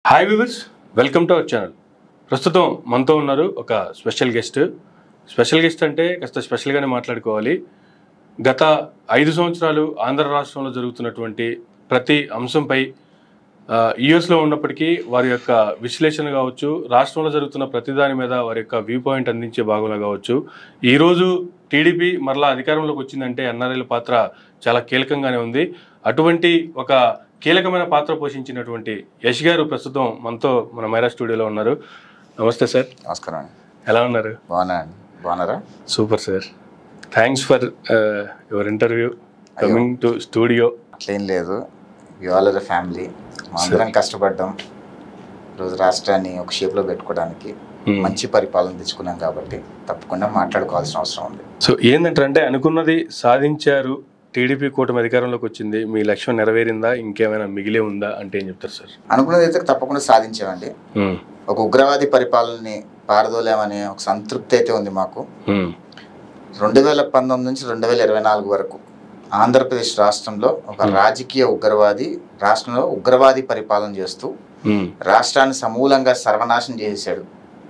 Hi viewers welcome to our channel ప్రస్తుతం మనతో ఉన్నారు ఒక స్పెషల్ గెస్ట్ స్పెషల్ గెస్ట్ అంటే కాస్త స్పెషల్గానే మాట్లాడుకోవాలి గత ఐదు సంవత్సరాలు ఆంధ్ర రాష్ట్రంలో జరుగుతున్నటువంటి ప్రతి అంశంపై యుఎస్లో ఉన్నప్పటికీ వారి యొక్క విశ్లేషణ కావచ్చు రాష్ట్రంలో జరుగుతున్న ప్రతి దాని మీద వారి యొక్క వ్యూ పాయింట్ అందించే భాగంలో కావచ్చు ఈరోజు టీడీపీ మరలా అధికారంలోకి వచ్చిందంటే ఎన్ఆర్ఐల పాత్ర చాలా కీలకంగానే ఉంది అటువంటి ఒక కీలకమైన పాత్ర పోషించినటువంటి యష్ గారు ప్రస్తుతం మనతో మన మైరా స్టూడియోలో ఉన్నారు నమస్తే సార్ నమస్కారం అండి ఎలా ఉన్నారు బాగున్నా అండి బాగున్నారా super sir thanks for your interview coming to studio అట్లేం లేదు ఆల్ ఆర్ ఫ్యామిలీ అందరం కష్టపడ్డాం ఈరోజు రాష్ట్రాన్ని ఒక షేప్లో పెట్టుకోవడానికి మంచి పరిపాలన తెచ్చుకున్నాం కాబట్టి తప్పకుండా మాట్లాడుకోవాల్సిన అవసరం ఉంది సో ఏంటంటే అనుకున్నది సాధించారు టీడీపీ కూటమి అధికారంలోకి వచ్చింది మీ లక్ష్యం నెరవేరిందా ఇంకేమైనా మిగిలే ఉందా అంటే ఏం చెప్తారు సార్ అనుకున్నది అయితే తప్పకుండా సాధించామండి మ్మ్. ఒక ఉగ్రవాది పరిపాలనని పారదోలేమనే ఒక సంతృప్తి అయితే ఉంది మాకు మ్మ్. రెండు వేల పంతొమ్మిది నుంచి రెండు వేల ఇరవై నాలుగు వరకు ఆంధ్రప్రదేశ్ రాష్ట్రంలో ఒక రాజకీయ ఉగ్రవాది రాష్ట్రంలో ఉగ్రవాది పరిపాలన చేస్తూ మ్మ్. రాష్ట్రాన్ని సమూలంగా సర్వనాశనం చేసేసాడు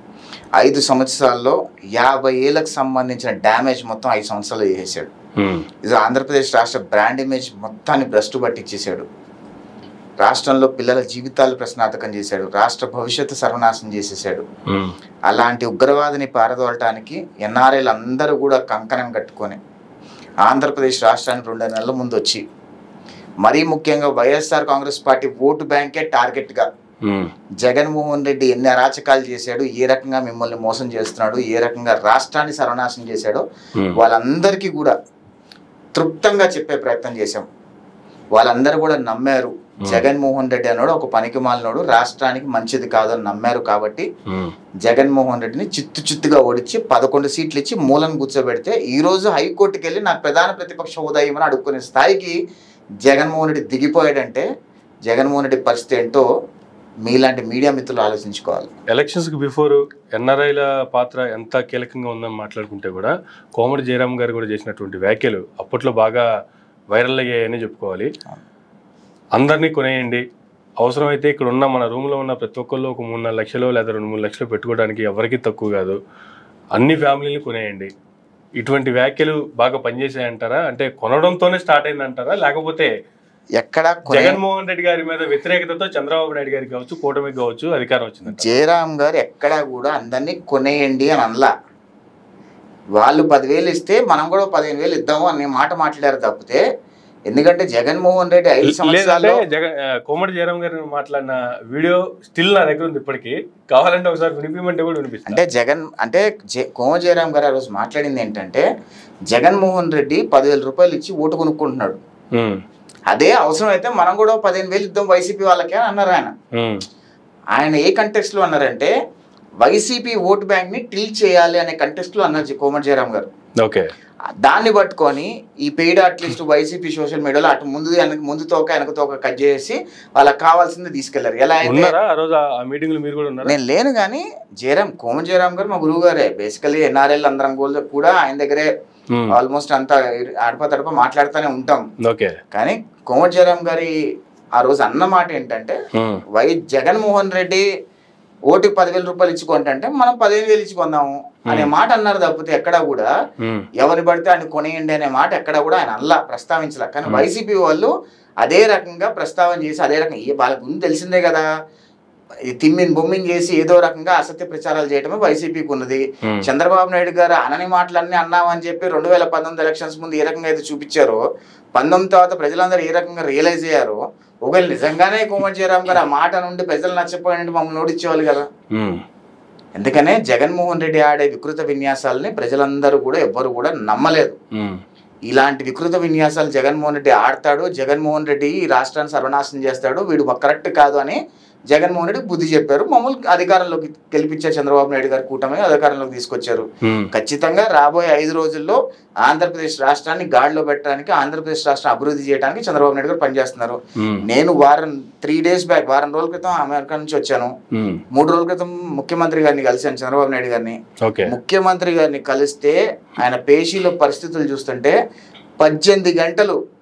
ఐదు సంవత్సరాల్లో యాభై ఏళ్ళకు సంబంధించిన డ్యామేజ్ మొత్తం ఐదు సంవత్సరాలు చేసేసాడు మ్మ్. ఇది ఆంధ్రప్రదేశ్ రాష్ట్ర బ్రాండ్ ఇమేజ్ మొత్తాన్ని భ్రష్టు పట్టించేశాడు రాష్ట్రంలో పిల్లల జీవితాలు ప్రశ్నార్థకం చేశాడు రాష్ట్ర భవిష్యత్తు సర్వనాశనం చేసేసాడు మ్మ్. అలాంటి ఉగ్రవాదిని పారదోలటానికి ఎన్ఆర్ఐలు అందరూ కూడా కంకణం కట్టుకొని ఆంధ్రప్రదేశ్ రాష్ట్రానికి రెండు నెలల ముందు వచ్చి మరీ ముఖ్యంగా వైఎస్ఆర్ కాంగ్రెస్ పార్టీ ఓటు బ్యాంకే టార్గెట్గా మ్మ్. జగన్మోహన్ రెడ్డి ఎన్ని అరాచకాలు చేశాడు ఏ రకంగా మిమ్మల్ని మోసం చేస్తున్నాడు ఏ రకంగా రాష్ట్రాన్ని సర్వనాశనం చేశాడో మ్మ్. వాళ్ళందరికీ కూడా తృప్తంగా చెప్పే ప్రయత్నం చేశాం వాళ్ళందరూ కూడా నమ్మారు జగన్మోహన్ రెడ్డి అన్నాడు ఒక పనికి మాలినోడు రాష్ట్రానికి మంచిది కాదని నమ్మారు కాబట్టి మ్మ్. జగన్మోహన్ రెడ్డిని చిత్తు చిత్తుగా ఓడించి పదకొండు సీట్లు ఇచ్చి మూలను కూర్చోబెడితే ఈ రోజు హైకోర్టుకి వెళ్ళి నాకు ప్రధాన ప్రతిపక్ష హోదా ఇవ్వమని అడుక్కునే స్థాయికి జగన్మోహన్ రెడ్డి దిగిపోయాడంటే జగన్మోహన్ రెడ్డి పరిస్థితి ఏంటో మీలాంటి మీడియా మిత్రులు ఆలోచించుకోవాలి ఎలక్షన్స్కి బిఫోర్ ఎన్ఆర్ఐల పాత్ర ఎంత కీలకంగా ఉందని మాట్లాడుకుంటే కూడా కోమటి జయరామ్ గారు కూడా చేసినటువంటి వ్యాఖ్యలు అప్పట్లో బాగా వైరల్ అయ్యాయని చెప్పుకోవాలి అందరినీ కొనేయండి అవసరమైతే ఇక్కడ ఉన్న మన రూమ్లో ఉన్న ప్రతి ఒక్కళ్ళు ఒక మూడు నాలుగు లక్షలు లేదా రెండు మూడు లక్షలు పెట్టుకోవడానికి ఎవరికి తక్కువ కాదు అన్ని ఫ్యామిలీని కొనేయండి ఇటువంటి వ్యాఖ్యలు బాగా పనిచేసాయంటారా అంటే కొనడంతోనే స్టార్ట్ అయిందంటారా లేకపోతే ఎక్కడ కొనే- జగన్మోహన్ రెడ్డి గారి మీద వ్యతిరేకతతో చంద్రబాబు నాయుడు గారికి కావచ్చు కూటమికి కావచ్చు అధికారం వచ్చిందంట జయరామ్ గారు ఎక్కడా కూడా అందరినీ కొనేయండి అని అనలా వాళ్ళు పదివేలు ఇస్తే మనం కూడా పదిహేను వేలు ఇద్దాము అనే మాట మాట్లాడారు తప్పితే ఎందుకంటే జగన్మోహన్ రెడ్డి ఐదు లేదంటే సంవత్సరాల్లో జగన్ ఆ, కోమటి జయరామ్ గారు మాట్లాడిన వీడియో స్టిల్ నా దగ్గర ఉంది ఇప్పటికీ కావాలంటే ఒకసారి వినిపించమంటే కూడా వినిపిస్తా అంటే జగన్ అంటే జ- కోమ జయరామ్ గారు ఆ రోజు మాట్లాడింది ఏంటంటే జగన్మోహన్ రెడ్డి పదివేల రూపాయలు ఇచ్చి ఓటు కొనుక్కుంటున్నాడు ఉమ్, అదే అవసరం అయితే మనం కూడా పదిహేను వేలు ఇద్దాం వైసీపీ వాళ్ళకి అని అన్నారు ఆయన ఉమ్, ఆయన ఏ కంటెక్స్ట్ లో అన్నారంటే వైసీపీ ఓటు బ్యాంక్ ని టిల్ చేయాలి అనే కంటెక్స్ట్ లో అన్నారు జ- కోమటి జయరామ్ గారు ఓకే దాన్ని పట్టుకొని ఈ పెయిడ్ అట్లీస్ట్ వైసీపీ సోషల్ మీడియాలో అటు ముందు వెనక ముందు తోక వెనక తోక కట్ చేసి వాళ్ళకి కావాల్సింది తీసుకెళ్లారు ఎలా అయితే ఉన్నారా ఆ రోజు ఆ మీటింగ్ లో మీరు కూడా ఉన్నారా నేను లేను కానీ జయరామ్ కోమ జయరామ్ గారు మా గురువు గారే బేసికలీ ఎన్ఆర్ఎల్ అందరం కూడా- కూడా ఆయన దగ్గరే ఉమ్, ఆల్మోస్ట్ అంతా అడప తడప మాట్లాడుతూనే ఉంటాం ఓకే కానీ కోమటి జయరామ్ గారి ఆ రోజు అన్న మాట ఏంటంటే ఉమ్, వై జగన్మోహన్ రెడ్డి ఓటుకి పదివేల రూపాయలు ఇచ్చుకుంటే మనం పదిహేను వేలు ఇచ్చుకుందాము అనే మాట అన్నారు తప్పితే ఎక్కడా కూడా ఉమ్, ఎవరిని పడితే ఆయన కొనేయండి అనే మాట ఎక్కడ కూడా ఆయన అల్లా ప్రస్తావించలే కానీ వైసీపీ వాళ్ళు అదే రకంగా ప్రస్తావన చేసి అదే రకంగా ఏ వాళ్ళ గురించి తెలిసిందే కదా ఈ తిమ్మిని బొమ్మిని చేసి ఏదో రకంగా అసత్య ప్రచారాలు చేయడమే వైసీపీకి ఉన్నది ఉమ్, చంద్రబాబు నాయుడు గారు అనని మాటలన్నీ అన్నామని చెప్పి రెండు వేల పంతొమ్మిది ఎలక్షన్స్ ముందు ఏ రకంగా అయితే చూపించారో పంతొమ్మిది తర్వాత ప్రజలందరూ ఏ రకంగా రియలైజ్ అయ్యారో ఒకవేళ నిజంగానే కోమటి జయరామ్ గారు ఆ మాట నుండి ప్రజలు నచ్చపోయినట్టు మమ్మల్ని ఓడించేవాళ్ళు కదా ఉమ్, ఎందుకనే జగన్మోహన్ రెడ్డి ఆడే వికృత విన్యాసాలని ప్రజలందరూ కూడా ఎవ్వరు కూడా నమ్మలేదు ఉమ్, ఇలాంటి వికృత విన్యాసాలు జగన్మోహన్ రెడ్డి ఆడతాడు జగన్మోహన్ రెడ్డి ఈ రాష్ట్రాన్ని సర్వనాశనం చేస్తాడు వీడు కరెక్ట్ కాదు అని జగన్మోహన్ రెడ్డి బుద్ధి చెప్పారు మమ్మల్ని అధికారంలోకి గెలిపించారు చంద్రబాబు నాయుడు గారి కూటమి అధికారంలోకి తీసుకొచ్చారు ఉమ్, ఖచ్చితంగా రాబోయే ఐదు రోజుల్లో ఆంధ్రప్రదేశ్ రాష్ట్రాన్ని గాడిలో పెట్టడానికి ఆంధ్రప్రదేశ్ రాష్ట్రం అభివృద్ధి చేయడానికి చంద్రబాబు నాయుడు గారు పనిచేస్తున్నారు ఉమ్, నేను వారం త్రీ డేస్ బ్యాక్ వారం రోజుల క్రితం అమెరికా నుంచి వచ్చాను ఉమ్, మూడు రోజుల క్రితం ముఖ్యమంత్రి గారిని కలిశాను చంద్రబాబు నాయుడు గారిని ఓకే ముఖ్యమంత్రి గారిని కలిస్తే ఆయన పేషీల పరిస్థితులు చూస్తుంటే పద్దెనిమిది గంటలు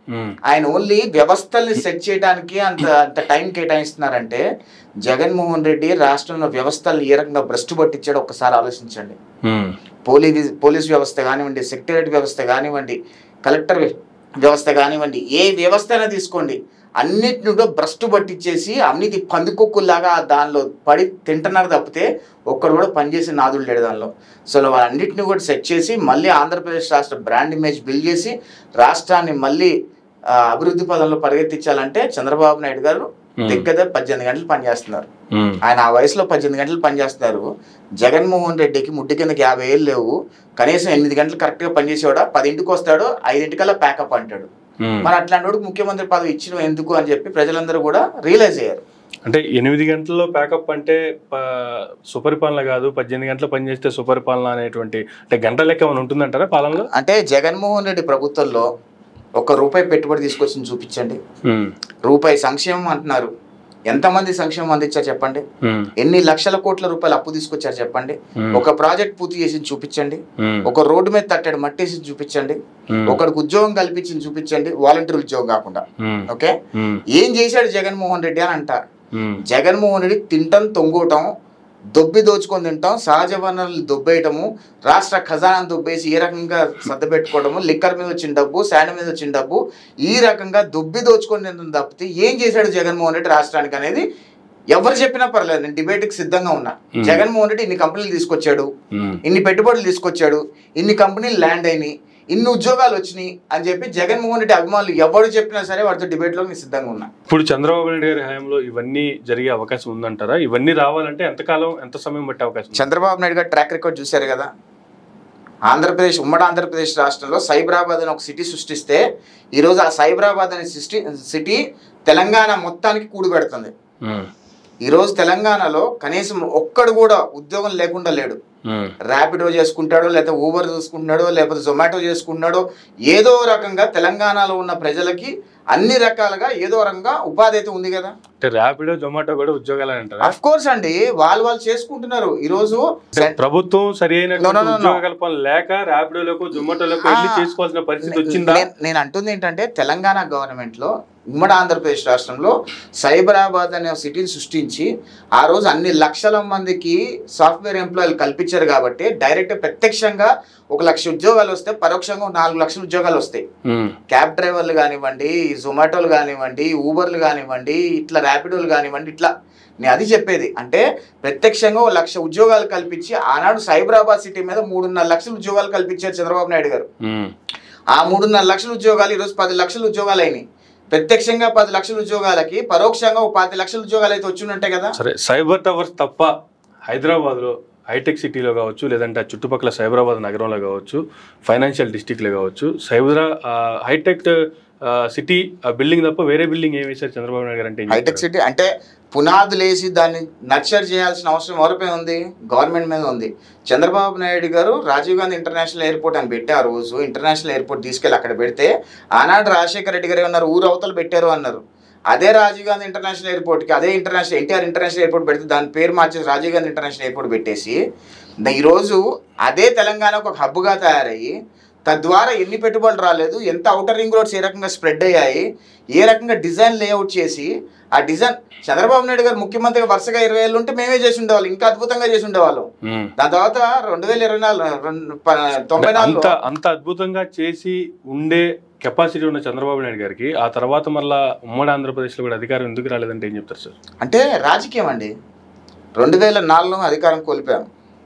ఉమ్, ఆయన ఓన్లీ వ్యవస్థల్ని సెట్ చేయడానికి అంత అంత టైం కేటాయిస్తున్నారంటే జగన్మోహన్ రెడ్డి రాష్ట్రంలో వ్యవస్థల్ని ఏ రకంగా భ్రష్టు పట్టించాడో ఒక్కసారి ఆలోచించండి ఉమ్, పోలీస్ పోలీస్ వ్యవస్థ కానివ్వండి సెక్రటరీ వ్యవస్థ కానివ్వండి కలెక్టర్ వ్య- వ్యవస్థ కానివ్వండి ఏ వ్యవస్థ అయినా తీసుకోండి అన్నిటిని కూడా భ్రష్టు పట్టించేసి అవినీతి పందికొక్కుల్లాగా దానిలో పడి తింటున్నారు తప్పితే ఒక్కడు కూడా పనిచేసి నాదులు లేడు దానిలో సో వాళ్ళన్నింటిని కూడా సెట్ చేసి మళ్ళీ ఆంధ్రప్రదేశ్ రాష్ట్ర బ్రాండ్ ఇమేజ్ బిల్డ్ చేసి రాష్ట్రాన్ని మళ్ళీ ఆ, అభివృద్ధి పదంలో పరిగెత్తించాలంటే చంద్రబాబు నాయుడు గారు Hmm. దగ్గర పద్దెనిమిది గంటలు పనిచేస్తున్నారు ఉమ్, ఆయన ఆ వయసులో పద్దెనిమిది గంటలు పనిచేస్తున్నారు జగన్మోహన్ రెడ్డికి ముడ్డి కిందకి యాభై ఏళ్ళు లేవు కనీసం ఎనిమిది గంటలు కరెక్ట్గా పనిచేసేవాడా పదింటికి వస్తాడు ఐదింటికల్లా ప్యాకప్ అంటాడు ఉమ్. మరి అట్లాంటి వాడికి ముఖ్యమంత్రి పదవి ఇచ్చిన ఎందుకు అని చెప్పి ప్రజలందరూ కూడా రియలైజ్ అయ్యారు అంటే ఎనిమిది గంటల్లో ప్యాకప్ అంటే ప- సుపరిపాలన కాదు పద్దెనిమిది గంటలు పనిచేస్తే సుపరిపాలన అనేటువంటి అంటే గంట లెక్క ఏమైనా ఉంటుందంటారా పాలనలో అంటే జగన్మోహన్ రెడ్డి ప్రభుత్వంలో ఒక రూపాయి పెట్టుబడి తీసుకొచ్చి చూపించండి ఉమ్, రూపాయి సంక్షేమం అంటున్నారు ఎంతమంది సంక్షేమం అందించారు చెప్పండి ఉమ్, ఎన్ని లక్షల కోట్ల రూపాయలు అప్పు తీసుకొచ్చారు చెప్పండి ఉమ్, ఒక ప్రాజెక్ట్ పూర్తి చేసి చూపించండి ఉమ్, ఒక రోడ్డు మీద తట్టాడు మట్టేసి చూపించండి ఉమ్, ఒకరికి ఉద్యోగం కల్పించి చూపించండి వాలంటీర్ ఉద్యోగం కాకుండా ఉమ్, ఓకే ఉమ్, ఏం చేశాడు జగన్మోహన్ రెడ్డి అని అంటారు ఉమ్, జగన్మోహన్ రెడ్డి తింటం తొంగోటం దొబ్బి దోచుకొని తింటాం సహజ వనరులు దొబ్బేయటము రాష్ట్ర ఖజానాను దొబ్బేసి ఏ రకంగా సర్దపెట్టుకోవడము లిక్కర్ మీద వచ్చిన డబ్బు శాండ్ మీద వచ్చిన డబ్బు ఈ రకంగా దొబ్బి దోచుకొని తింటాం తప్పితే ఏం చేశాడు జగన్మోహన్ రెడ్డి రాష్ట్రానికి అనేది ఎవరు చెప్పినా పర్లేదు నేను డిబేట్కి సిద్ధంగా ఉన్నా Hmm. జగన్మోహన్ రెడ్డి ఇన్ని కంపెనీలు తీసుకొచ్చాడు ఉమ్, ఇన్ని పెట్టుబడులు తీసుకొచ్చాడు ఇన్ని కంపెనీలు ల్యాండ్ అయినాయి ఇన్ని ఉద్యోగాలు వచ్చినాయి అని చెప్పి జగన్మోహన్ రెడ్డి అభిమానులు ఎవరు చెప్పినా సరే వాడితో డిబేట్లో నేను సిద్ధంగా ఉన్నా ఇప్పుడు చంద్రబాబు నాయుడు గారి హయాంలో ఇవన్నీ జరిగే అవకాశం ఉందంటారా ఇవన్నీ రావాలంటే ఎంతకాలం ఎంత సమయం పట్టే అవకాశం ఉంది? చంద్రబాబు నాయుడు గారు ట్రాక్ రికార్డ్ చూశారు కదా ఆంధ్రప్రదేశ్ ఉమ్మడి ఆంధ్రప్రదేశ్ రాష్ట్రంలో సైబరాబాద్ అని ఒక సిటీ సృష్టిస్తే ఈరోజు ఆ సైబరాబాద్ అనే సిటీ సిటీ తెలంగాణ మొత్తానికి కూడు పెడుతుంది ఉమ్, ఈరోజు తెలంగాణలో కనీసం ఒక్కడు కూడా ఉద్యోగం లేకుండా లేడు ఉమ్, ర్యాపిడో చేసుకుంటాడో లేకపోతే ఊబర్ చూసుకుంటున్నాడో లేకపోతే జొమాటో చేసుకుంటున్నాడో ఏదో రకంగా తెలంగాణలో ఉన్న ప్రజలకి అన్ని రకాలుగా ఏదో రకంగా ఉపాధి అయితే ఉంది కదా అంటే ర్యాపిడో జొమాటో కూడా ఉద్యోగాలు అంటారా అఫ్ కోర్స్ అండి వాళ్ళు వాళ్ళు చేసుకుంటున్నారు ఈరోజు ప్రభుత్వం సరి అయిన No, no, no, no. ఉద్యోగ కల్పన లేక ర్యాపిడోలకు జొమాటోలకు వెళ్ళి ఆ. చేసుకోవాల్సిన పరిస్థితి వచ్చిందా నేను- నేను అంటుంది ఏంటంటే తెలంగాణ గవర్నమెంట్ లో ఉమ్మడి ఆంధ్రప్రదేశ్ రాష్ట్రంలో సైబరాబాద్ అనే సిటీని సృష్టించి ఆ రోజు అన్ని లక్షల మందికి సాఫ్ట్వేర్ ఎంప్లాయీలు కల్పించారు కాబట్టి డైరెక్ట్ ప్రత్యక్షంగా ఒక లక్ష ఉద్యోగాలు వస్తే పరోక్షంగా ఒక నాలుగు లక్షల ఉద్యోగాలు వస్తాయి ఉమ్, క్యాబ్ డ్రైవర్లు కానివ్వండి జొమాటోలు కానివ్వండి ఊబర్లు కానివ్వండి ఇట్లా ర్యాపిడోలు కానివ్వండి ఇట్లా నేను అది చెప్పేది అంటే ప్రత్యక్షంగా ఓ లక్ష ఉద్యోగాలు కల్పించి ఆనాడు సైబరాబాద్ సిటీ మీద మూడున్నర లక్షల ఉద్యోగాలు కల్పించారు చంద్రబాబు నాయుడు గారు ఉమ్, ఆ మూడున్నర లక్షల ఉద్యోగాలు ఈరోజు పది లక్షల ఉద్యోగాలు అయినాయి ప్రత్యక్షంగా పది లక్షల ఉద్యోగాలకి పరోక్షంగా ఒక పాతి లక్షల ఉద్యోగాలు అయితే వచ్చి ఉంటాయి కదా సరే సైబర్ టవర్స్ తప్ప హైదరాబాద్లో హైటెక్ సిటీలో కావచ్చు లేదంటే ఆ చుట్టుపక్కల సైబరాబాద్ నగరంలో కావచ్చు ఫైనాన్షియల్ డిస్టిక్లో కావచ్చు సైబరా ఆ, హైటెక్ ఆ, సిటీ ఆ బిల్డింగ్ తప్ప వేరే బిల్డింగ్ ఏం వేశారు చంద్రబాబు నాయుడు గారు అంటే ఏం హైటెక్ చెప్తారు? సిటీ అంటే పునాదులు వేసి దాన్ని నర్చర్ చేయాల్సిన అవసరం ఎవరిపై ఉంది గవర్నమెంట్ మీద ఉంది చంద్రబాబు నాయుడు గారు రాజీవ్ గాంధీ ఇంటర్నేషనల్ ఎయిర్పోర్ట్ అని పెట్టి ఆ రోజు ఇంటర్నేషనల్ ఎయిర్పోర్ట్ తీసుకెళ్ళి అక్కడ పెడితే ఆనాడు రాజశేఖర రెడ్డి గారు ఉన్నారు ఊరు అవతలు పెట్టారు అన్నారు అదే రాజీవ్ గాంధీ ఇంటర్నేషనల్ ఎయిర్పోర్ట్కి అదే ఇంటర్నేషనల్ ఎన్టీఆర్ ఇంటర్నేషనల్ ఎయిర్పోర్ట్ పెడితే దాని పేరు మార్చేసి రాజీవ్ గాంధీ ఇంటర్నేషనల్ ఎయిర్పోర్ట్ పెట్టేసి ద- ఈరోజు అదే తెలంగాణకు ఒక హబ్గా తయారయ్యి తద్వారా ఎన్ని పెట్టుబడులు రాలేదు ఎంత అవుటర్ రింగ్ రోడ్స్ ఏ రకంగా స్ప్రెడ్ అయ్యాయి ఏ రకంగా డిజైన్ లేఅవుట్ చేసి ఆ డిజైన్ చంద్రబాబు నాయుడు గారు ముఖ్యమంత్రిగా వరుసగా ఇరవై ఏళ్ళు ఉంటే మేమే చేసి ఉండేవాళ్ళం ఇంకా అద్భుతంగా చేసి ఉండేవాళ్ళం ఉమ్. దాని తర్వాత రెండు వేల ఇరవై నాలుగు రెండు ప- తొంభై అంత నాలుగులో అంత అద్భుతంగా చేసి ఉండే కెపాసిటీ ఉన్న చంద్రబాబు నాయుడు గారికి ఆ తర్వాత మళ్ళా ఉమ్మడి ఆంధ్రప్రదేశ్లో కూడా అధికారం ఎందుకు రాలేదంటే ఏం చెప్తారు సార్ అంటే రాజకీయం అండి రెండు వేల నాలుగులో అధికారం కోల్పోయాం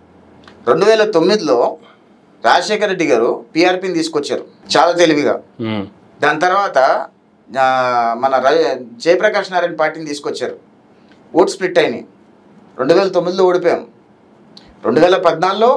రెండు వేల తొమ్మిదిలో రాజశేఖర రెడ్డి గారు పిఆర్పిని తీసుకొచ్చారు చాలా తెలివిగా ఉమ్, దాని తర్వాత ఆ, మన ర- జయప్రకాష్ నారాయణ పార్టీని తీసుకొచ్చారు ఓట్ స్ప్లిట్ అయినాయి రెండు వేల తొమ్మిదిలో ఓడిపోయాం రెండు వేల పద్నాలుగులో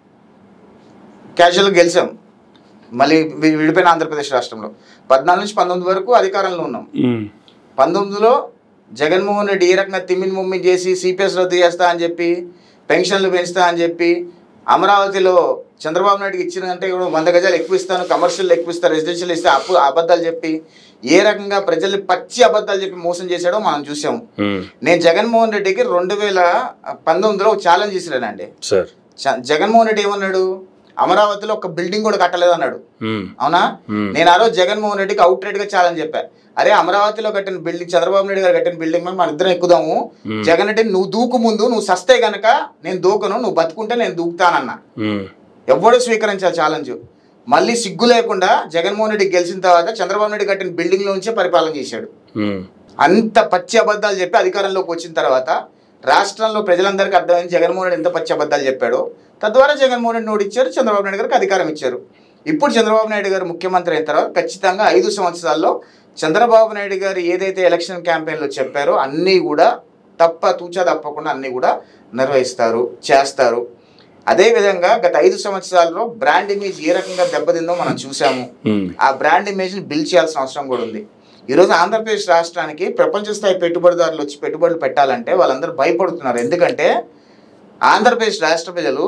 క్యాజువల్గా గెలిచాం మళ్ళీ వి- విడిపోయిన ఆంధ్రప్రదేశ్ రాష్ట్రంలో పద్నాలుగు నుంచి పంతొమ్మిది వరకు అధికారంలో ఉన్నాం ఉమ్, పంతొమ్మిదిలో జగన్మోహన్ రెడ్డి ఏ రకంగా తిమ్మిని ముమ్మి చేసి సిపిఎస్ రద్దు చేస్తా అని చెప్పి పెన్షన్లు పెంచుతా అని చెప్పి అమరావతిలో చంద్రబాబు నాయుడుకి ఇచ్చినంటే కూడా వంద గజాలు ఎక్కువ ఇస్తాను కమర్షియల్ ఎక్కువ ఇస్తాను రెసిడెన్షియల్ ఇస్తే అప్పు అబద్ధాలు చెప్పి ఏ రకంగా ప్రజల్ని పచ్చి అబద్ధాలు చెప్పి మోసం చేశాడో మనం చూసాము ఉమ్, నేను జగన్మోహన్ రెడ్డికి రెండు వేల పంతొమ్మిదిలో ఒక ఛాలెంజ్ ఇచ్చినానండి సార్ చ- జగన్మోహన్ రెడ్డి ఏమన్నాడు అమరావతిలో ఒక బిల్డింగ్ కూడా కట్టలేదు అన్నాడు ఉమ్, అవునా ఉమ్, నేను ఆ రోజు జగన్మోహన్ రెడ్డికి అవుట్ రేట్ గా ఛాలెంజ్ చెప్పా అరే అమరావతిలో కట్టిన బిల్డింగ్ చంద్రబాబు నాయుడు గారు కట్టిన బిల్డింగ్ మీద మన ఇద్దరం ఎక్కుదాము ఉమ్, జగన్ రెడ్డి నువ్వు దూకు ముందు నువ్వు సస్తే గనక నేను దూకను నువ్వు బతుకుంటే నేను దూకుతానన్నా ఉమ్, ఎవ్వడూ స్వీకరించాలి ఛాలెంజ్ మళ్ళీ సిగ్గు లేకుండా జగన్మోహన్ రెడ్డి గెలిచిన తర్వాత చంద్రబాబు నాయుడు కట్టిన బిల్డింగ్ నుంచే పరిపాలన చేశాడు ఉమ్, అంత పచ్చి అబద్ధాలు చెప్పి అధికారంలోకి వచ్చిన తర్వాత రాష్ట్రంలో ప్రజలందరికీ అర్థమైంది జగన్మోహన్ రెడ్డి ఎంత పచ్చి అబద్ధాలు చెప్పాడో తద్వారా జగన్మోహన్ రెడ్డి నోటిచ్చారు చంద్రబాబు నాయుడు గారికి అధికారం ఇచ్చారు ఇప్పుడు చంద్రబాబు నాయుడు గారు ముఖ్యమంత్రి అయిన తర్వాత ఖచ్చితంగా ఐదు సంవత్సరాల్లో చంద్రబాబు నాయుడు గారు ఏదైతే ఎలక్షన్ క్యాంపెయిన్లో చెప్పారో అన్నీ కూడా తప్ప తూచా తప్పకుండా అన్నీ కూడా నిర్వహిస్తారు చేస్తారు అదేవిధంగా గత ఐదు సంవత్సరాల్లో బ్రాండ్ ఇమేజ్ ఏ రకంగా దెబ్బతిందో మనం చూసాము ఉమ్, ఆ బ్రాండ్ ఇమేజ్ని బిల్డ్ చేయాల్సిన అవసరం కూడా ఉంది ఈరోజు ఆంధ్రప్రదేశ్ రాష్ట్రానికి ప్రపంచ స్థాయి పెట్టుబడిదారులు వచ్చి పెట్టుబడులు పెట్టాలంటే వాళ్ళందరూ భయపడుతున్నారు ఎందుకంటే ఆంధ్రప్రదేశ్ రాష్ట్ర ప్రజలు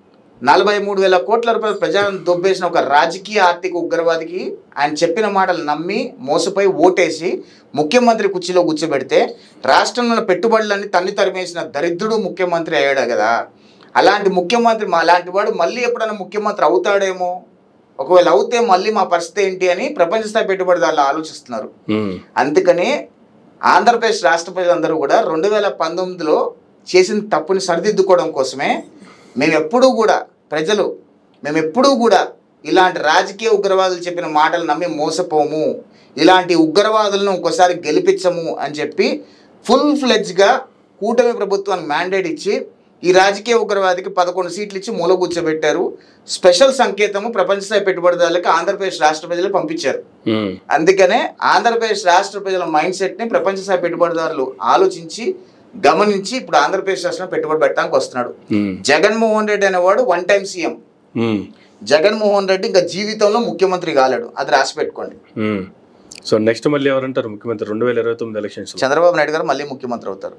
నలభై మూడు వేల కోట్ల రూపాయల ప్రజలను దొబ్బేసిన ఒక రాజకీయ ఆర్థిక ఉగ్రవాదికి ఆయన చెప్పిన మాటలు నమ్మి మోసపోయి ఓటేసి ముఖ్యమంత్రి కుర్చీలో కూర్చోబెడితే రాష్ట్రంలో ఉన్న పెట్టుబడులన్నీ తన్ని తరిమేసిన దరిద్రుడు ముఖ్యమంత్రి అయ్యాడు కదా అలాంటి ముఖ్యమంత్రి మా అలాంటి వాడు మళ్ళీ ఎప్పుడైనా ముఖ్యమంత్రి అవుతాడేమో ఒకవేళ అవుతే మళ్ళీ మా పరిస్థితి ఏంటి అని ప్రపంచ స్థాయి పెట్టుబడిదారులు ఆలోచిస్తున్నారు ఉమ్, అందుకని ఆంధ్రప్రదేశ్ రాష్ట్ర ప్రజలందరూ కూడా రెండు వేల పంతొమ్మిదిలో చేసిన తప్పుని సరిదిద్దుకోవడం కోసమే మేము ఎప్పుడూ కూడా ప్రజలు మేము ఎప్పుడూ కూడా ఇలాంటి రాజకీయ ఉగ్రవాదులు చెప్పిన మాటలు నమ్మి మోసపోము ఇలాంటి ఉగ్రవాదులను ఇంకోసారి గెలిపించము అని చెప్పి ఫుల్ ఫ్లెడ్జ్గా కూటమి ప్రభుత్వానికి మ్యాండేట్ ఇచ్చి ఈ రాజకీయ ఉగ్రవాదికి పదకొండు సీట్లు ఇచ్చి మూల కూర్చోబెట్టారు స్పెషల్ సంకేతము ప్రపంచ స్థాయి పెట్టుబడిదారులకు ఆంధ్రప్రదేశ్ రాష్ట్ర ప్రజలు పంపించారు ఉమ్, అందుకనే ఆంధ్రప్రదేశ్ రాష్ట్ర ప్రజల మైండ్ సెట్ని ప్రపంచ స్థాయి పెట్టుబడిదారులు ఆలోచించి గమనించి ఇప్పుడు ఆంధ్రప్రదేశ్ రాష్ట్రం పెట్టుబడి పెట్టడానికి వస్తున్నాడు ఉమ్, జగన్మోహన్ రెడ్డి అనేవాడు వన్ టైం సీఎం ఉమ్, జగన్మోహన్ రెడ్డి ఇంకా జీవితంలో ముఖ్యమంత్రి కాలేడు అది రాసి పెట్టుకోండి ఉమ్. సో నెక్స్ట్ మళ్ళీ ఎవరంటారు ముఖ్యమంత్రి రెండు వేల ఇరవై తొమ్మిది ఎలక్షన్స్ చంద్రబాబు నాయుడు గారు మళ్ళీ ముఖ్యమంత్రి అవుతారు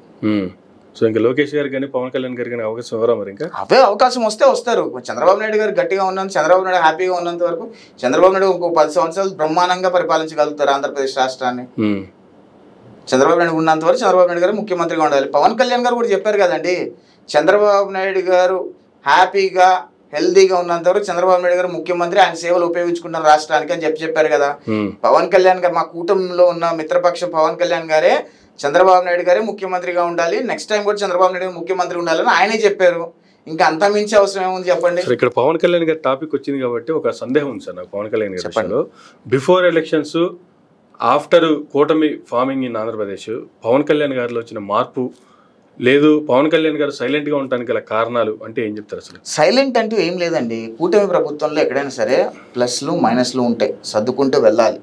సో ఇంకా లోకేష్ గారు కానీ పవన్ కళ్యాణ్ గారు కానీ అవకాశం ఎవరా మరి ఇంకా అవే అవకాశం వస్తే వస్తారు చంద్రబాబు నాయుడు గారు గట్టిగా ఉన్నంత చంద్రబాబు నాయుడు హ్యాపీగా ఉన్నంత వరకు చంద్రబాబు నాయుడు ఇంకో పది సంవత్సరాలు బ్రహ్మాండంగా పరిపాలించగలుగుతారు ఆంధ్రప్రదేశ్ రాష్ట్రాన్ని ఉమ్, చంద్రబాబు నాయుడు ఉన్నంత వరకు చంద్రబాబు నాయుడు గారు ముఖ్యమంత్రిగా ఉండాలి పవన్ కళ్యాణ్ గారు కూడా చెప్పారు కదండి చంద్రబాబు నాయుడు గారు హ్యాపీగా హెల్దీగా ఉన్నంత వరకు చంద్రబాబు నాయుడు గారు ముఖ్యమంత్రి ఆయన సేవలు ఉపయోగించుకుంటారు రాష్ట్రానికి అని చెప్పి చెప్పారు కదా ఉమ్, పవన్ కళ్యాణ్ గారు మా కూటమిలో ఉన్న మిత్రపక్షం పవన్ కళ్యాణ్ గారే చంద్రబాబు నాయుడు గారే ముఖ్యమంత్రిగా ఉండాలి నెక్స్ట్ టైం కూడా చంద్రబాబు నాయుడు గారు ముఖ్యమంత్రి ఉండాలని ఆయనే చెప్పారు ఇంకా అంత మించి అవసరం ఏముంది చెప్పండి సార్ ఇక్కడ పవన్ కళ్యాణ్ గారి టాపిక్ వచ్చింది కాబట్టి ఒక సందేహం ఉంది సార్ నాకు పవన్ కళ్యాణ్ గారి చెప్పండి. విషయంలో బిఫోర్ ఎలక్షన్స్ ఆఫ్టర్ కూటమి ఫార్మింగ్ ఇన్ ఆంధ్రప్రదేశ్ పవన్ కళ్యాణ్ గారిలో వచ్చిన మార్పు లేదు పవన్ కళ్యాణ్ గారు సైలెంట్ గా ఉండడానికి గల కారణాలు అంటే ఏం చెప్తారు అసలు సైలెంట్ అంటూ ఏం లేదండి కూటమి ప్రభుత్వంలో ఎక్కడైనా సరే ప్లస్లు మైనస్లు ఉంటాయి సర్దుకుంటూ వెళ్ళాలి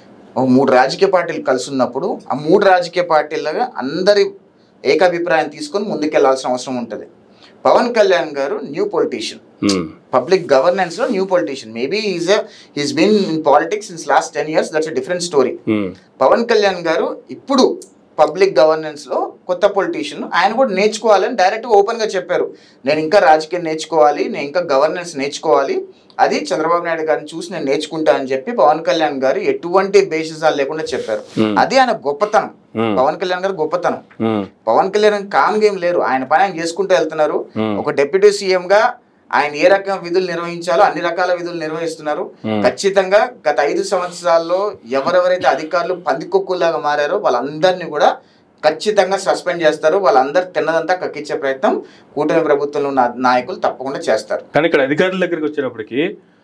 ఓ మూడు రాజకీయ పార్టీలు కలిసి ఉన్నప్పుడు ఆ మూడు రాజకీయ పార్టీలుగా అందరి ఏకాభిప్రాయం తీసుకొని ముందుకెళ్లాల్సిన అవసరం ఉంటుంది పవన్ కళ్యాణ్ గారు న్యూ పొలిటీషియన్ ఉమ్, పబ్లిక్ గవర్నెన్స్లో new politician maybe is he's been in politics in last ten years that's a different story um, Pawan Kalyan గారు ఇప్పుడు పబ్లిక్ గవర్నెన్స్లో కొత్త పొలిటీషియన్ ఆయన కూడా నేర్చుకోవాలని డైరెక్ట్గా ఓపెన్గా చెప్పారు నేను ఇంకా రాజకీయం నేర్చుకోవాలి నేను ఇంకా గవర్నెన్స్ నేర్చుకోవాలి అది చంద్రబాబు నాయుడు గారిని చూసి నేను నేర్చుకుంటా అని చెప్పి పవన్ కళ్యాణ్ గారు ఎటువంటి బేసిసాలు లేకుండా చెప్పారు Hmm. అది ఆయన గొప్పతనం ఉమ్, పవన్ కళ్యాణ్ గారు గొప్పతనం ఉమ్, పవన్ కళ్యాణ్ కామ్గా ఏం లేరు ఆయన పని ఆయన చేసుకుంటూ వెళ్తున్నారు ఉమ్, ఒక డిప్యూటీ సీఎం గా ఆయన ఏ రకం విధులు నిర్వహించాలో అన్ని రకాల విధులు నిర్వహిస్తున్నారు Hmm. ఖచ్చితంగా గత ఐదు సంవత్సరాల్లో ఎవరెవరైతే అధికారులు పందికొక్కుల్లాగా మారారో వాళ్ళందరినీ కూడా ఖచ్చితంగా సస్పెండ్ చేస్తారు వాళ్ళందరూ తిన్నదంతా కక్కించే ప్రయత్నం కూటమి ప్రభుత్వంలో ఉన్న నాయకులు తప్పకుండా చేస్తారు కానీ ఇక్కడ అధికారుల దగ్గరికి వచ్చేటప్పటికి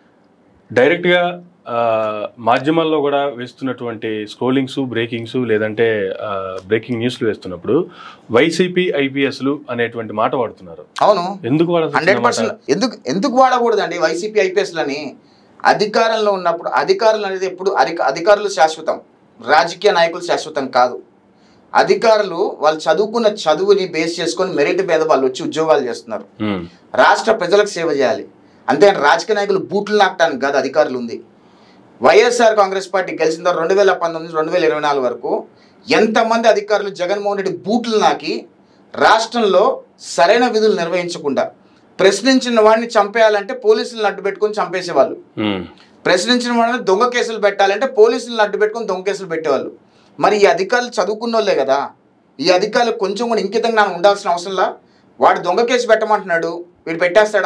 డైరెక్ట్గా ఆ, మాధ్యమాల్లో కూడా వేస్తున్నటువంటి స్క్రోలింగ్స్ బ్రేకింగ్స్ లేదంటే బ్రేకింగ్ న్యూస్లు వేస్తున్నప్పుడు వైసీపీ ఐపీఎస్లు అనేటువంటి మాట వాడుతున్నారు అవును ఎందుకు వాడాల్సి హండ్రెడ్ వచ్చింది ఆ మాట? పర్సెంట్ ఎందుకు ఎందుకు వాడకూడదండి వైసీపీ ఐపీఎస్లని అధికారంలో ఉన్నప్పుడు అధికారులు అనేది ఎప్పుడు అధిక అధికారులు శాశ్వతం రాజకీయ నాయకులు శాశ్వతం కాదు అధికారులు వాళ్ళు చదువుకున్న చదువుని బేస్ చేసుకొని మెరిట్ మీద వాళ్ళు వచ్చి ఉద్యోగాలు చేస్తున్నారు ఉమ్, రాష్ట్ర ప్రజలకు సేవ చేయాలి అంతే రాజకీయ నాయకులు బూట్లు నాటడానికి కాదు అధికారులు ఉంది వైఎస్ఆర్ కాంగ్రెస్ పార్టీ గెలిచిన తర్వాత రెండు వేల పంతొమ్మిది రెండు వేల ఇరవై నాలుగు వరకు ఎంతమంది అధికారులు జగన్మోహన్ రెడ్డి బూట్లు నాకి రాష్ట్రంలో సరైన విధులు నిర్వహించకుండా ప్రశ్నించిన వాడిని చంపేయాలంటే పోలీసులను అడ్డు పెట్టుకొని చంపేసేవాళ్ళు ఉమ్, ప్రశ్నించిన వాడిని దొంగ కేసులు పెట్టాలంటే పోలీసులను అడ్డు పెట్టుకొని దొంగ కేసులు పెట్టేవాళ్ళు మరి ఈ అధికారులు చదువుకున్న వాళ్ళే కదా ఈ అధికారులు కొంచెం కూడా ఇంకితంగా నాకు ఉండాల్సిన అవసరంలా వాడు దొంగ కేసు పెట్టమంటున్నాడు వీడు పెట్టేస్తాడా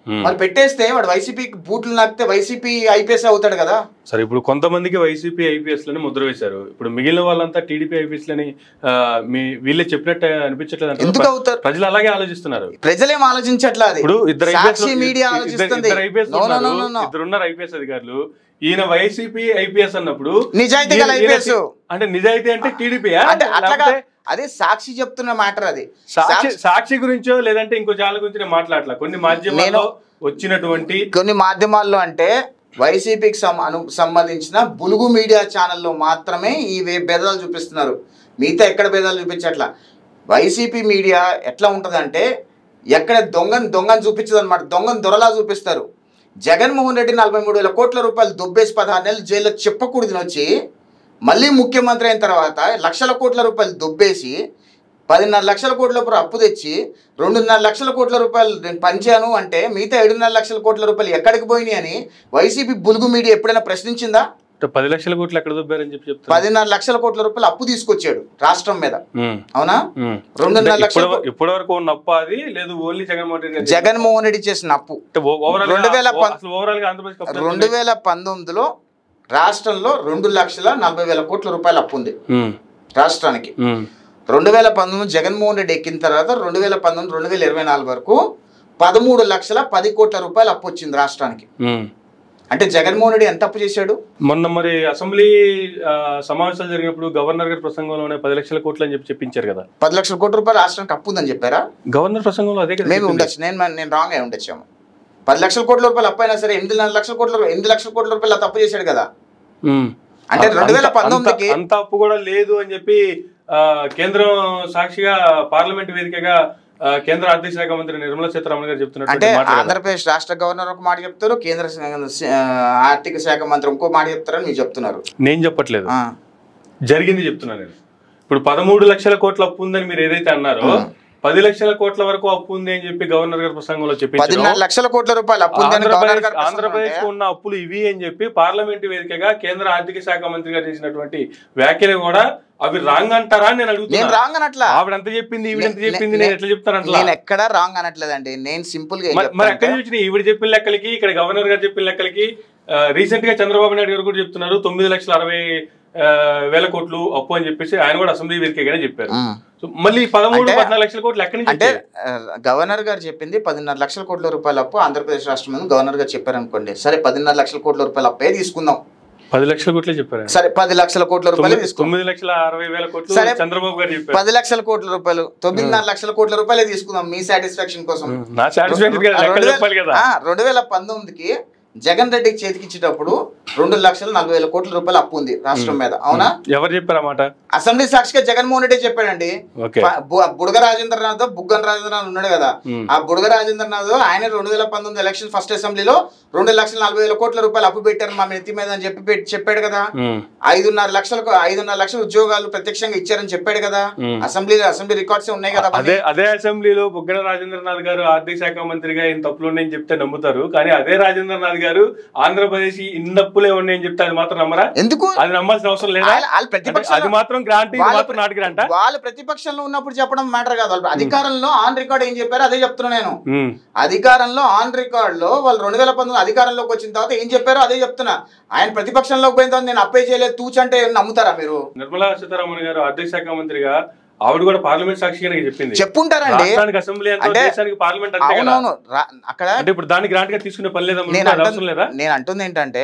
Hmm. మరి పెట్టేస్తే వాడు వైసీపీ బూట్లు నాకితే వైసీపీ ఐపీఎస్ అవుతాడు కదా సరే ఇప్పుడు కొంతమందికి వైసీపీ ఐపీఎస్ లని ముద్ర వేశారు ఇప్పుడు మిగిలిన వాళ్ళంతా టీడీపీ ఐపీఎస్ లని ఆ, మీ వీళ్ళే చెప్పినట్టు అనిపించట్లేదు అంటారా? ఎందుకు అవుతారు ప్రజలు అలాగే ఆలోచిస్తున్నారు ప్రజలేం ఆలోచించట్లా అది ఇప్పుడు ఇద్దరు సాక్షి IPS మీడియా ఇద్దరు- ఆలోచిస్తుంది ఇద్దరు IPS No, no, no, ఉన్నారు. no, no. ఇద్దరు ఉన్నారు ఐపీఎస్ అధికారులు ఈయన వైసీపీ ఐపీఎస్ అన్నప్పుడు నిజాయితీ గల ఈయన- ఈయన- IPS. అంటే నిజాయితీ అంటే టీడీపీ అంటే అట్లాగా అదే సాక్షి చెప్తున్న మ్యాటర్ అది సాక్షి సాక్షి- సాక్షి గురించో లేదంటే ఇంకో చాలా గురించి నేను మాట్లాడలా కొన్ని మాధ్యమాల్లో వచ్చినటువంటి కొన్ని మాధ్యమాల్లో అంటే వైసీపీకి సం అను సంబంధించిన బులుగు మీడియా ఛానల్లో మాత్రమే ఈ వే- భేదాలు చూపిస్తున్నారు మిగతా ఎక్కడ భేదాలు చూపించట్లా వైసీపీ మీడియా ఎట్లా ఉంటుందంటే ఎక్కడ దొంగని దొంగని చూపించదు అనమాట దొంగని దొరలా చూపిస్తారు జగన్మోహన్ రెడ్డి నలభై మూడు వేల కోట్ల రూపాయలు దుబ్బేసి పదహారు నెలలు జైల్లో చెప్పకూడదని వచ్చి మళ్ళీ ముఖ్యమంత్రి అయిన తర్వాత లక్షల కోట్ల రూపాయలు దుబ్బేసి పదిన్నర లక్షల కోట్ల రూపాయలు అప్పు తెచ్చి రెండున్నర లక్షల కోట్ల రూపాయలు నేను పంచాను అంటే మిగతా ఏడున్నర లక్షల కోట్ల రూపాయలు ఎక్కడికి పోయినాయి అని వైసీపీ బులుగు మీడియా ఎప్పుడైనా ప్రశ్నించిందా పది లక్షల కోట్లు ఎక్కడ దొబ్బారని చెప్పి చెప్తారు పదిన్నర లక్షల కోట్ల రూపాయలు అప్పు తీసుకొచ్చాడు రాష్ట్రం మీద ఉమ్, అవునా ఉమ్. రెండున్నర అంటే లక్షల ఇప్పటి- ఇప్పటి వరకు ఉన్న అప్పు అది లేదు ఓన్లీ జగన్మోహన్ రెడ్డి గారి- జగన్మోహన్ రెడ్డి చేసిన అప్పు అంటే ఓ- ఓవరాల్ గా- రెండు వేల ఓ- పం- అసలు ఓవరాల్ గా ఆంధ్రప్రదేశ్ కప్పు రెండు వేల పంతొమ్మిదిలో రాష్ట్రంలో రెండు లక్షల నలభై వేల కోట్ల రూపాయలు అప్పు ఉంది ఉమ్, రాష్ట్రానికి ఉమ్, రెండు వేల పంతొమ్మిది జగన్మోహన్ రెడ్డి ఎక్కిన తర్వాత రెండు వేల పంతొమ్మిది రెండు వేల ఇరవై నాలుగు వరకు పదమూడు లక్షల పది కోట్ల రూపాయలు అప్పు వచ్చింది రాష్ట్రానికి ఉమ్. అంటే జగన్మోహన్ రెడ్డి ఎంత అప్పు చేశాడు మొన్న మరి అసెంబ్లీ ఆ, సమావేశాలు జరిగినప్పుడు గవర్నర్ గారి ప్రసంగంలోనే పది లక్షల కోట్లు అని చెప్పి చెప్పించారు కదా పది లక్షల కోట్ల రూపాయలు రాష్ట్రానికి అప్పు ఉందని చెప్పారా గవర్నర్ ప్రసంగంలో అదే కదా మేబీ చెప్పింది. ఉండొచ్చు నేను నేను రాంగ్ అయి ఉండొచ్చాము పది లక్షల కోట్ల రూపాయలు అప్పు అయినా సరే ఎనిమిది లక్షల కోట్ల రూ- ఎనిమిది లక్షల కోట్ల రూపాయలు తప్పు చేశాడు కదా ఉమ్. అంటే రెండు వేల అంత- పంతొమ్మిదికి అంత అప్పు కూడా లేదు అని చెప్పి ఆ, కేంద్రం సాక్షిగా పార్లమెంట్ వేదికగా ఆ, కేంద్ర ఆర్థిక శాఖ మంత్రి నిర్మలా సీతారామన్ గారు చెప్తున్నట్టు అంటే మాట కదా. ఆంధ్రప్రదేశ్ రాష్ట్ర గవర్నర్ ఒక మాట చెప్తారు కేంద్ర స- ఆ, ఆర్థిక శాఖ మంత్రి ఇంకో మాట చెప్తారని మీరు చెప్తున్నారు నేను చెప్పట్లేదు ఆ, జరిగింది చెప్తున్నాను నేను ఇప్పుడు పదమూడు లక్షల కోట్ల అప్పు ఉందని మీరు ఏదైతే అన్నారో మ్మ్. పది లక్షల కోట్ల వరకు అప్పు ఉంది అని చెప్పి గవర్నర్ గారి ప్రసంగంలో చెప్పించారు పదిన్నర లక్షల కోట్ల రూపాయలు అప్పు ఉందని గవర్నర్ ఆంధ్రప్రదేశ్ గారు ప్రసంగం ఆంధ్రప్రదేశ్ అంటే, ఉన్న అప్పులు ఇవి అని చెప్పి పార్లమెంట్ వేదికగా కేంద్ర ఆర్థిక శాఖ మంత్రి గారు చేసినటువంటి వ్యాఖ్యలు కూడా అవి రాంగ్ అంటారా అని నేను నేను అడుగుతున్నా రాంగ్ అనట్లా ఆవిడ ఎంత చెప్పింది ఈవిడ ఎంత నే- చెప్పింది నే- నేను ఎట్లా చెప్తానంటలా నేను ఎక్కడ రాంగ్ అనట్లేదండి నేను సింపుల్ గా ఏం మరి- మరి చెప్తానంటే, ఎక్కడి నుంచి ఈవిడ చెప్పిన లెక్కలకి ఇక్కడ గవర్నర్ గారు చెప్పిన లెక్కలకి రీసెంట్ గా చంద్రబాబు నాయుడు గారు కూడా చెప్తున్నారు తొమ్మిది లక్షల అరవై ఆ, వేల కోట్లు అప్పు అని చెప్పేసి ఆయన కూడా అసెంబ్లీ వేదికగానే చెప్పారు మ్మ్. సో మళ్ళీ పదమూడు అంటే- పద్నాలుగు లక్షల కోట్లు ఎక్కడి నుంచి అంటే వచ్చాయి? ఆ, గవర్నర్ గారు చెప్పింది పదిన్నర లక్షల కోట్ల రూపాయల అప్పు ఆంధ్రప్రదేశ్ రాష్ట్రం మీద గవర్నర్ గారు చెప్పారు అనుకోండి సరే పదిన్నర లక్షల కోట్ల రూపాయల అప్పే తీసుకుందాం పది లక్షల కోట్లే చెప్పారు ఆయన. సరే పది లక్షల కోట్ల రూపాయలు తొమ్మిది తీసుకుందాం తొమ్మిది లక్షల అరవై వేల కోట్లు సరే. చంద్రబాబు గారు చెప్పారు పది లక్షల కోట్ల రూపాయలు తొమ్మిదిన్నర లక్షల కోట్ల రూపాయలే తీసుకుందాం మీ సాటిస్ఫాక్షన్ కోసం నా సాటిస్ఫాక్షన్ కదా లెక్కలు రెండు చెప్పాలి వేల- కదా ఆ, రెండు వేల పంతొమ్మిదికి జగన్ రెడ్డికి చేతికిచ్చేటప్పుడు రెండు లక్షల నలభై వేల కోట్ల రూపాయలు అప్పు ఉంది రాష్ట్రం మీద అవునా ఎవరు చెప్పారు అన్నమాట అసెంబ్లీ సాక్షిగా జగన్మోహన్ రెడ్డి చెప్పాడండి ఓకే ప- బు- బుడగ రాజేంద్రనాథ్ బుగ్గన రాజేంద్రనాథ్ ఉన్నాడు కదా మ్మ్. ఆ బుడగ రాజేంద్రనాథ్ ఆయన రెండు వేల పంతొమ్మిది ఎలక్షన్ ఫస్ట్ అసెంబ్లీలో రెండు లక్షల నలభై వేల కోట్ల రూపాయలు అప్పు పెట్టారు మా నెత్తి మీద అని చెప్పి పెట్టి- చెప్పాడు కదా ఉమ్, ఐదున్నర లక్షలకు ఐదున్నర లక్షల ఉద్యోగాలు ప్రత్యక్షంగా ఇచ్చారని చెప్పాడు కదా మ్మ్. అసెంబ్లీ అసెంబ్లీ రికార్డ్స్ ఉన్నాయి కదా అవన్నీ. అదే అదే అసెంబ్లీలో బుగ్గన రాజేంద్రనాథ్ గారు ఆర్థిక శాఖ మంత్రిగా ఈయన తప్పులు ఉన్నాయని చెప్తే నమ్ముతారు కానీ అదే రాజేంద్రనాథ్ గారు ఆంధ్రప్రదేశ్ ఇన్ని అప్పులే ఉన్నాయని చెప్తే అది మాత్రం నమ్మరా ఎందుకు అది నమ్మాల్సిన అవసరం లేదా వాళ్ళ- వాళ్ళ అంటే ప్రతిపక్షంలో- అది మాత్రం గ్రాంట్ ఇది వాళ్ళ మాత్రం నాటి గ్రాంట్ వాళ్ళు ప్రతిపక్షంలో ఉన్నప్పుడు చెప్పడం మ్యాటర్ కాదు వాళ్ళు అధికారంలో ఆన్ రికార్డ్ ఏం చెప్పారో అదే చెప్తున్నా నేను అధికారంలో ఆన్ రికార్డ్ లో వాళ్ళు రెండు వేల పంతొమ్మిది అధికారంలోకి వచ్చిన తర్వాత ఏం చెప్పారో అదే చెప్తున్నా ఆయన ప్రతిపక్షంలోకి పోయిన తర్వాత నేను అప్పే చేయలేదు తూచంటే నమ్ముతారా మీరు నిర్మలా సీతారామన్ గారు ఆర్థిక శాఖ మంత్రిగా ఆవిడ కూడా పార్లమెంట్ సాక్షిగానే చెప్పింది చెప్పుంటారండి రాష్ట్రానికి అసెంబ్లీ అంతా అంటే- దేశానికి పార్లమెంట్ అంతే కదా అవునవును రా- అక్కడ అంటే ఇప్పుడు దాన్ని గ్రాంట్ గా తీసుకునే పని లేదా నేను అది అవసరం లేదా అంటుంది నేను అంటుంది ఏంటంటే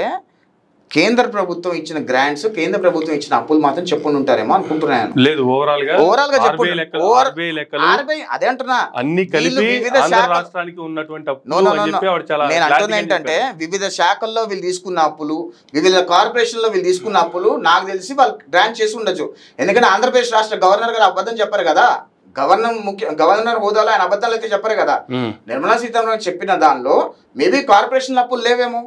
కేంద్ర ప్రభుత్వం ఇచ్చిన గ్రాంట్స్ కేంద్ర ప్రభుత్వం ఇచ్చిన అప్పులు మాత్రం చెప్పుండి ఉంటారేమో అనుకుంటున్నాను లేదు ఓవరాల్ గా Overall గా చెప్పు. RBI లెక్కలు Over- RBI లెక్కలు ఆర్బీఐ అదే అంటున్నా అన్ని వీళ్ళు కలిపి వివిధ ఆంధ్ర శాఖ- రాష్ట్రానికి ఉన్నటువంటి నో, అప్పు నో, నో, అని చెప్పి నో. ఆవిడ చాలా నేను clarity అంటుంది గా ఏంటంటే చెప్పారు. వివిధ శాఖల్లో వీళ్ళు తీసుకున్న అప్పులు వివిధ కార్పొరేషన్లో వీళ్ళు తీసుకున్న అప్పులు నాకు తెలిసి వాళ్ళు గ్రాంట్ చేసి ఉండొచ్చు ఎందుకంటే ఆంధ్రప్రదేశ్ రాష్ట్ర గవర్నర్ గారు అబద్ధం చెప్పారు కదా గవర్నర్ ముఖ్య గవర్నర్ హోదాలో ఆయన అబద్ధాలు అయితే చెప్పారు కదా ఉమ్, నిర్మలా సీతారామన్ చెప్పిన దానిలో మేబీ కార్పొరేషన్ అప్పులు లేవేమో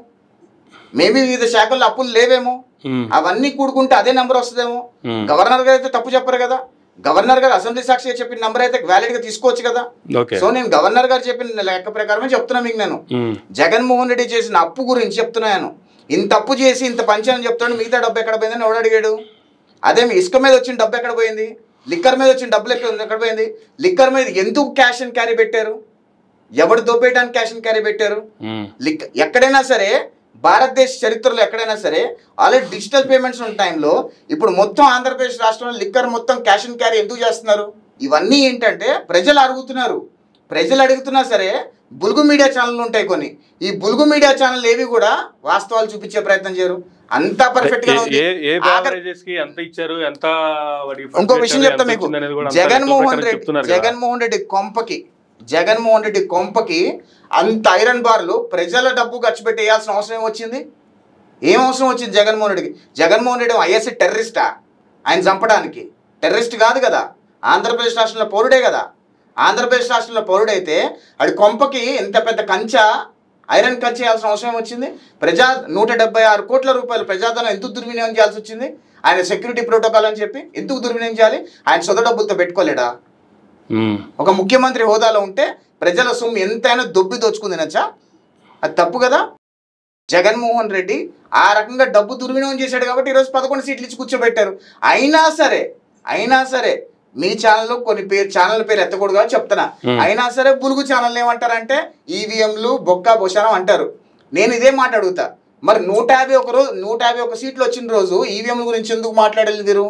మేబీ వివిధ శాఖల్లో అప్పులు లేవేమో ఉమ్, అవన్నీ కూడుకుంటే అదే నెంబర్ వస్తుందేమో ఉమ్. గవర్నర్ గారు అయితే తప్పు చెప్పరు కదా గవర్నర్ గారు అసెంబ్లీ సాక్షిగా చెప్పిన నెంబర్ అయితే వ్యాలిడ్ గా తీసుకోవచ్చు కదా ఓకే సో నేను గవర్నర్ గారు చెప్పిన లెక్క ప్రకారమే చెప్తున్నా మీకు నేను ఉమ్, జగన్మోహన్ రెడ్డి చేసిన అప్పు గురించి చెప్తున్నాను ఇంత అప్పు చేసి ఇంత పంచాలని చెప్తాడు మిగతా డబ్బు ఎక్కడ పోయిందని ఎవడు అడిగాడు అదే మీ ఇసుక మీద వచ్చిన డబ్బు ఎక్కడ పోయింది లిక్కర్ మీద వచ్చిన డబ్బులు ఎక్కడ ఎక్కడ పోయింది లిక్కర్ మీద ఎందుకు క్యాష్ అండ్ క్యారీ పెట్టారు ఎవడు దొబ్బేయడానికి క్యాష్ అండ్ క్యారీ పెట్టారు ఉమ్, లిక్ ఎక్కడైనా సరే భారతదేశ చరిత్రలో ఎక్కడైనా సరే ఆల్రెడీ డిజిటల్ పేమెంట్స్ ఉన్న టైంలో ఇప్పుడు మొత్తం ఆంధ్రప్రదేశ్ రాష్ట్రంలో లిక్కర్ మొత్తం క్యాష్ అండ్ క్యారీ ఎందుకు చేస్తున్నారు ఇవన్నీ ఏంటంటే ప్రజలు అడుగుతున్నారు ప్రజలు అడుగుతున్నా సరే బులుగు మీడియా ఛానల్ ఉంటాయి కొన్ని ఈ బులుగు మీడియా ఛానల్ ఏవి కూడా వాస్తవాలు చూపించే ప్రయత్నం చేయరు అంతా పర్ఫెక్ట్ గా ఏ- ఉంది. ఏ ఏ ఆఖరి- బెవరేజెస్ కి ఎంత ఇచ్చారు ఎంత వాటికి ఇంకో ఫండ్ విషయం ఇచ్చారు, చెప్తా ఎంత మీకు వచ్చింది అనేది కూడా అంతా జగన్మోహన్ లెక్క రెడ్డి చెప్తున్నారు కదా. జగన్మోహన్ రెడ్డి కొంపకి జగన్మోహన్ రెడ్డి కొంపకి అంత ఐరన్ బార్లు ప్రజల డబ్బు ఖర్చు పెట్టి వేయాల్సిన అవసరం ఏం వచ్చింది ఏం అవసరం వచ్చింది జగన్మోహన్ రెడ్డికి జగన్మోహన్ రెడ్డి ఐఎస్సి టెర్రరిస్టా ఆయన చంపడానికి టెర్రరిస్ట్ కాదు కదా ఆంధ్రప్రదేశ్ రాష్ట్రంలో పౌరుడే కదా ఆంధ్రప్రదేశ్ రాష్ట్రంలో పౌరుడైతే అది కొంపకి ఇంత పెద్ద కంచ ఐరన్ కంచె చేయాల్సిన అవసరం ఏం వచ్చింది ప్రజా నూట డెబ్బై ఆరు కోట్ల రూపాయలు ప్రజాధనం ఎందుకు దుర్వినియోగం చేయాల్సి వచ్చింది ఆయన సెక్యూరిటీ ప్రోటోకాల్ అని చెప్పి ఎందుకు దుర్వినియోగం చేయాలి ఆయన సొంత డబ్బులతో పెట్టుకోలేడా ఉమ్, ఒక ముఖ్యమంత్రి హోదాలో ఉంటే ప్రజల సొమ్ము ఎంతైనా దొబ్బి దోచుకుంది నచ్చా అది తప్పు కదా జగన్మోహన్ రెడ్డి ఆ రకంగా డబ్బు దుర్వినియోగం చేశాడు కాబట్టి ఈరోజు పదకొండు సీట్లు ఇచ్చి కూర్చోబెట్టారు అయినా సరే అయినా సరే మీ ఛానల్లో కొన్ని పేరు ఛానల్ పేరు ఎత్తకూడదు అని చెప్తున్నా Hmm. అయినా సరే బులుగు ఛానల్ ఏమంటారంటే ఈవీఎంలు బొక్క బొషానం అంటారు నేను ఇదే మాట అడుగుతా మరి నూట యాభై ఒక రోజు నూట యాభై ఒక సీట్లు వచ్చిన రోజు ఈవీఎంల గురించి ఎందుకు మాట్లాడాలి మీరు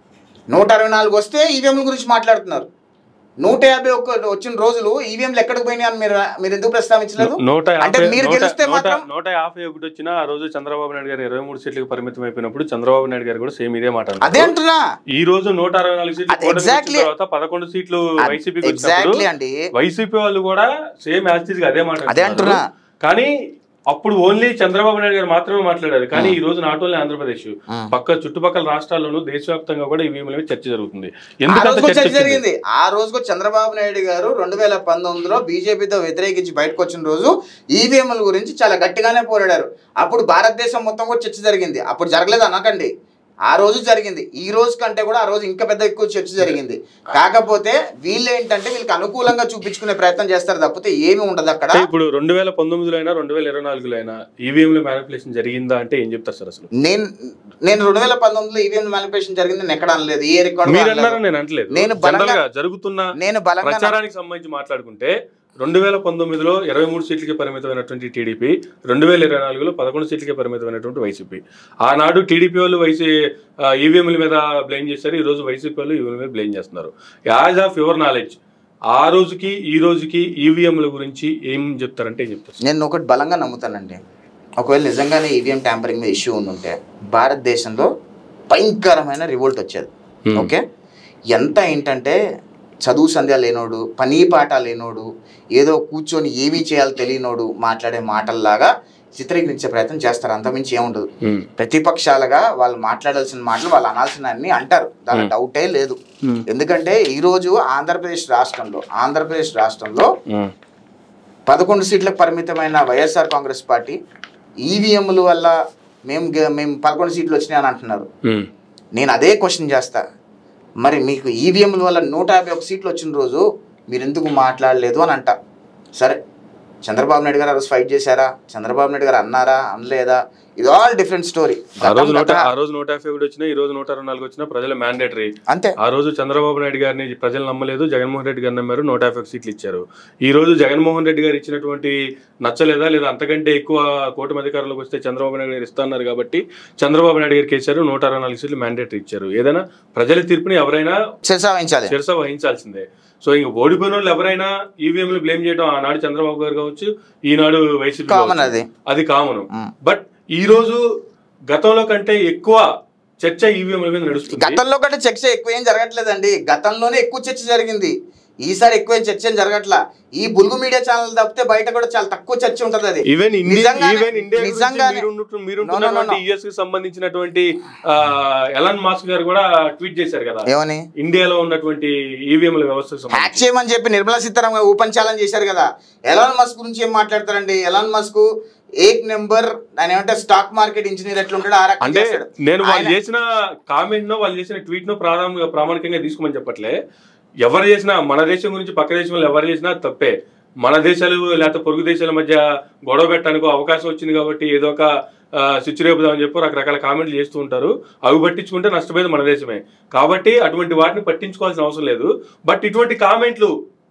నూట అరవై నాలుగు వస్తే ఈవీఎంల గురించి మాట్లాడుతున్నారు నూట యాభై ఒక్క వచ్చిన రోజులు ఈవీఎంలు ఎక్కడికి పోయినాయి అని మీరు మీరు ఎందుకు ప్రస్తావించలేదు నూట అంటే యాభై మీరు నూట- గెలిస్తే నూట- మాత్రం నూట యాభై ఒకటి వచ్చినా ఆ రోజు చంద్రబాబు నాయుడు గారు ఇరవై మూడు సీట్లకు పరిమితం అయిపోయినప్పుడు చంద్రబాబు నాయుడు గారు కూడా సేమ్ ఇదే మాట అన్నారు. అదే అంటున్నా ఈ రోజు నూట అరవై నాలుగు సీట్లు అది కూటమికి exactly- వచ్చిన తర్వాత పదకొండు సీట్లు వైసీపీకి ఎగ్జాక్ట్లీ వచ్చినప్పుడు అండి వైసీపీ వాళ్ళు కూడా సేమ్ యాస్టీస్ గా అదే మాట అదే అంటున్నారు. అంటున్నా. కానీ అప్పుడు ఓన్లీ చంద్రబాబు నాయుడు గారు మాత్రమే మాట్లాడారు కానీ ఈ రోజు నాట్ ఓన్లీ ఆంధ్రప్రదేశ్ Hmm. పక్క చుట్టుపక్కల రాష్ట్రాల్లోనూ దేశవ్యాప్తంగా కూడా ఈవీఎం మీద చర్చ జరుగుతుంది ఆ ఎందుకంత రోజుకు చర్చ చర్చ వచ్చింది? జరిగింది ఆ రోజుకు చంద్రబాబు నాయుడు గారు రెండు వేల పంతొమ్మిదిలో బీజేపీతో వ్యతిరేకించి బయటకు వచ్చిన రోజు ఈవీఎంల గురించి చాలా గట్టిగానే పోరాడారు అప్పుడు భారతదేశం మొత్తం కూడా చర్చ జరిగింది అప్పుడు జరగలేదు అనకండి ఆ రోజు జరిగింది ఈ రోజు కంటే కూడా ఆ రోజు ఇంకా పెద్ద ఎక్కువ చర్చ జరిగింది కాకపోతే వీళ్ళు ఏంటంటే వీళ్ళకి అనుకూలంగా చూపించుకునే ప్రయత్నం చేస్తారు తప్పితే ఏమీ ఉండదు అక్కడ అంటే ఇప్పుడు రెండు వేల పంతొమ్మిదిలో అయినా రెండు వేల ఇరవై నాలుగులో అయినా ఈవీఎం లో మ్యానిపులేషన్ జరిగిందా అంటే ఏం చెప్తారు సార్ అసలు నేను నేను రెండు వేల పంతొమ్మిదిలో ఈవీఎం మ్యానిపులేషన్ జరిగింది నేను ఎక్కడ అనలేదు ఏ రికార్డు మీరు అన్నారని నేను అంటలేదు నేను బలంగా- జనరల్ గా జరుగుతున్న నేను బలంగా ప్రచారానికి సంబంధించి మాట్లాడుకుంటే రెండు వేల పంతొమ్మిదిలో ఇరవై మూడు సీట్లకి పరిమితమైనటువంటి టీడీపీ రెండు వేల ఇరవై నాలుగులో పదకొండు సీట్లకి పరిమితమైనటువంటి వైసీపీ ఆనాడు టీడీపీ వాళ్ళు వైసీ ఈవీఎంల మీద బ్లేమ్ చేశారు ఈ రోజు వైసీపీ వాళ్ళు ఈవీఎం మీద బ్లేమ్ చేస్తున్నారు యాజ్ ఆఫ్ యువర్ నాలెడ్జ్ ఆ రోజుకి ఈ రోజుకి ఈవీఎంల గురించి ఏం చెప్తారంటే ఏం చెప్తారు నేను ఒకటి బలంగా నమ్ముతానండి ఒకవేళ నిజంగానే ఈవీఎం ట్యాంపరింగ్ మీద ఇష్యూ ఉంటే భారతదేశంలో భయంకరమైన రివోల్ట్ వచ్చేది Hmm. ఓకే ఎంత ఏంటంటే చదువు సంధ్య లేనోడు పని పాట లేనోడు ఏదో కూర్చొని ఏమీ చేయాలో తెలియనోడు మాట్లాడే మాటల్లాగా చిత్రీకరించే ప్రయత్నం చేస్తారు అంతమించి ఏముండదు ఉమ్. ప్రతిపక్షాలుగా వాళ్ళు మాట్లాడాల్సిన మాటలు వాళ్ళు అనాల్సిన అన్ని అంటారు దాని Hmm. డౌటే లేదు ఉమ్. ఎందుకంటే ఈరోజు ఆంధ్రప్రదేశ్ రాష్ట్రంలో ఆంధ్రప్రదేశ్ రాష్ట్రంలో ఉమ్. పదకొండు సీట్లకు పరిమితమైన వైఎస్ఆర్ కాంగ్రెస్ పార్టీ ఈవీఎంల వల్ల మేము గె- మేము పదకొండు సీట్లు వచ్చినాయని అంటున్నారు ఉమ్. నేను అదే క్వశ్చన్ చేస్తా మరి మీకు ఈవీఎంల వల్ల నూట యాభై ఒక సీట్లు వచ్చిన రోజు మీరు ఎందుకు మాట్లాడలేదు అని అంట సరే చంద్రబాబు నాయుడు గారు ఆ రోజు ఫైట్ చేశారా చంద్రబాబు నాయుడు గారు అన్నారా అనలేదా ఇది ఆల్ డిఫరెంట్ స్టోరీ ఆ రోజు నూట ఆ రోజు నూట యాభై ఒకటి వచ్చినా ఈ రోజు నూట అరవై నాలుగు వచ్చినా ప్రజల మ్యాండేటరీ అంతే ఆ రోజు చంద్రబాబు నాయుడు గారిని ప్రజలు నమ్మలేదు జగన్మోహన్ రెడ్డి గారు నమ్మారు నూట యాభై ఒక్క సీట్లు ఇచ్చారు ఈ రోజు జగన్మోహన్ రెడ్డి గారు ఇచ్చినటువంటి నచ్చలేదా లేదా అంతకంటే ఎక్కువ కూటమి అధికారంలోకి వస్తే చంద్రబాబు నాయుడు గారు ఇస్తున్నారు కాబట్టి చంద్రబాబు నాయుడు గారికి ఇచ్చారు నూట అరవై నాలుగు సీట్లు మ్యాండేటరీ ఇచ్చారు ఏదైనా ప్రజల తీర్పుని ఎవరైనా శిరసా వహించాలి శిరస వహించాల్సిందే సో ఇంక ఓడిపోయిన వాళ్ళు ఎవరైనా ఈవీఎంలు బ్లేమ్ చేయడం ఆనాడు చంద్రబాబు గారు కావచ్చు ఈనాడు వైసీపీ కామన్ కావచ్చు. అది అది కామన్ మ్. బట్ ఈ రోజు గతంలో కంటే ఎక్కువ చర్చ ఈవీఎంల మీద నడుస్తుంది గతంలో కంటే చర్చ ఎక్కువ ఏం జరగట్లేదండి గతంలోనే ఎక్కువ చర్చ జరిగింది ఈసారి ఎక్కువ ఏం చర్చ ఏం జరగట్లా ఈ బుల్గు మీడియా ఛానల్ తప్పితే బయట కూడా చాలా తక్కువ చర్చ ఉంటది అది ఈవెన్ ఇండియా నిజంగానే- ఈవెన్ ఇండియా గురించి నిజంగానే- మీరున్నటు- No, మీరుంటున్నటువంటి no, no, no. యుఎస్ కి సంబంధించినటువంటి ఆ, ఎలాన్ మాస్క్ గారు కూడా ట్వీట్ చేశారు కదా ఏమని ఇండియాలో ఉన్నటువంటి ఈవీఎంల వ్యవస్థకు హ్యాక్ సంబంధించి చేయమని చెప్పి నిర్మలా సీతారామన్ ఓపెన్ ఛాలెంజ్ చేశారు కదా ఎలాన్ మస్క్ గురించి ఏం మాట్లాడతారండి ఎలాన్ మస్క్ ఏక్ నెంబర్ దాని ఏమంటే స్టాక్ మార్కెట్ ఇంజనీర్ ఎట్లా ఉంటాడు ఆ రకంగా అంటే చేశాడు. నేను వాళ్ళు ఆయన- చేసిన కామెంట్ నో వాళ్ళు చేసిన ట్వీట్ నో ప్రాథమిక ప్రామాణికంగా తీసుకోమని చెప్పట్లే ఎవరు చేసినా మన దేశం గురించి పక్క దేశం వాళ్ళు ఎవరు చేసినా తప్పే మన దేశాలు లేకపోతే పొరుగు దేశాల మధ్య గొడవ పెట్టడానికి అవకాశం వచ్చింది కాబట్టి ఏదో ఒక సిచ్చురేపుదామని చెప్పి రకరకాల కామెంట్లు చేస్తూ ఉంటారు అవి పట్టించుకుంటే నష్టపోయేది మన దేశమే కాబట్టి అటువంటి వాటిని పట్టించుకోవాల్సిన అవసరం లేదు బట్ ఇటువంటి కామెంట్లు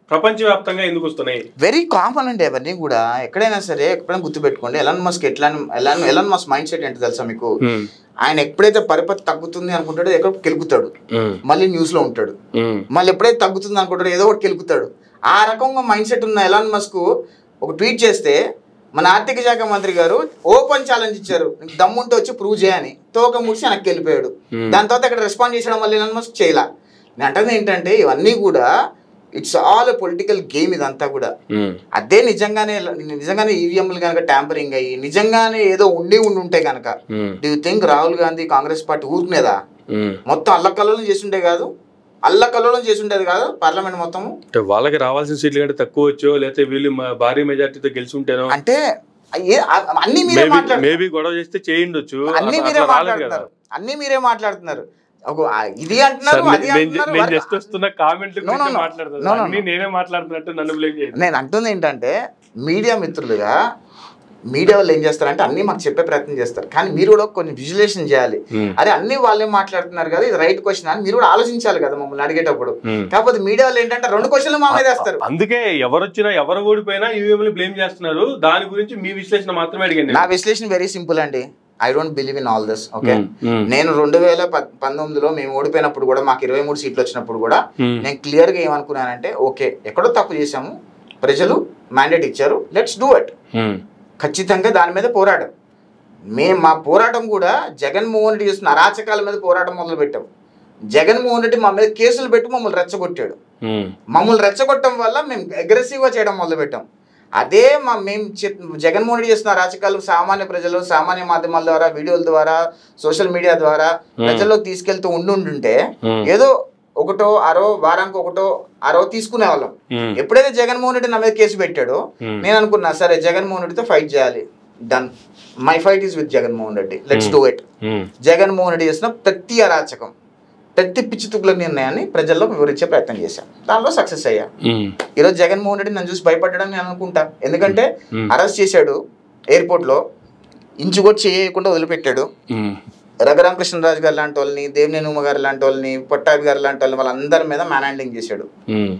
ప్రపంచవ్యాప్తంగా ఎందుకు వస్తున్నాయి వెరీ కామన్ అండి అవన్నీ కూడా ఎక్కడైనా సరే ఎప్పుడైనా గుర్తుపెట్టుకోండి ఎలాన్ మస్క్ ఎట్లా Elon Elon Musk mindset ఏంటో తెలుసా మీకు ఉమ్, ఆయన ఎప్పుడైతే పరిపతి తగ్గుతుంది అనుకుంటాడో ఎక్కడ కెలుకుతాడు ఉమ్, మళ్ళీ న్యూస్ లో ఉంటాడు ఉమ్, మళ్ళీ ఎప్పుడైతే తగ్గుతుంది అనుకుంటాడో ఏదో ఒకటి కెలుకుతాడు ఆ రకంగా మైండ్ సెట్ ఉన్న ఎలాన్ మస్క్ ఒక ట్వీట్ చేస్తే మన ఆర్థిక శాఖ మంత్రి గారు ఓపెన్ ఛాలెంజ్ ఇచ్చారు నీకు దమ్ముంటే వచ్చి ప్రూవ్ చేయని తోక ముడిచి వెనక్కి వెళ్ళిపోయాడు Hmm. దాని తర్వాత అక్కడ రెస్పాండ్ చేసడం వల్ల ఎలాన్ మస్క్ చేయలా నేను అంటుంది ఏంటంటే ఇవన్నీ కూడా ఇట్స్ ఆల్ పొలిటికల్ గేమ్ ఇదంతా కూడా ఉమ్, అదే నిజంగానే నిజంగానే ఈవీఎంలు కనుక ట్యాంపరింగ్ అయ్యి నిజంగానే ఏదో ఉండి ఉండి ఉంటే కనుక um, do you think Rahul Gandhi Congress party ఊరుకునేదా ఉమ్. మొత్తం అల్లకల్లోలం చేస్తుండే కాదు అల్లకల్లోలం చేస్తుండేది కాదు పార్లమెంట్ మొత్తం అంటే వాళ్ళకి రావాల్సిన సీట్లు కంటే తక్కువ వచ్చో లేకపోతే వీళ్ళు మా భారీ మెజార్టీతో గెలిచి ఉంటేనో అంటే ఏ- అ- అన్ని మీరే మేబీ మాట్లాడుతున్నారు మేబీ గొడవ చేస్తే చేయండొచ్చు అన్ని అట్లా- మీరే అట్లా రాలేదు కదా మాట్లాడుతున్నారు అన్ని మీరే మాట్లాడుతున్నారు ఒక ఆ, ఇది అంటున్నారు సార్, అది నేను- అంటున్నారు నేను వారి- జస్ట్ వస్తున్న కామెంట్ No, no, no. మాట్లాడుతాను No, no, no. అన్ని నేనే మాట్లాడుతున్నట్టు నన్ను బ్లేమ్ చేయదు నేను అంటుంది ఏంటంటే మీడియా మిత్రులుగా మీడియా వాళ్ళు ఏం చేస్తారంటే అన్ని మాకు చెప్పే ప్రయత్నం చేస్తారు కానీ మీరు కూడా కొన్ని విజులేషన్ చేయాలి Hmm. అరే అన్ని వాళ్ళే మాట్లాడుతున్నారు కదా ఇది రైట్ క్వశ్చన్ అని మీరు కూడా ఆలోచించాలి కదా మమ్మల్ని అడిగేటప్పుడు Hmm. కాకపోతే మీడియా వాళ్ళు ఏంటంటే రెండు క్వశ్చన్లు మా మీద వేస్తారు అందుకే ఎవరు వచ్చినా ఎవరు ఓడిపోయినా ఈవీఎంలు బ్లేమ్ చేస్తున్నారు దాని గురించి మీ విశ్లేషణ మాత్రమే అడిగాను నా నేను. విశ్లేషణ వెరీ సింపుల్ అండి I don't believe in all this okay Hmm. Hmm. నేను రెండు వేల పద్- పంతొమ్మిదిలో మేము ఓడిపోయినప్పుడు కూడా మాకు ఇరవై మూడు సీట్లు వచ్చినప్పుడు కూడా Hmm. నేను క్లియర్గా ఏమనుకున్నానంటే ఓకే ఎక్కడో తప్పు చేశాము ప్రజలు మ్యాండేట్ ఇచ్చారు లెట్స్ డూ ఇట్ Hmm. ఖచ్చితంగా దాని మీద పోరాటం మేము మా పోరాటం కూడా జగన్మోహన్ రెడ్డి చేస్తున్న అరాచకాల మీద పోరాటం మొదలు పెట్టాం జగన్మోహన్ రెడ్డి మా మీద కేసులు పెట్టి మమ్మల్ని రెచ్చగొట్టాడు Hmm. మమ్మల్ని రెచ్చగొట్టడం వల్ల మేము అగ్రెసివ్గా చేయడం మొదలుపెట్టాం అదే మా మేము చెప్- జగన్మోహన్ రెడ్డి చేస్తున్న రాజకీయాలు సామాన్య ప్రజలు సామాన్య మాధ్యమాల ద్వారా వీడియోల ద్వారా సోషల్ మీడియా ద్వారా ప్రజల్లోకి తీసుకెళ్తూ ఉండి ఉండుంటే Hmm. ఏదో ఒకటో అరో వారానికి ఒకటో అరో తీసుకునే వాళ్ళం Hmm. ఎప్పుడైతే జగన్మోహన్ రెడ్డి నా మీద కేసు పెట్టాడో Hmm. నేను అనుకున్నా సరే జగన్మోహన్ రెడ్డితో ఫైట్ చేయాలి done my fight is with Jaganmohan Reddy let's Hmm. Do it Hmm. Jaganmohan Reddy చేసిన ప్రతి అరాచకం ప్రతి పిచ్చి తుగ్గుల నిర్ణయాన్ని ప్రజల్లో వివరించే ప్రయత్నం చేశాం దానిలో సక్సెస్ అయ్యా Hmm. ఈరోజు జగన్మోహన్ రెడ్డి నన్ను చూసి భయపడ్డాడని నేను అనుకుంటా ఎందుకంటే Hmm. అరెస్ట్ చేశాడు ఎయిర్పోర్ట్లో ఇంచు కూడా చేయకుండా వదిలిపెట్టాడు Hmm. రఘురామకృష్ణరాజు గారు లాంటి వాళ్ళని దేవినేని ఉమ్మ గారు లాంటి వాళ్ళని పొట్టాభి గారు లాంటి వాళ్ళని వాళ్ళందరి మీద మ్యాన్ హ్యాండ్లింగ్ చేశాడు Hmm.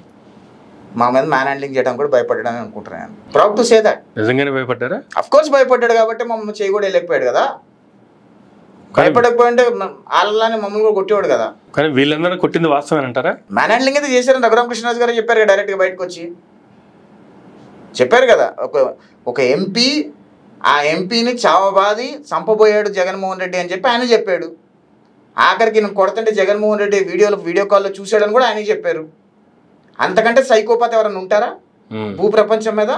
మా మీద మ్యాన్ హ్యాండ్లింగ్ చేయడం కూడా భయపడ్డాడని అనుకుంటున్నాను ప్రౌడ్ టు సే దట్ నిజంగానే భయపడ్డారా అఫ్ కోర్స్ భయపడ్డాడు కాబట్టి మమ్మల్ని చేయి కూడా వెళ్ళకపోయాడు కదా భయపడకపోయింటే వాళ్ళని మమ్మల్ని కూడా కొట్టేవాడు కదా కానీ వీళ్ళందరూ కొట్టింది వాస్తవం అంటారా మ్యాన్ హ్యాండ్లింగ్ అయితే చేశారని రఘురామకృష్ణరాజు గారు చెప్పారు కదా డైరెక్ట్గా బయటకు వచ్చి చెప్పారు కదా ఒక ఒక ఎంపీ ఆ ఎంపీని చావబాది చంపబోయాడు జగన్మోహన్ రెడ్డి అని చెప్పి ఆయన చెప్పాడు ఆఖరికి నేను కొడుతుంటే జగన్మోహన్ రెడ్డి వీడియోలో వీడియో కాల్లో చూశాడని కూడా ఆయన చెప్పారు అంతకంటే సైకోపాత్ ఎవరైనా ఉంటారా Hmm. భూ ప్రపంచం మీద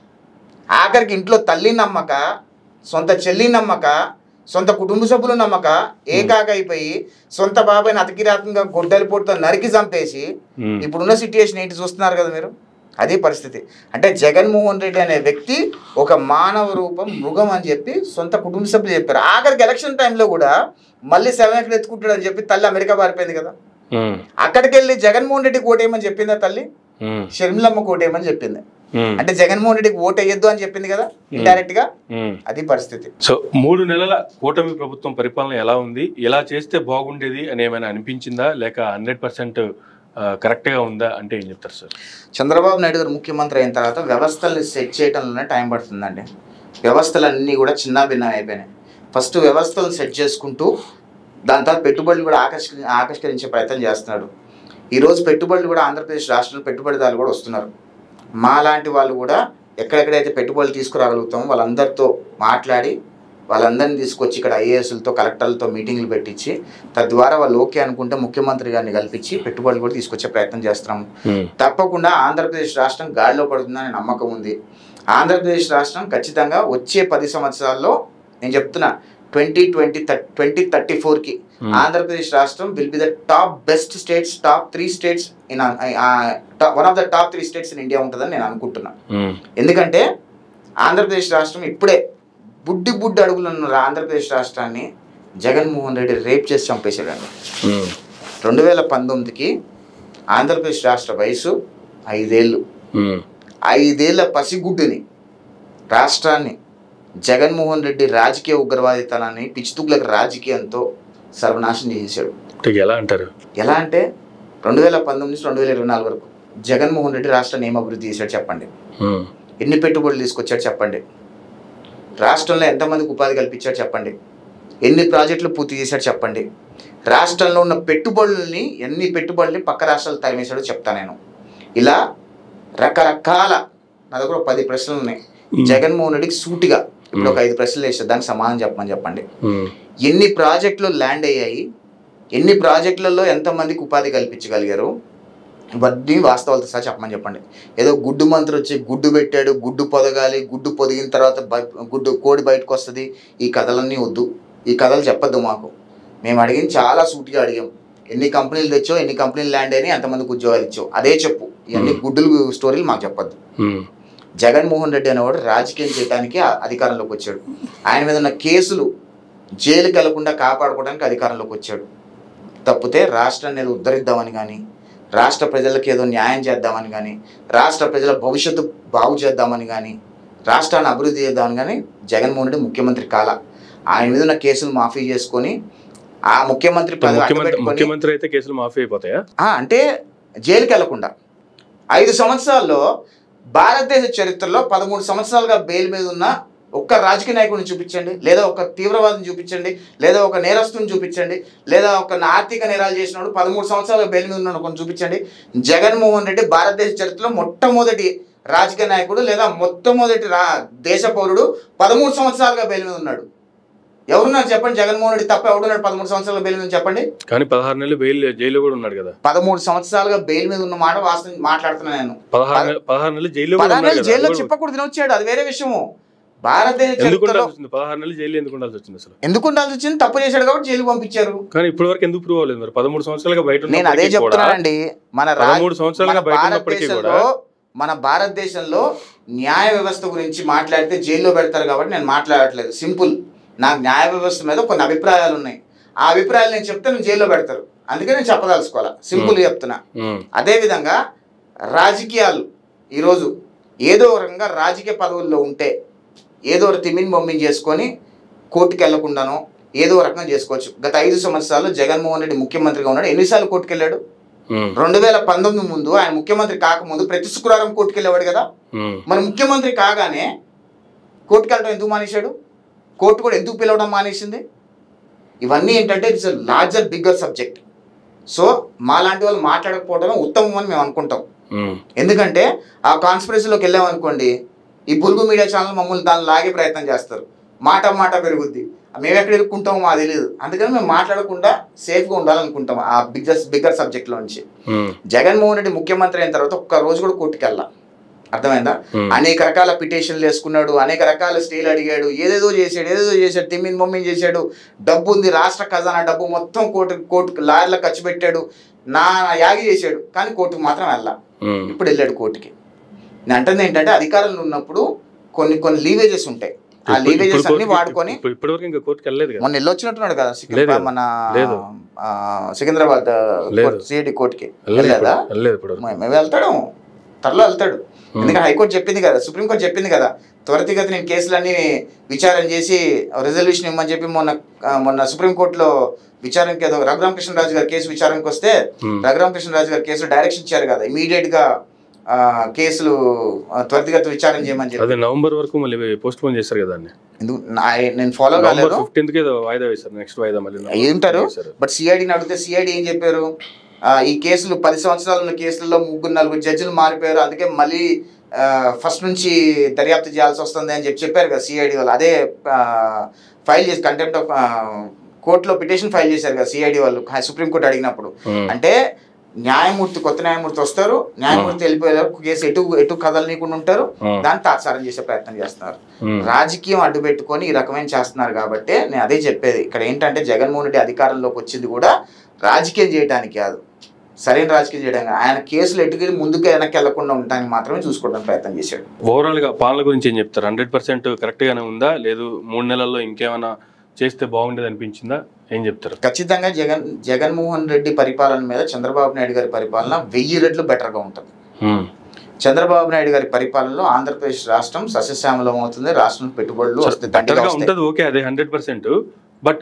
ఆఖరికి ఇంట్లో తల్లి నమ్మక సొంత చెల్లి నమ్మక సొంత కుటుంబ సభ్యులు నమ్మక ఏకాక అయిపోయి సొంత బాబాయిని అతికిరాత్మకంగా గొడ్డలి పొట్టుతో నరికి చంపేసి Hmm. ఇప్పుడున్న సిట్యుయేషన్ ఏంటి చూస్తున్నారు కదా మీరు అదే పరిస్థితి అంటే జగన్మోహన్ రెడ్డి అనే వ్యక్తి ఒక మానవ రూపం మృగం అని చెప్పి సొంత కుటుంబ సభ్యులు చెప్పారు ఆఖరికి ఎలక్షన్ టైంలో కూడా మళ్ళీ సెవెన్ ఎక్కడ ఎత్తుకుంటాడు అని చెప్పి తల్లి అమెరికా పారిపోయింది కదా Hmm. అక్కడికి వెళ్ళి జగన్మోహన్ రెడ్డికి ఓటేయమని చెప్పిందా తల్లి Hmm. షర్మిలమ్మ ఓటేయమని చెప్పింది Hmm. అంటే జగన్మోహన్ రెడ్డికి ఓటు వేయొద్దు అని చెప్పింది కదా ఇండైరెక్ట్ గా Hmm. అది పరిస్థితి సో మూడు నెలల కూటమి ప్రభుత్వం పరిపాలన ఎలా ఉంది ఎలా చేస్తే బాగుండేది అని ఏమైనా అనిపించిందా లేక హండ్రెడ్ పర్సెంట్ కరెక్ట్గా ఉందా అంటే ఏం చెప్తారు సార్ చంద్రబాబు నాయుడు గారు ముఖ్యమంత్రి అయిన తర్వాత వ్యవస్థల్ని సెట్ చేయడంలోనే టైం పడుతుందండి వ్యవస్థలన్నీ కూడా చిన్న భిన్నం అయిపోయినాయి ఫస్ట్ వ్యవస్థలను సెట్ చేసుకుంటూ దాని తర్వాత పెట్టుబడులు కూడా ఆకర్షి ఆకర్షించే ప్రయత్నం చేస్తున్నాడు ఈరోజు పెట్టుబడులు కూడా ఆంధ్రప్రదేశ్ రాష్ట్రంలో పెట్టుబడిదారులు కూడా వస్తున్నారు మా లాంటి వాళ్ళు కూడా ఎక్కడెక్కడైతే పెట్టుబడులు తీసుకురాగలుగుతామో వాళ్ళందరితో మాట్లాడి వాళ్ళందరినీ తీసుకొచ్చి ఇక్కడ ఐఏఎస్లతో కలెక్టర్లతో మీటింగ్లు పెట్టించి తద్వారా వాళ్ళు ఓకే అనుకుంటే ముఖ్యమంత్రి గారిని కల్పించి పెట్టుబడులు కూడా తీసుకొచ్చే ప్రయత్నం చేస్తున్నాము Hmm. తప్పకుండా ఆంధ్రప్రదేశ్ రాష్ట్రం గాడిలో పడుతుందని నమ్మకం ఉంది ఆంధ్రప్రదేశ్ రాష్ట్రం ఖచ్చితంగా వచ్చే పది సంవత్సరాల్లో నేను చెప్తున్నా ట్వంటీ ట్వంటీ ట్వంటీ థర్టీ ఫోర్కి Hmm. ఆంధ్రప్రదేశ్ రాష్ట్రం will be the top best states top three states in one of the top three states in India ఉంటుందని నేను అనుకుంటున్నా Hmm. ఎందుకంటే ఆంధ్రప్రదేశ్ రాష్ట్రం ఇప్పుడే బుడ్డి బుడ్డి అడుగులు ఉన్న ఆంధ్రప్రదేశ్ రాష్ట్రాన్ని జగన్మోహన్ రెడ్డి రేప్ చేసి చంపేశాడండి Hmm. రెండు వేల పంతొమ్మిదికి ఆంధ్రప్రదేశ్ రాష్ట్ర వయసు ఐదేళ్ళు Hmm. ఐదేళ్ల పసిగుడ్డుని రాష్ట్రాన్ని జగన్మోహన్ రెడ్డి రాజకీయ ఉగ్రవాదితనాన్ని పిచ్చితుగ్లకు రాజకీయంతో సర్వనాశనం చేసేసాడు అంటే ఎలా అంటారు ఎలా అంటే రెండు వేల పంతొమ్మిది నుంచి రెండు వేల ఇరవై నాలుగు వరకు జగన్మోహన్ రెడ్డి రాష్ట్రాన్ని ఏం అభివృద్ధి చేశాడు చెప్పండి ఉమ్, ఎన్ని పెట్టుబడులు తీసుకొచ్చాడు చెప్పండి రాష్ట్రంలో ఎంతమందికి ఉపాధి కల్పించాడు చెప్పండి ఎన్ని ప్రాజెక్టులు పూర్తి చేశాడు చెప్పండి రాష్ట్రంలో ఉన్న పెట్టుబడుల్ని ఎన్ని పెట్టుబడుల్ని పక్క రాష్ట్రాలు తరిమేశాడో చెప్తా నేను ఇలా రకరకాల నా దగ్గర ఒక పది ప్రశ్నలు ఉన్నాయి ఉమ్, జగన్మోహన్ రెడ్డికి సూటిగా ఇప్పుడు ఒక ఐదు ప్రశ్నలు వేస్తారు దానికి సమాధానం చెప్పమని చెప్పండి ఉమ్, ఎన్ని ప్రాజెక్టులు ల్యాండ్ అయ్యాయి ఎన్ని ప్రాజెక్టులలో ఎంతమందికి ఉపాధి కల్పించగలిగారు ఇవన్నీ వాస్తవాలతో సహా చెప్పమని చెప్పండి ఏదో గుడ్డు మంత్రి వచ్చి గుడ్డు పెట్టాడు గుడ్డు పొదగాలి గుడ్డు పొదిగిన తర్వాత బ- గుడ్డు కోడి బయటకు వస్తుంది ఈ కథలన్నీ వద్దు ఈ కథలు చెప్పొద్దు మాకు మేము అడిగింది చాలా సూటిగా అడిగాం ఎన్ని కంపెనీలు తెచ్చో ఎన్ని కంపెనీలు ల్యాండ్ అయినాయి ఎంతమందికి ఉద్యోగాలు ఇచ్చావు అదే చెప్పు ఇవన్నీ గుడ్డులు స్టోరీలు మాకు చెప్పొద్దు ఉమ్, జగన్మోహన్ రెడ్డి అనేవాడు రాజకీయం చేయడానికి ఆ అధికారంలోకి వచ్చాడు ఆయన మీద ఉన్న కేసులు జైలుకి వెళ్లకుండా కాపాడుకోవడానికి అధికారంలోకి వచ్చాడు తప్పితే రాష్ట్రాన్ని ఏదో ఉద్ధరిద్దామని కానీ రాష్ట్ర ప్రజలకు ఏదో న్యాయం చేద్దామని కానీ రాష్ట్ర ప్రజల భవిష్యత్తు బాగు చేద్దామని కానీ రాష్ట్రాన్ని అభివృద్ధి చేద్దామని కానీ జగన్మోహన్ రెడ్డి ముఖ్యమంత్రి కాల ఆయన మీద ఉన్న కేసులు మాఫీ చేసుకొని ఆ ముఖ్యమంత్రి పదవి ముఖ్యమంత్రి అడ్డుపెట్టుకొని- ముఖ్యమంత్రి అయితే కేసులు మాఫీ అయిపోతాయా ఆ, అంటే జైలుకి వెళ్లకుండా ఐదు సంవత్సరాల్లో భారతదేశ చరిత్రలో పదమూడు సంవత్సరాలుగా బెయిల్ మీద ఉన్న ఒక్క రాజకీయ నాయకుడిని చూపించండి లేదా ఒక తీవ్రవాదిని చూపించండి లేదా ఒక నేరస్తుని చూపించండి లేదా ఒక ఆర్థిక నేరాలు చేసినప్పుడు పదమూడు సంవత్సరాలుగా బెయిల్ మీద ఉన్న కొన్ని చూపించండి జగన్మోహన్ రెడ్డి భారతదేశ చరిత్రలో మొట్టమొదటి రాజకీయ నాయకుడు లేదా మొట్టమొదటి రా దేశ పౌరుడు పదమూడు సంవత్సరాలుగా బెయిల్ మీద ఉన్నాడు ఎవరున్నారు చెప్పండి జగన్మోహన్ రెడ్డి తప్ప ఎవడున్నాడు పదమూడు సంవత్సరాల బెయిల్ మీద చెప్పండి కానీ పదహారు నెలలు బెయిల్ జైల్లో కూడా ఉన్నాడు కదా పదమూడు సంవత్సరాలుగా బెయిల్ మీద ఉన్న మాట వాస్తవం మాట్లాడుతున్నాను నేను పదహారు నెల- పదహారు నెలలు జైల్లో కూడా పదహారు ఉన్నాడు నెలలు కదా. జైల్లో అది కూడా- చిప్పకూడదు తినొచ్చాడు అది వేరే విషయము భారతదేశ ఎందుకు చరిత్రలో ఉండాల్సి వచ్చింది పదహారు నెలలు జైలు ఎందుకు ఉండాల్సి వచ్చింది అసలు ఎందుకు ఉండాల్సి వచ్చింది తప్పు చేశాడు కాబట్టి జైలు పంపించారు కానీ ఇప్పటి వరకు ఎందుకు ప్రూవ్ అవ్వలేదు మరి పదమూడు సంవత్సరాలుగా బయట నేను అదే ఉన్నప్పటికీ కూడా చెప్తున్నానండి మన రా- పదమూడు సంవత్సరాలుగా మన బయట ఉన్నప్పటికీ కూడా భారతదేశంలో మన భారతదేశంలో న్యాయ వ్యవస్థ గురించి మాట్లాడితే జైల్లో పెడతారు కాబట్టి నేను మాట్లాడట్లేదు సింపుల్ నాకు న్యాయ వ్యవస్థ మీద కొన్ని అభిప్రాయాలు ఉన్నాయి ఆ అభిప్రాయాలు నేను చెప్తే నేను జైల్లో పెడతారు అందుకే నేను చెప్పదలుచుకోవాలా సింపుల్ చెప్తున్నా ఉమ్, అదేవిధంగా రాజకీయాలు ఈరోజు ఏదో ఒక రకంగా రాజకీయ పదవుల్లో ఉంటే ఏదో ఒక తిమ్మిని బొమ్మిని చేసుకొని కోర్టుకి వెళ్లకుండానో ఏదో ఒక రకంగా చేసుకోవచ్చు గత ఐదు సంవత్సరాలు జగన్మోహన్ రెడ్డి ముఖ్యమంత్రిగా ఉన్నాడు ఎన్నిసార్లు కోర్టుకు వెళ్ళాడు ఉమ్, రెండు వేల పంతొమ్మిది ముందు ఆయన ముఖ్యమంత్రి కాకముందు ప్రతి శుక్రవారం కోర్టుకు వెళ్ళేవాడు కదా ఉమ్, మరి ముఖ్యమంత్రి కాగానే కోర్టుకు వెళ్ళడం ఎందుకు మానేశాడు కోర్టు కూడా ఎందుకు పిలవడం మానేసింది ఇవన్నీ ఏంటంటే it's larger bigger subject so మాలాంటి వాళ్ళు మాట్లాడకపోవడమే ఉత్తమం అని మేము అనుకుంటాం ఉమ్, ఎందుకంటే ఆ కాన్స్పిరసీలోకి వెళ్ళామనుకోండి ఈ బుల్గు మీడియా ఛానల్ మమ్మల్ని దాన్ని లాగే ప్రయత్నం చేస్తారు మాట మాట పెరుగుద్ది మేము ఎక్కడ ఇరుక్కుంటామో మాకు తెలియదు అందుకని మేము మాట్లాడకుండా సేఫ్గా ఉండాలనుకుంటాం ఆ బిగ్గర్ బిగ్గర్ సబ్జెక్ట్లో నుంచి ఉమ్, జగన్మోహన్ రెడ్డి ముఖ్యమంత్రి అయిన తర్వాత ఒక్క రోజు కూడా కోర్టుకి వెళ్ళా అర్థమైందా ఉమ్. అనేక రకాల పిటిషన్లు వేసుకున్నాడు అనేక రకాల స్టేలు అడిగాడు ఏదేదో చేశాడు ఏదేదో చేశాడు తిమ్మిన్ మమ్మిన్ చేశాడు డబ్బు ఉంది రాష్ట్ర ఖజానా డబ్బు మొత్తం కోర్టు కోర్టు లాయర్లకు ఖర్చు పెట్టాడు నా యాగి చేశాడు కానీ కోర్టుకు మాత్రం వెళ్ళా ఉమ్, ఇప్పుడు వెళ్ళాడు కోర్టుకి నేను అంటుంది ఏంటంటే అధికారంలో ఉన్నప్పుడు కొన్ని కొన్ని లీవేజెస్ ఉంటాయి ఆ ఇప్పుడు- లీవేజెస్ ఇప్పుడు అన్ని కోర్టుకి- వాడుకొని ఇప్పుడు ఇప్పటివరకు ఇంకా కోర్టుకి వెళ్ళలేదు కదా మొన్న వెళ్ళొచ్చినట్టున్నాడు కదా సికిం- లేదు. మన లేదు. ఆ, సికింద్రాబాద్ లేదు. సిఐడి కోర్టుకి వెళ్ళలేదు వెళ్ళలేదా ఇప్పుడు- వెళ్ళలేదు ఇప్పుడు మే- మేము వెళ్తాడు త్వరలో వెళ్తాడు ఎందుకంటే హైకోర్టు చెప్పింది కదా సుప్రీంకోర్టు చెప్పింది కదా త్వరితగతి నేను కేసులన్నీ విచారణ చేసి రిజల్యూషన్ ఇవ్వమని చెప్పి మొన్న ఆ, మొన్న సుప్రీంకోర్టులో విచారణకి ఏదో రఘురామకృష్ణరాజు గారి కేసు విచారణకు వస్తే ఉమ్, రఘురామకృష్ణరాజు గారి కేసు డైరెక్షన్ ఇచ్చారు కదా ఇమీడియట్ గా ఆ, కేసులు ఆ, త్వరితగతి విచారణ చేయమని చెప్పి అదే నవంబర్ వరకు మళ్ళీ పోస్ట్ పోన్ చేస్తారు కదా దాన్ని ఎందుకు నా- నేను ఫాలో నవంబర్ కాలేదు ఫిఫ్టీన్త్ కి ఏదో వాయిదా వేశారు నెక్స్ట్ వాయిదా మళ్ళీ నవంబర్ అయ్యి ఉంటారు 15 వేశారు. బట్ సిఐడిని అడిగితే సిఐడి ఏం చెప్పారు ఆ, ఈ కేసులు పది సంవత్సరాలు ఉన్న కేసుల్లో ముగ్గురు నలుగురు జడ్జిలు మారిపోయారు అందుకే మళ్ళీ ఫస్ట్ నుంచి దర్యాప్తు చేయాల్సి వస్తుంది అని చెప్పి చెప్పారు కదా సిఐడి వాళ్ళు అదే ఫైల్ చేసి కంటెంప్ట్ ఆఫ్ కోర్టులో పిటిషన్ ఫైల్ చేశారు కదా సిఐడి వాళ్ళు సుప్రీంకోర్టు అడిగినప్పుడు ఉమ్, అంటే న్యాయమూర్తి కొత్త న్యాయమూర్తి వస్తారు న్యాయమూర్తి వెళ్ళిపోయారు కేసు ఎటు ఎటు కదలనీయకుండా ఉంటారు ఉమ్, దాన్ని తాత్సారం చేసే ప్రయత్నం చేస్తున్నారు ఉమ్, రాజకీయం అడ్డు పెట్టుకొని ఈ రకమైన చేస్తున్నారు కాబట్టి నేను అదే చెప్పేది ఇక్కడ ఏంటంటే జగన్మోహన్ రెడ్డి అధికారంలోకి వచ్చింది కూడా రాజకీయం చేయడానికి కాదు సరైన రాజకీయం చేయడానికి కాదు. ఆయన కేసులు ఎటుకెళ్ళి ముందుకు వెనక్కి వెళ్లకుండా ఉండడానికి మాత్రమే చూసుకోవడానికి ప్రయత్నం చేశాడు ఓవరాల్ గా పాలన గురించి ఏం చెప్తారు హండ్రెడ్ పర్సెంట్ కరెక్ట్ గానే ఉందా లేదు మూడు నెలల్లో ఇంకేమైనా చేస్తే బాగుండేది అనిపించిందా ఏం చెప్తారు ఖచ్చితంగా జగన్ జగన్మోహన్ రెడ్డి పరిపాలన మీద చంద్రబాబు నాయుడు గారి పరిపాలన వెయ్యి రెట్లు బెటర్గా ఉంటుంది ఉమ్, చంద్రబాబు నాయుడు గారి పరిపాలనలో ఆంధ్రప్రదేశ్ రాష్ట్రం సస్యశ్యామలం అవుతుంది రాష్ట్రం పెట్టుబడులు వస్తాయి బెటర్ దండిగా గా వస్తాయి ఉంటది ఓకే అదే హండ్రెడ్ పర్సెంట్ బట్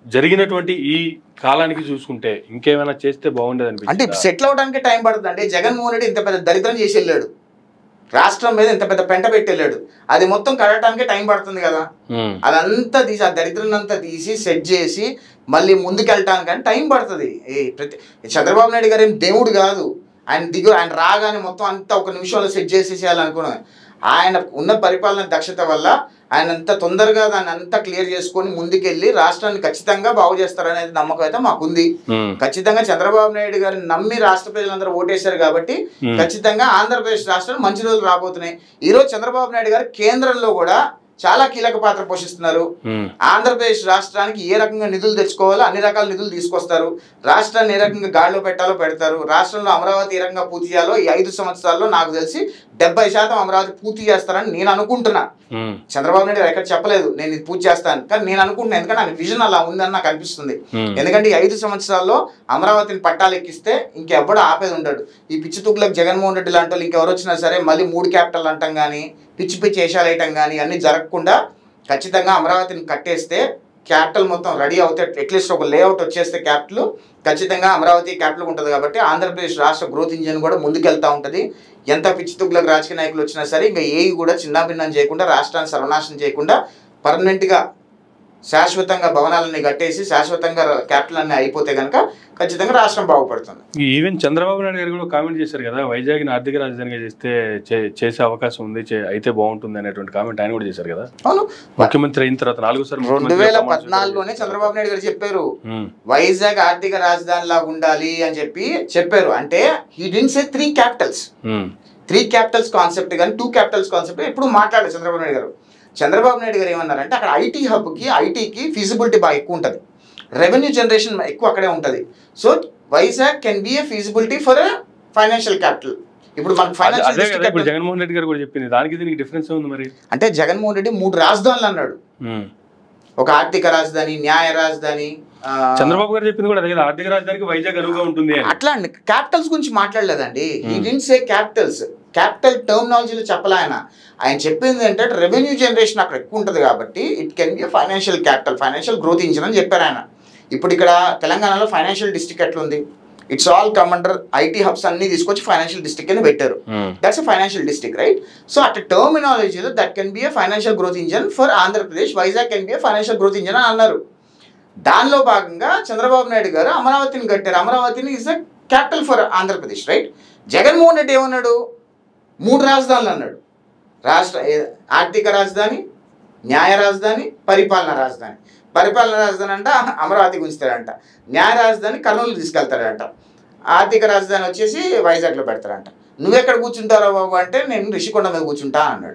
జరిగినటువంటి ఈ కాలానికి చూసుకుంటే ఇంకేమైనా చేస్తే బాగుండేది అంటే అనిపించింది సెటిల్ అవడానికి టైం పడుతుంది అంటే జగన్మోహన్ రెడ్డి ఇంత పెద్ద దరిద్రం చేసి వెళ్ళాడు రాష్ట్రం మీద ఇంత పెద్ద పెంట పెట్టి వెళ్ళాడు అది మొత్తం కడగటానికి టైం పడుతుంది కదా అదంతా తీసి ఆ దరిద్రం అంతా తీసి సెట్ చేసి మళ్ళీ ముందుకెళ్ళటానికి టైం పడుతుంది ఏ ప్రతి చంద్రబాబు నాయుడు గారు ఏం దేవుడు కాదు ఆయన దిగు ఆయన రాగానే మొత్తం అంతా ఒక నిమిషంలో సెట్ చేసేసేయాలనుకున్నాను ఆయన ఉన్న పరిపాలన దక్షత వల్ల ఆయన అంత తొందరగా దాన్ని అంతా క్లియర్ చేసుకొని ముందుకెళ్ళి రాష్ట్రాన్ని ఖచ్చితంగా బాగు చేస్తారనేది నమ్మకం అయితే మాకుంది ఖచ్చితంగా చంద్రబాబు నాయుడు గారిని నమ్మి రాష్ట్ర ప్రజలందరూ ఓటేశారు కాబట్టి ఖచ్చితంగా ఆంధ్రప్రదేశ్ రాష్ట్రం మంచి రోజులు రాబోతున్నాయి ఈ రోజు చంద్రబాబు నాయుడు గారు కేంద్రంలో కూడా చాలా కీలక పాత్ర పోషిస్తున్నారు ఆంధ్రప్రదేశ్ రాష్ట్రానికి ఏ రకంగా నిధులు తెచ్చుకోవాలో అన్ని రకాల నిధులు తీసుకొస్తారు రాష్ట్రాన్ని ఏ రకంగా గాడిలో పెట్టాలో పెడతారు రాష్ట్రంలో అమరావతి ఏ రకంగా పూర్తి చేయాలో ఈ ఐదు సంవత్సరాల్లో నాకు తెలిసి డెబ్బై శాతం అమరావతి పూర్తి చేస్తారని నేను అనుకుంటున్నా చంద్రబాబు నాయుడు గారు ఎక్కడ చెప్పలేదు నేను ఇది పూర్తి చేస్తాను కానీ నేను అనుకుంటున్నాను ఎందుకంటే ఆయన విజన్ అలా ఉందని నాకు అనిపిస్తుంది ఎందుకంటే ఈ ఐదు సంవత్సరాల్లో అమరావతిని పట్టాలు ఎక్కిస్తే ఇంకెవ్వడు ఆపేది ఉండడు ఈ పిచ్చి తుగ్గులకు జగన్మోహన్ రెడ్డి లాంటి వాళ్ళు ఇంకెవరు వచ్చినా సరే మళ్ళీ మూడు క్యాపిటల్ అంటాం కానీ పిచ్చి పిచ్చి వేషాలు వేయటం కానీ అన్నీ జరగకుండా ఖచ్చితంగా అమరావతిని కట్టేస్తే క్యాపిటల్ మొత్తం రెడీ అవుతే అట్లీస్ట్ ఒక లేఅవుట్ వచ్చేస్తే క్యాపిటల్ ఖచ్చితంగా అమరావతి క్యాపిటల్ ఉంటుంది కాబట్టి ఆంధ్రప్రదేశ్ రాష్ట్ర గ్రోత్ ఇంజిన్ కూడా ముందుకెళ్తా ఉంటుంది ఎంత పిచ్చి తుగ్గులకు రాజకీయ నాయకులు వచ్చినా సరే ఇంకా ఏవి కూడా చిన్నాభిన్నం చేయకుండా రాష్ట్రాన్ని సర్వనాశనం చేయకుండా పర్మనెంట్గా శాశ్వతంగా భవనాలన్నీ కట్టేసి శాశ్వతంగా క్యాపిటల్ అన్నీ అయిపోతే కనుక ఖచ్చితంగా రాష్ట్రం బాగుపడుతుంది ఈవెన్ చంద్రబాబు నాయుడు గారు కూడా కామెంట్ చేశారు కదా వైజాగ్ని ఆర్థిక రాజధానిగా చేస్తే చే- చేసే అవకాశం ఉంది చే- అయితే బాగుంటుంది అనేటువంటి కామెంట్ ఆయన కూడా చేశారు కదా అవును ముఖ్యమంత్రి అయిన తర్వాత నాలుగోసారి రెండు ముఖ్యమంత్రిగా వేల ప్రమాణ స్వీకారం పద్నాలుగులోనే చంద్రబాబు నాయుడు గారు చెప్పారు ఉమ్, వైజాగ్ ఆర్థిక రాజధాని లాగా ఉండాలి అని చెప్పి చెప్పారు అంటే he didn't say three capitals um, three capitals concept కానీ టూ క్యాపిటల్స్ కాన్సెప్ట్ ఎప్పుడు మాట్లాడారు చంద్రబాబు నాయుడు గారు చంద్రబాబు నాయుడు గారు ఏమన్నారంటే అక్కడ ఐటీ హబ్కి ఐటీకి ఫీజిబిలిటీ బాగా ఎక్కువ ఉంటుంది రెవెన్యూ జనరేషన్ ఎక్కువ అక్కడే ఉంటుంది so Vizag can be a feasibility for financial capital ఇప్పుడు మనకు అదే- అదే కదా ఇప్పుడు ఫైనాన్షియల్ జగన్మోహన్ రెడ్డి గారు కూడా చెప్పింది దానికి దీనికి డిఫరెన్స్ ఉంది మరి అంటే జగన్మోహన్ రెడ్డి మూడు రాజధానులు అన్నాడు ఉమ్. ఒక ఆర్థిక రాజధాని న్యాయ రాజధాని ఆ, చంద్రబాబు గారు చెప్పింది కూడా అదే కదా ఆర్థిక రాజధానికి వైజాగ్ అనువుగా ఉంటుంది అని అట్లా అండి క్యాపిటల్స్ గురించి మాట్లాడలేదండి ఈ Hmm. Didn't say capitals capital టర్మినాలజీలో చెప్పలే ఆయన ఆయన చెప్పింది ఏంటంటే రెవెన్యూ జనరేషన్ అక్కడ ఎక్కువ ఉంటుంది కాబట్టి it can be financial capital financial growth engine అని చెప్పారు ఆయన ఇప్పుడు ఇక్కడ తెలంగాణలో ఫైనాన్షియల్ డిస్ట్రిక్ట్ ఎట్లుంది it's all come under IT hubs అన్ని తీసుకొచ్చి ఫైనాన్షియల్ డిస్ట్రిక్ట్ అని పెట్టారు um, that's a financial district right so at టర్మినాలజీలో that can be a financial growth engine for Andhra Pradesh Vizag can be a financial growth engine అని అన్నారు దానిలో భాగంగా చంద్రబాబు నాయుడు గారు అమరావతిని కట్టారు అమరావతిని is the capital for Andhra Pradesh right Jaganmohan Reddy ఏమన్నాడు మూడు రాజధానులు అన్నాడు రాష్ట్ర ఏ- ఆర్థిక రాజధాని న్యాయ రాజధాని పరిపాలన రాజధాని పరిపాలన రాజధాని అంట అమరావతికి ఉంచుతాడంట న్యాయ రాజధాని కర్నూలు తీసుకెళ్తాడంట ఆర్థిక రాజధాని వచ్చేసి వైజాగ్లో పెడతాడంట నువ్వెక్కడ కూర్చుంటారో బాబు అంటే నేను రిషికొండ మీద కూర్చుంటా అన్నాడు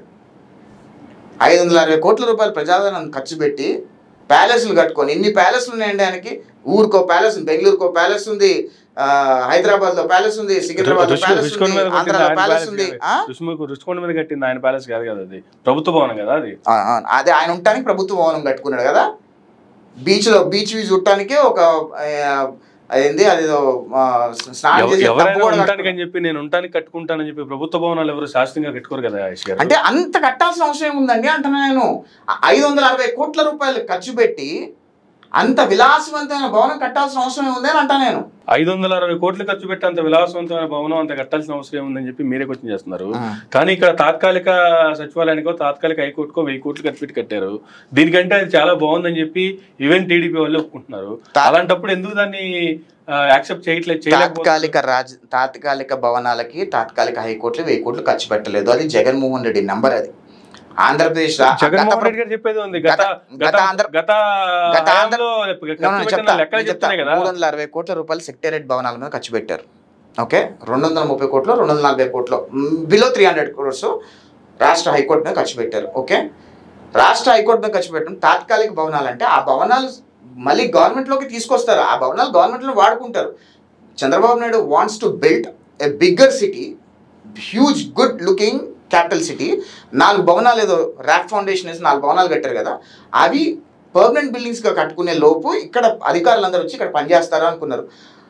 ఐదు వందల అరవై కోట్ల రూపాయలు ప్రజాధనం ఖర్చు పెట్టి ప్యాలెస్లు కట్టుకొని ఇన్ని ప్యాలెస్లు ఉన్నాయండి ఆయనకి ఊరికో ప్యాలెస్ ఉంది బెంగళూరుకో ప్యాలెస్ ఉంది ఆ, హైదరాబాద్లో ప్యాలెస్ ఉంది సికింద్రాబాద్ రుషి- ప్యాలెస్ రుషికొండ ఉంది మీద కట్టింది ఆంధ్రాలో ఆయన ప్యాలెస్ ప్యాలెస్ ఉంది కాదు. ఆ? రుషిముఖ- రుషికొండ మీద కట్టింది ఆయన ప్యాలెస్ కాదు కదా అది ప్రభుత్వ భవనం కదా అది ఆ, ఆ, అదే ఆయన ఉండటానికి ప్రభుత్వ భవనం కట్టుకున్నాడు కదా బీచ్లో బీచ్ వ్యూ చూడటానికి ఒక ఆ, అదేంది అదేదో ఆ, స్నానం ఎవ- చేసే టబ్బు ఎవరైనా కూడా ఉండటానికి కట్టుకున్నాడు. అని చెప్పి నేను ఉండటానికి కట్టుకుంటానని చెప్పి ప్రభుత్వ భవనాలు ఎవరు శాస్త్రంగా కట్టుకోరు కదా ఆయుష్ గారు అంటే అంత కట్టాల్సిన అవసరం ఏముందండి అంటున్నా నేను ఐదు వందల అరవై కోట్ల రూపాయలు ఖర్చు పెట్టి అంత విలాసవంతమైన భవనం కట్టాల్సిన అవసరం ఏముంది అని అంటా నేను ఐదు వందల అరవై కోట్లు ఖర్చు పెట్టి అంత విలాసవంతమైన భవనం అంత కట్టాల్సిన అవసరం ఏముందని చెప్పి మీరే క్వశ్చన్ చేస్తున్నారు కానీ ఇక్కడ తాత్కాలిక సచివాలయానికో తాత్కాలిక హైకోర్టుకో వెయ్యి కోట్లు ఖర్చు పెట్టి కట్టారు దీనికంటే అది చాలా బాగుందని చెప్పి ఈవెన్ టీడీపీ వాళ్ళు ఒప్పుకుంటున్నారు తా- అలాంటప్పుడు ఎందుకు దాన్ని యాక్సెప్ట్ చేయట్లేదు చేయలేకపోతున్నారు? తాత్కాలిక రాజ తాత్కాలిక భవనాలకి తాత్కాలిక హైకోర్టులు వెయ్యి కోట్లు ఖర్చు పెట్టలేదు అది జగన్మోహన్ రెడ్డి నంబర్ అది ఆంధ్రప్రదేశ్ రా- గత జగన్మోహన్ ప్ర- రెడ్డి గారు చెప్పేది ఉంది గత గత- గత గత ఆంధ్ర- గత గత ఆంధ్ర- హయాంలో No, no, ఖర్చు నేను పెట్టిన చెప్తా, లెక్కలు నేను చెప్తా. చెప్తున్నాయి కదా మూడు వందల అరవై కోట్ల రూపాయలు సెక్రటరేట్ భవనాల మీద ఖర్చు పెట్టారు ఓకే రెండు వందల ముప్పై కోట్లు రెండు వందల నలభై కోట్లు బిలో త్రీ హండ్రెడ్ క్రోర్స్ రాష్ట్ర హైకోర్టు మీద ఖర్చు పెట్టారు ఓకే రాష్ట్ర హైకోర్టు మీద ఖర్చు పెట్టడం తాత్కాలిక భవనాలు అంటే ఆ భవనాలు మళ్ళీ గవర్నమెంట్లోకి తీసుకొస్తారు ఆ భవనాలు గవర్నమెంట్లో వాడుకుంటారు Chandrababu Naidu wants to build a bigger city huge good looking capital city నాలుగు భవనాలు ఏదో ర్యాక్ ఫౌండేషన్ వేసి నాలుగు భవనాలు కట్టారు కదా అవి పర్మనెంట్ బిల్డింగ్స్గా కట్టుకునే లోపు ఇక్కడ అధికారులందరూ వచ్చి ఇక్కడ పనిచేస్తారు అనుకున్నారు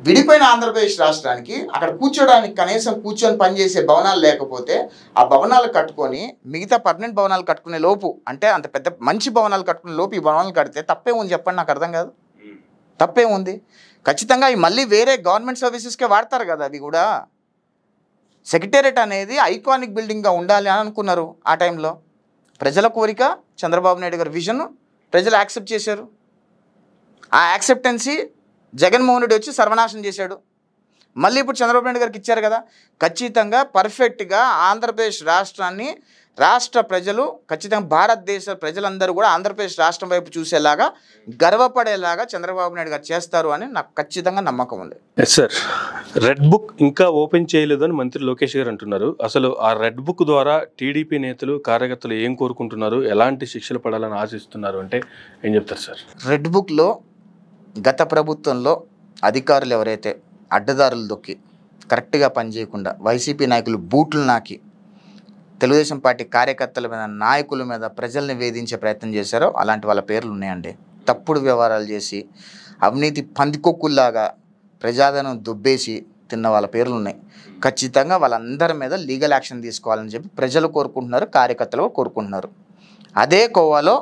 విడిపోయిన ఆంధ్రప్రదేశ్ రాష్ట్రానికి అక్కడ కూర్చోడానికి కనీసం కూర్చొని పనిచేసే భవనాలు లేకపోతే ఆ భవనాలు కట్టుకొని మిగతా పర్మనెంట్ భవనాలు కట్టుకునే లోపు అంటే అంత పెద్ద మంచి భవనాలు కట్టుకునే లోపు ఈ భవనాలు కడితే తప్పే ఉంది చెప్పండి నాకు అర్థం కాదు తప్పే ఉంది ఖచ్చితంగా ఇవి మళ్ళీ వేరే గవర్నమెంట్ సర్వీసెస్కే వాడతారు కదా అవి కూడా సెక్రటేరియట్ అనేది ఐకానిక్ బిల్డింగ్గా ఉండాలి అని అనుకున్నారు ఆ టైంలో ప్రజల కోరిక చంద్రబాబు నాయుడు గారి విజన్ ప్రజలు యాక్సెప్ట్ చేశారు ఆ యాక్సెప్టెన్సీ జగన్మోహన్ రెడ్డి వచ్చి సర్వనాశనం చేశాడు మళ్ళీ ఇప్పుడు చంద్రబాబు నాయుడు గారికి ఇచ్చారు కదా ఖచ్చితంగా పర్ఫెక్ట్గా ఆంధ్రప్రదేశ్ రాష్ట్రాన్ని రాష్ట్ర ప్రజలు ఖచ్చితంగా భారతదేశ ప్రజలందరూ కూడా ఆంధ్రప్రదేశ్ రాష్ట్రం వైపు చూసేలాగా గర్వపడేలాగా చంద్రబాబు నాయుడు గారు చేస్తారు అని నాకు ఖచ్చితంగా నమ్మకం ఉంది ఎస్ సార్ రెడ్ బుక్ ఇంకా ఓపెన్ చేయలేదు అని మంత్రి లోకేష్ గారు అంటున్నారు అసలు ఆ రెడ్ బుక్ ద్వారా టీడీపీ నేతలు కార్యకర్తలు ఏం కోరుకుంటున్నారు ఎలాంటి శిక్షలు పడాలని ఆశిస్తున్నారు అంటే ఏం చెప్తారు సార్ రెడ్ బుక్లో గత ప్రభుత్వంలో అధికారులు ఎవరైతే అడ్డదారులు దొక్కి కరెక్ట్గా పనిచేయకుండా వైసీపీ నాయకులు బూట్లు నాకి తెలుగుదేశం పార్టీ కార్యకర్తల మీద నాయకుల మీద ప్రజల్ని వేధించే ప్రయత్నం చేశారో అలాంటి వాళ్ళ పేర్లు ఉన్నాయండి తప్పుడు వ్యవహారాలు చేసి అవినీతి పందికొక్కుల్లాగా ప్రజాధనం దుబ్బేసి తిన్న వాళ్ళ పేర్లు ఉన్నాయి ఖచ్చితంగా వాళ్ళందరి మీద లీగల్ యాక్షన్ తీసుకోవాలని చెప్పి ప్రజలు కోరుకుంటున్నారు కార్యకర్తలు కూడా కోరుకుంటున్నారు అదే కోవాలో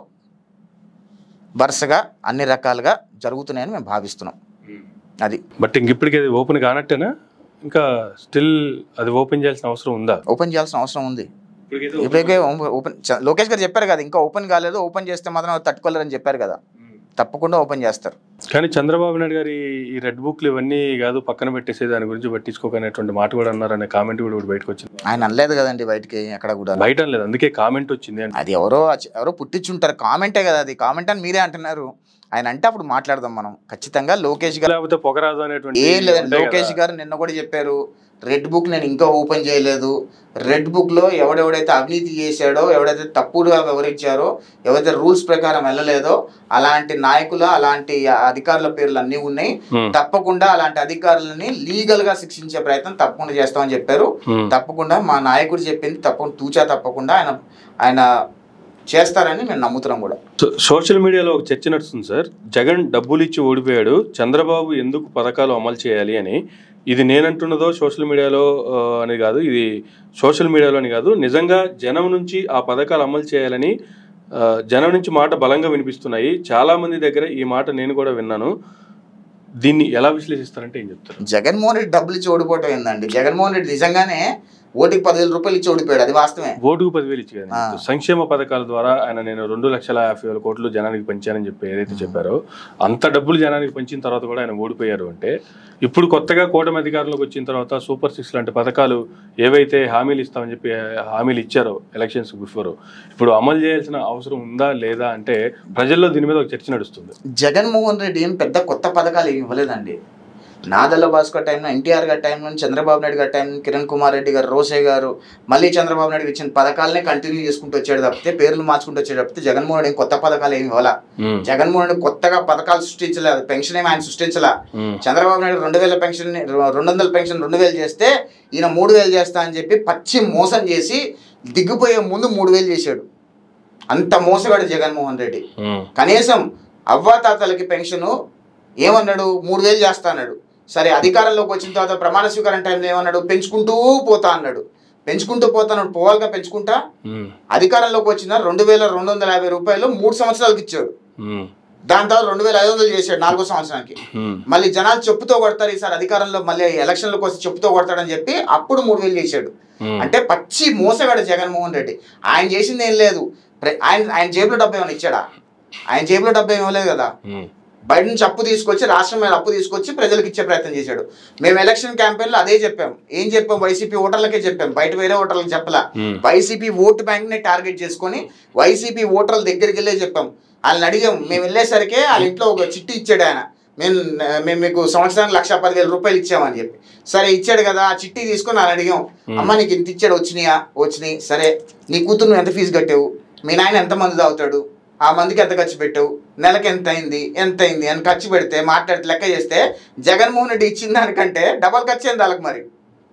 వరుసగా అన్ని రకాలుగా జరుగుతున్నాయని మేము భావిస్తున్నాం అది బట్ ఇంక ఇప్పటికి అది ఓపెన్ కానట్టేనా ఇంకా స్టిల్ అది ఓపెన్ చేయాల్సిన అవసరం ఉందా ఓపెన్ చేయాల్సిన అవసరం ఉంది ఇప్పటికే ఓపెన్ చ- లోకేష్ గారు చెప్పారు కదా ఇంకా ఓపెన్ కాలేదు ఓపెన్ చేస్తే మాత్రం అది తట్టుకోలేరని చెప్పారు కదా తప్పకుండా ఓపెన్ చేస్తారు కానీ చంద్రబాబు నాయుడు గారి ఈ రెడ్ బుక్లు ఇవన్నీ కాదు పక్కన పెట్టేసే దాని గురించి పట్టించుకోకనేటువంటి మాట కూడా అన్నారనే కామెంట్ కూడా ఇప్పుడు బయటకు వచ్చింది ఆయన అనలేదు కదండి బయటికి ఎక్కడ కూడా బయట లేదు అందుకే కామెంట్ వచ్చింది అంటే అది ఎవరో అచ- ఎవరో పుట్టించుంటారు కామెంటే కదా అది కామెంట్ అని మీరే అంటున్నారు ఆయన అంటే అప్పుడు మాట్లాడదాం మనం ఖచ్చితంగా లోకేష్ గారు లేకపోతే పొగరాదు అనేటువంటి ఏం లేదండి ఉంటాయి లోకేష్ కదా. గారు నిన్న కూడా చెప్పారు రెడ్ బుక్ నేను ఇంకా ఓపెన్ చేయలేదు రెడ్ బుక్ లో ఎవడెవడైతే అవినీతి చేశాడో ఎవడైతే తప్పుడుగా వివరించారో ఎవరైతే రూల్స్ ప్రకారం వెళ్ళలేదో అలాంటి నాయకుల అలాంటి అధికారుల పేర్లు అన్నీ ఉన్నాయి Hmm. తప్పకుండా అలాంటి అధికారులని లీగల్ గా శిక్షించే ప్రయత్నం తప్పకుండా చేస్తామని చెప్పారు Hmm. తప్పకుండా మా నాయకుడు చెప్పింది తప్పకుండా తూచా తప్పకుండా ఆయన ఆయన చేస్తారని మేము నమ్ముతున్నాం కూడా సో- సోషల్ మీడియాలో ఒక చర్చ నడుస్తుంది సార్ జగన్ డబ్బులు ఇచ్చి ఓడిపోయాడు చంద్రబాబు ఎందుకు పథకాలు అమలు చేయాలి అని ఇది నేనంటున్నదో సోషల్ మీడియాలో ఆ, అని కాదు ఇది సోషల్ మీడియాలో అని కాదు నిజంగా జనం నుంచి ఆ పథకాలు అమలు చేయాలని ఆ, జనం నుంచి మాట బలంగా వినిపిస్తున్నాయి చాలా మంది దగ్గర ఈ మాట నేను కూడా విన్నాను దీన్ని ఎలా విశ్లేషిస్తారంటే ఏం చెప్తారు జగన్మోహన్ రెడ్డి డబ్బులు ఇచ్చి ఓడిపోవటం ఏందండి జగన్మోహన్ రెడ్డి నిజంగానే ఓటికి పదివేల రూపాయలు ఇచ్చి ఓడిపోయాడు అది వాస్తవమే ఓటుకు పదివేలు ఇచ్చి ఆ. సంక్షేమ పథకాల ద్వారా ఆయన నేను రెండు లక్షల యాభై వేల కోట్లు జనానికి పంచానని చెప్పి ఏదైతే చెప్పారో అంత డబ్బులు జనానికి పంచిన తర్వాత కూడా ఆయన ఓడిపోయారు అంటే ఇప్పుడు కొత్తగా కూటమి అధికారంలోకి వచ్చిన తర్వాత సూపర్ సిక్స్ లాంటి పథకాలు ఏవైతే హామీలు ఇస్తామని చెప్పి హామీలు ఇచ్చారో ఎలక్షన్స్ బిఫోర్ ఇప్పుడు అమలు చేయాల్సిన అవసరం ఉందా లేదా అంటే ప్రజల్లో దీని మీద ఒక చర్చ నడుస్తుంది జగన్మోహన్ రెడ్డి ఏం పెద్ద కొత్త పథకాలు ఏమి ఇవ్వలేదండి నాదల్ల భాస్కర్ టైంలో ఎన్టీఆర్ గారి టైంలో చంద్రబాబు నాయుడు గారి టైం కిరణ్ కుమార్ రెడ్డి గారు రోసే గారు మళ్ళీ చంద్రబాబు నాయుడు గారు ఇచ్చిన పథకాలనే కంటిన్యూ చేసుకుంటూ వచ్చాడు తప్పితే పేర్లు మార్చుకుంటూ వచ్చాడు తప్పితే జగన్మోహన్ రెడ్డి కొత్త పథకాలు ఏమి ఇవ్వాల ఉమ్, జగన్మోహన్ రెడ్డి కొత్తగా పథకాలు సృష్టించలేదు పెన్షన్ ఏమి ఆయన సృష్టించలా ఉమ్, చంద్రబాబు నాయుడు రెండు వేల పెన్షన్ రెండు వందల పెన్షన్ రెండు వేలు చేస్తే ఈయన మూడు వేలు చేస్తా అని చెప్పి పచ్చి మోసం చేసి దిగ్గిపోయే ముందు మూడు వేలు చేశాడు అంత మోసగాడు జగన్మోహన్ రెడ్డి ఉమ్, కనీసం అవ్వాతాతలకి పెన్షను ఏమన్నాడు మూడు వేలు చేస్తా అన్నాడు సరే అధికారంలోకి వచ్చిన తర్వాత ప్రమాణ స్వీకారం టైంలో ఏమన్నాడు పెంచుకుంటూ పోతా అన్నాడు పెంచుకుంటూ పోతాను పోవాలిగా పెంచుకుంటా ఉమ్, అధికారంలోకి వచ్చిన రెండు వేల రెండు వందల యాభై రూపాయలు మూడు సంవత్సరాలకి ఇచ్చాడు ఉమ్, దాని తర్వాత రెండు వేల ఐదు వందలు చేశాడు నాలుగో సంవత్సరానికి ఉమ్, మళ్ళీ జనాలు చెప్పుతో కొడతారు ఈసారి అధికారంలో మళ్ళీ ఎలక్షన్లకు వస్తే చెప్పుతో కొడతాడని చెప్పి అప్పుడు మూడు వేలు చేశాడు ఉమ్. అంటే పచ్చి మోసగాడు జగన్మోహన్ రెడ్డి ఆయన చేసింది ఏం లేదు ప్ర- ఆయన ఆయన జేబులో డబ్బు ఏమైనా ఇచ్చాడా ఆయన జేబులో డబ్బు ఏమి ఇవ్వలేదు కదా ఉమ్, బయట నుంచి అప్పు తీసుకొచ్చి రాష్ట్రం మీద అప్పు తీసుకొచ్చి ప్రజలకు ఇచ్చే ప్రయత్నం చేశాడు మేము ఎలక్షన్ క్యాంపెయిన్లో అదే చెప్పాం ఏం చెప్పాం వైసీపీ ఓటర్లకే చెప్పాం బయట వేరే ఓటర్లకు చెప్పలా ఉమ్. వైసీపీ ఓటు బ్యాంక్ ని టార్గెట్ చేసుకొని వైసీపీ ఓటర్ల దగ్గరికి వెళ్ళే చెప్పాం వాళ్ళని అడిగాం మేము వెళ్ళేసరికి వాళ్ళ ఇంట్లో ఒక చిట్టి ఇచ్చాడు ఆయన మేము మేము మీకు సంవత్సరానికి లక్ష పదివేల రూపాయలు ఇచ్చామని చెప్పి సరే ఇచ్చాడు కదా ఆ చిట్టి తీసుకొని వాళ్ళని అడిగాం అమ్మ నీకు ఇంత ఇచ్చాడు వచ్చినాయా వచ్చినాయి సరే నీ కూతురు నువ్వు ఎంత ఫీజు కట్టావు మీ నాయన ఎంత మంది తాగుతాడు ఆ మందికి ఎంత ఖర్చు పెట్టావు నెలకి ఎంత అయింది ఎంత అయింది అని ఖర్చు పెడితే మాట్లాడితే లెక్క చేస్తే జగన్మోహన్ రెడ్డి ఇచ్చిన దానికంటే డబల్ ఖర్చు అయింది వాళ్ళకి మరి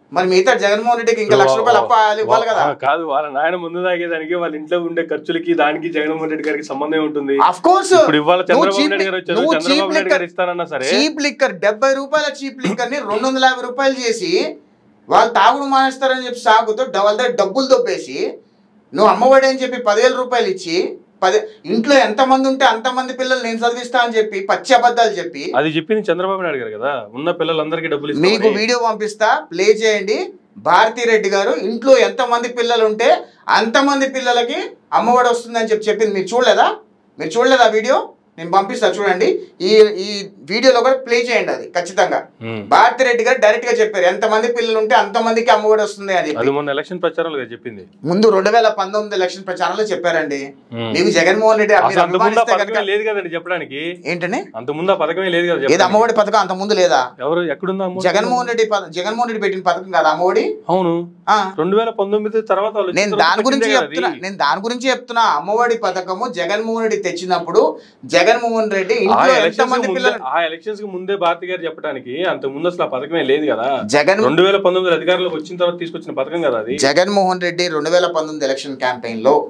మరి మిగతా జగన్మోహన్ రెడ్డికి ఇంకా లక్ష రూపాయలు అప్ప ఇవ్వాలి కదా ఆ, కాదు వాళ్ళ నాయన ముందు తాగేదానికి వాళ్ళ ఇంట్లో ఉండే ఖర్చులకి దానికి జగన్మోహన్ రెడ్డి గారికి సంబంధం ఉంటుంది అఫ్ కోర్స్ ఇప్పుడు ఇవాళ చంద్రబాబు నాయుడు గారు వచ్చారు చంద్రబాబు నాయుడు గారు ఇస్తానన్నా సరే చీప్ లిక్కర్ డెబ్బై రూపాయల చీప్ లిక్కర్ ని రెండు వందల యాభై రూపాయలు చేసి వాళ్ళు తాగుడు మానేస్తారని చెప్పి సాగుతో డ- వాళ్ళ దగ్గర డబ్బులు దొబ్బేసి నువ్వు అమ్మఒడి అని చెప్పి పదివేల రూపాయలు ఇచ్చి పది ఇంట్లో ఎంతమంది ఉంటే అంతమంది పిల్లలు నేను చదివిస్తా అని చెప్పి పచ్చి అబద్ధాలు చెప్పి అది చెప్పింది చంద్రబాబు నాయుడు గారు కదా ఉన్న పిల్లలందరికీ డబ్బులు మీకు ఇస్తామని. వీడియో పంపిస్తా ప్లే చేయండి భారతీ రెడ్డి గారు ఇంట్లో ఎంతమంది పిల్లలు ఉంటే అంతమంది పిల్లలకి అమ్మఒడి వస్తుందని చెప్పి చెప్పింది మీరు చూడలేదా మీరు చూడలేదా వీడియో నేను పంపిస్తా చూడండి ఈ ఈ వీడియోలో కూడా ప్లే చేయండి అది ఖచ్చితంగా ఉమ్. భారతి రెడ్డి గారు డైరెక్ట్ గా చెప్పారు ఎంతమంది పిల్లలు ఉంటే అంతమందికి అమ్మఒడి వస్తుంది అని చెప్పి అది మొన్న ఎలక్షన్ ప్రచారంలో కదా చెప్పింది ముందు రెండు వేల పంతొమ్మిది ఎలక్షన్ ప్రచారంలో చెప్పారండి ఉమ్. మీకు జగన్మోహన్ రెడ్డి అసలు మీరు అంత ముందు ఆ అభిమానిస్తే పథకమే కనుక లేదు కదండి చెప్పడానికి ఏంటని అంత ముందు ఆ పథకమే లేదు కదా ఏది చెప్పడానికి. అమ్మఒడి పథకం అంత ముందు లేదా ఎవరు ఎక్కడుందా అమ్మఒడి? జగన్మోహన్ రెడ్డి పథ- జగన్మోహన్ రెడ్డి పెట్టిన పథకం కాదా అమ్మఒడి అవును ఆ. రెండు వేల పంతొమ్మిది తర్వాత వాళ్ళు వచ్చిన నేను తర్వాత దాని గురించి పెట్టిందే కదా చెప్తున్నా అది. నేను దాని గురించి చెప్తున్నా అమ్మఒడి పథకము జగన్మోహన్ రెడ్డి తెచ్చినప్పుడు జగన్మోహన్ రెడ్డి ఆ ఇంట్లో ఎలక్షన్స్ ఎంతమంది కి ముందే- పిల్లలు ఆ ఎలక్షన్స్ కి ముందే భారతి గారు చెప్పడానికి అంత ముందు అసలు ఆ పథకమే లేదు కదా జగన్ రెండు వేల పంతొమ్మిది అధికారంలోకి వచ్చిన తర్వాత తీసుకొచ్చిన పథకం కదా అది జగన్మోహన్ రెడ్డి రెండు వేల పంతొమ్మిది ఎలక్షన్ క్యాంపెయిన్ లో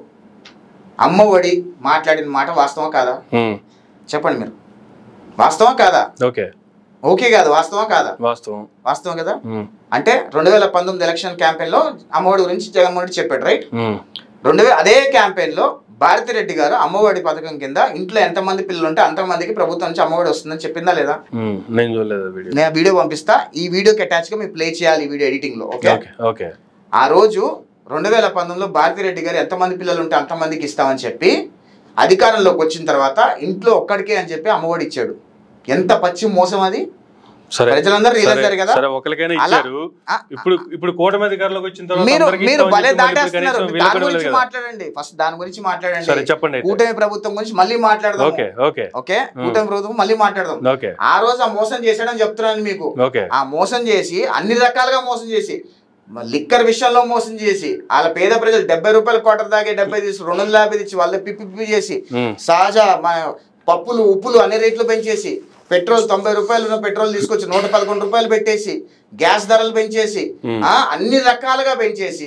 అమ్మఒడి మాట్లాడిన మాట వాస్తవం కాదా ఉమ్. చెప్పండి మీరు వాస్తవం కాదా ఓకే ఓకే కాదు వాస్తవం కాదా వాస్తవం వాస్తవం కదా ఉమ్. అంటే రెండు వేల పంతొమ్మిది ఎలక్షన్ క్యాంపెయిన్ లో అమ్మఒడి గురించి జగన్మోహన్ రెడ్డి చెప్పాడు రైట్ ఉమ్. రెండు వేల అదే క్యాంపెయిన్ లో భారతిరెడ్డి గారు అమ్మఒడి పథకం కింద ఇంట్లో ఎంతమంది పిల్లలు ఉంటే అంతమందికి ప్రభుత్వం నుంచి అమ్మఒడి వస్తుందని చెప్పిందా లేదా ఉమ్. నేను చూడలేదు ఆ వీడియో నేను వీడియో పంపిస్తా ఈ వీడియోకి అటాచ్ గా మీరు ప్లే చేయాలి ఈ వీడియో ఎడిటింగ్ లో ఓకే ఓకే ఓకే ఆ రోజు రెండు వేల పంతొమ్మిదిలో భారతిరెడ్డి గారు ఎంతమంది పిల్లలు ఉంటే అంతమందికి ఇస్తామని చెప్పి అధికారంలోకి వచ్చిన తర్వాత ఇంట్లో ఒక్కడికే అని చెప్పి అమ్మఒడి ఇచ్చాడు ఎంత పచ్చి మోసం అది సరే ప్రజలందరూ రియలైజ్ సరే, అయ్యారు కదా సరే ఒకరికైనా అలా- ఇచ్చారు ఆ, ఇప్పుడు ఇప్పుడు కూటమి అధికారంలోకి వచ్చిన తర్వాత మీరు అందరికీ మీరు ఇస్తామని భలే చెప్పి మళ్ళీ ఇప్పుడు దాటేస్తున్నారు కనీసం మీరు వీళ్ళకి దాని కూడా గురించి లేదు కదా. మాట్లాడండి ఫస్ట్ దాని గురించి సరే మాట్లాడండి చెప్పండి అయితే కూటమి ప్రభుత్వం గురించి మళ్ళీ మాట్లాడదాం ఓకే ఓకే ఓకే కూటమి ప్రభుత్వం మళ్ళీ మాట్లాడదాం ఓకే ఆ రోజు ఆ మోసం చేశాడని చెప్తున్నాను మీకు ఓకే ఆ మోసం చేసి అన్ని రకాలుగా మోసం చేసి మ- లిక్కర్ విషయంలో మోసం చేసి వాళ్ళ పేద ప్రజలు డెబ్బై రూపాయల క్వార్టర్ దాకే డెబ్బై తీసి రెండు వందల యాభై తెచ్చి వాళ్ళ పిప్పి పిప్పి చేసి ఉమ్. సహజ మా పప్పులు ఉప్పులు అన్ని రేట్లు పెంచేసి పెట్రోల్ తొంభై రూపాయలు ఉన్న పెట్రోల్ తీసుకొచ్చి నూట పదకొండు రూపాయలు పెట్టేసి గ్యాస్ ధరలు పెంచేసి Hmm. ఆ, అన్ని రకాలుగా పెంచేసి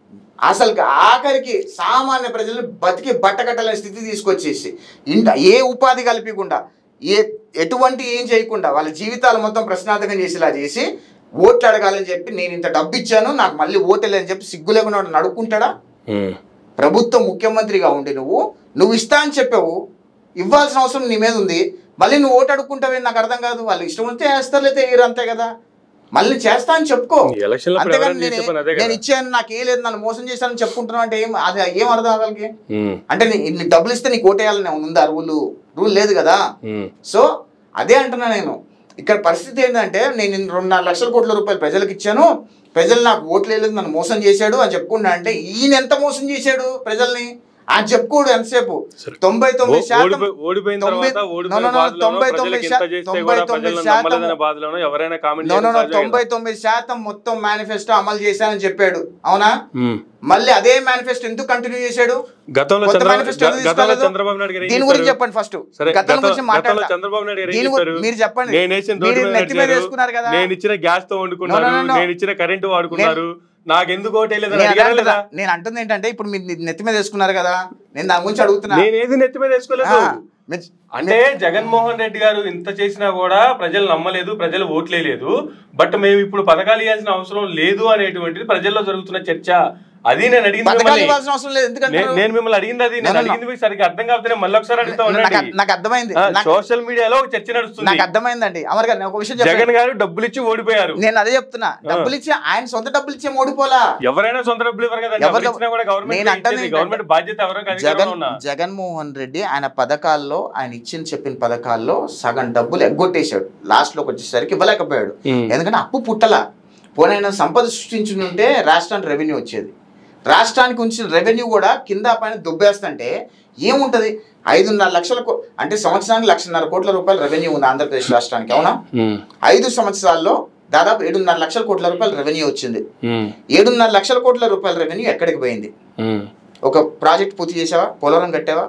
అసలు ఆఖరికి సామాన్య ప్రజలను బతికి బట్టకట్టలేని స్థితి తీసుకొచ్చేసి ఇంట ఏ ఉపాధి కల్పించకుండా ఏ ఎటువంటి ఏం చేయకుండా వాళ్ళ జీవితాలు మొత్తం ప్రశ్నార్థకం చేసేలా చేసి ఓట్లు అడగాలని చెప్పి నేను ఇంత డబ్బు ఇచ్చాను నాకు మళ్ళీ ఓటేలే అని చెప్పి సిగ్గు లేకుండా వాడు నడుక్కుంటాడా ఉమ్. ప్రభుత్వం ముఖ్యమంత్రిగా ఉండి నువ్వు నువ్వు ఇస్తా అని చెప్పావు ఇవ్వాల్సిన అవసరం నీ మీద ఉంది మళ్ళీ నువ్వు ఓటు అడుక్కుంటావేంటి నాకు అర్థం కాదు వాళ్ళు ఇష్టం ఉంటే వేస్తారు లేకపోతే వేయరు అంతే కదా మళ్ళీ చేస్తా అని చెప్పుకో ఈ ఎలక్షన్ లో అప్పుడు అంతేగాని ఎవరైనా నేను చేసే పని అదే నేను కదా ఇచ్చాను నాకు ఏ లేదు నన్ను మోసం చేశానని చెప్పుకుంటున్నావు అంటే ఏం అది ఏం అర్థం అవ్వాలి ఉమ్. అంటే నీ నీకు డబ్బులు ఇస్తే నీకు ఓటేయాలని ఉందా రూలు రూల్ లేదు కదా ఉమ్. సో అదే అంటున్నా నేను ఇక్కడ పరిస్థితి ఏంటంటే నేను ఇన్ని రెండున్నర లక్షల కోట్ల రూపాయలు ప్రజలకు ఇచ్చాను ప్రజలు నాకు ఓట్లు వేయలేదు నన్ను మోసం చేశాడు అని చెప్పుకున్నా అంటే ఈయన ఎంత మోసం చేశాడు ప్రజల్ని ఆయన చెప్పుకోడు ఎంతసేపు సరే. తొంభై తొమ్మిది ఓ- శాతం ఓడిపోయి- ఓడిపోయిన తొంభై- తర్వాత No, ఓడిపోయిన no, no, బాధలోనో, తొంభై ప్రజలకు తొమ్మిది ఎంత శా- చేస్తే తొంభై కూడా తొమ్మిది ప్రజలను శాతం- నమ్మలేదనే బాధలోనో ఎవరైనా కామెంట్ నో నో నో తొంభై తొమ్మిది శాతం మొత్తం మేనిఫెస్టో అమలు చేశానని చెప్పాడు అవునా మళ్ళీ అదే మేనిఫెస్టో ఎందుకు కంటిన్యూ చేశాడు గతంలో కొత్త చంద్రబాబు manifesto ఎందుకు గతంలో తీసుకోలేదు? చంద్రబాబు నాయుడు గారు ఏం దీని గురించి చేశారు? చెప్పండి ఫస్ట్ సరే గతం గతంలో గురించి గతంలో మాట్లాడతా చంద్రబాబు నాయుడు గారు ఏం దీని గురి- చేశారు? మీరు చెప్పండి నేను వేసిన మీరు రోడ్డు మీద నెత్తి మీద నడిచారు. వేసుకున్నారు కదా నేను ఇచ్చిన గ్యాస్ తో వండుకున్నారు No, no, no, no. నేను ఇచ్చిన కరెంటు వాడుకున్నారు నాకెందుకు ఓటేయలేదని నేను అడిగారా అదే లేదా అంటున్నా. నేను అంటుంది ఏంటంటే ఇప్పుడు మీరు నెత్తి మీద వేసుకున్నారు కదా నేను దాని గురించి అడుగుతున్నా నేను ఏది నెత్తి మీద వేసుకోలేదు ఆ, మీరు- అంటే జగన్మోహన్ రెడ్డి గారు ఇంత చేసినా కూడా ప్రజలు నమ్మలేదు ప్రజలు ఓట్లేదు బట్ మేము ఇప్పుడు పథకాలు ఇవ్వాల్సిన అవసరం లేదు అనేటువంటిది ప్రజల్లో జరుగుతున్న చర్చ అది నేను అడిగింది పథకాలు మిమ్మల్ని. ఇవ్వాల్సిన అవసరం లేదు ఎందుకంటే నే- నేను మిమ్మల్ని అడిగింది అది నేను No, no, no. అడిగింది మీకు సరిగ్గా అర్థం కాకపోతే మళ్ళీ ఒకసారి అడుగుతా నాకు ఉండండి నాకు అర్థమైంది నాకు- సోషల్ మీడియాలో ఒక చర్చ నడుస్తుంది నాకు అర్థమైందండి అమర్ గారు నేను ఒక విషయం చెప్పండి జగన్ గారు డబ్బులు ఇచ్చి ఓడిపోయారు నేను అదే చెప్తున్నా డబ్బులు ఇచ్చి ఆయన సొంత డబ్బులు ఇచ్చే ఓడిపోలా ఎవరైనా సొంత డబ్బులు ఇవ్వరు కదా ఎవరు ఎవరు ఇచ్చినా కూడా నేను గవర్నమెంట్ అంటాను ఇచ్చేది. ఏంటంటే, గవర్నమెంట్ బాధ్యత ఎవరో జగన్ అధికారంలో ఉన్నా జగన్మోహన్ రెడ్డి ఆయన పథకాల్లో ఆయన ఇచ్చిన చెప్పిన పథకాల్లో సగం డబ్బులు ఎగ్గొట్టేశాడు లాస్ట్ లోకి వచ్చేసరికి ఇవ్వలేకపోయాడు ఉమ్. ఎందుకంటే అప్పు పుట్టల పోనీ ఆయన సంపద సృష్టించుంటే రాష్ట్రానికి రెవెన్యూ వచ్చేది రాష్ట్రానికి ఉంచిన రెవెన్యూ కూడా కింద పైన దుబ్బేస్తుంటే ఏముంటది ఐదున్నర లక్షల కో- అంటే సంవత్సరానికి లక్షన్నర కోట్ల రూపాయల రెవెన్యూ ఉంది ఆంధ్రప్రదేశ్ రాష్ట్రానికి అవునా ఉమ్. ఐదు సంవత్సరాల్లో దాదాపు ఏడున్నర లక్షల కోట్ల రూపాయల రెవెన్యూ వచ్చింది ఉమ్. ఏడున్నర లక్షల కోట్ల రూపాయల రెవెన్యూ ఎక్కడికి పోయింది ఉమ్. ఒక ప్రాజెక్ట్ పూర్తి చేసావా పోలవరం కట్టావా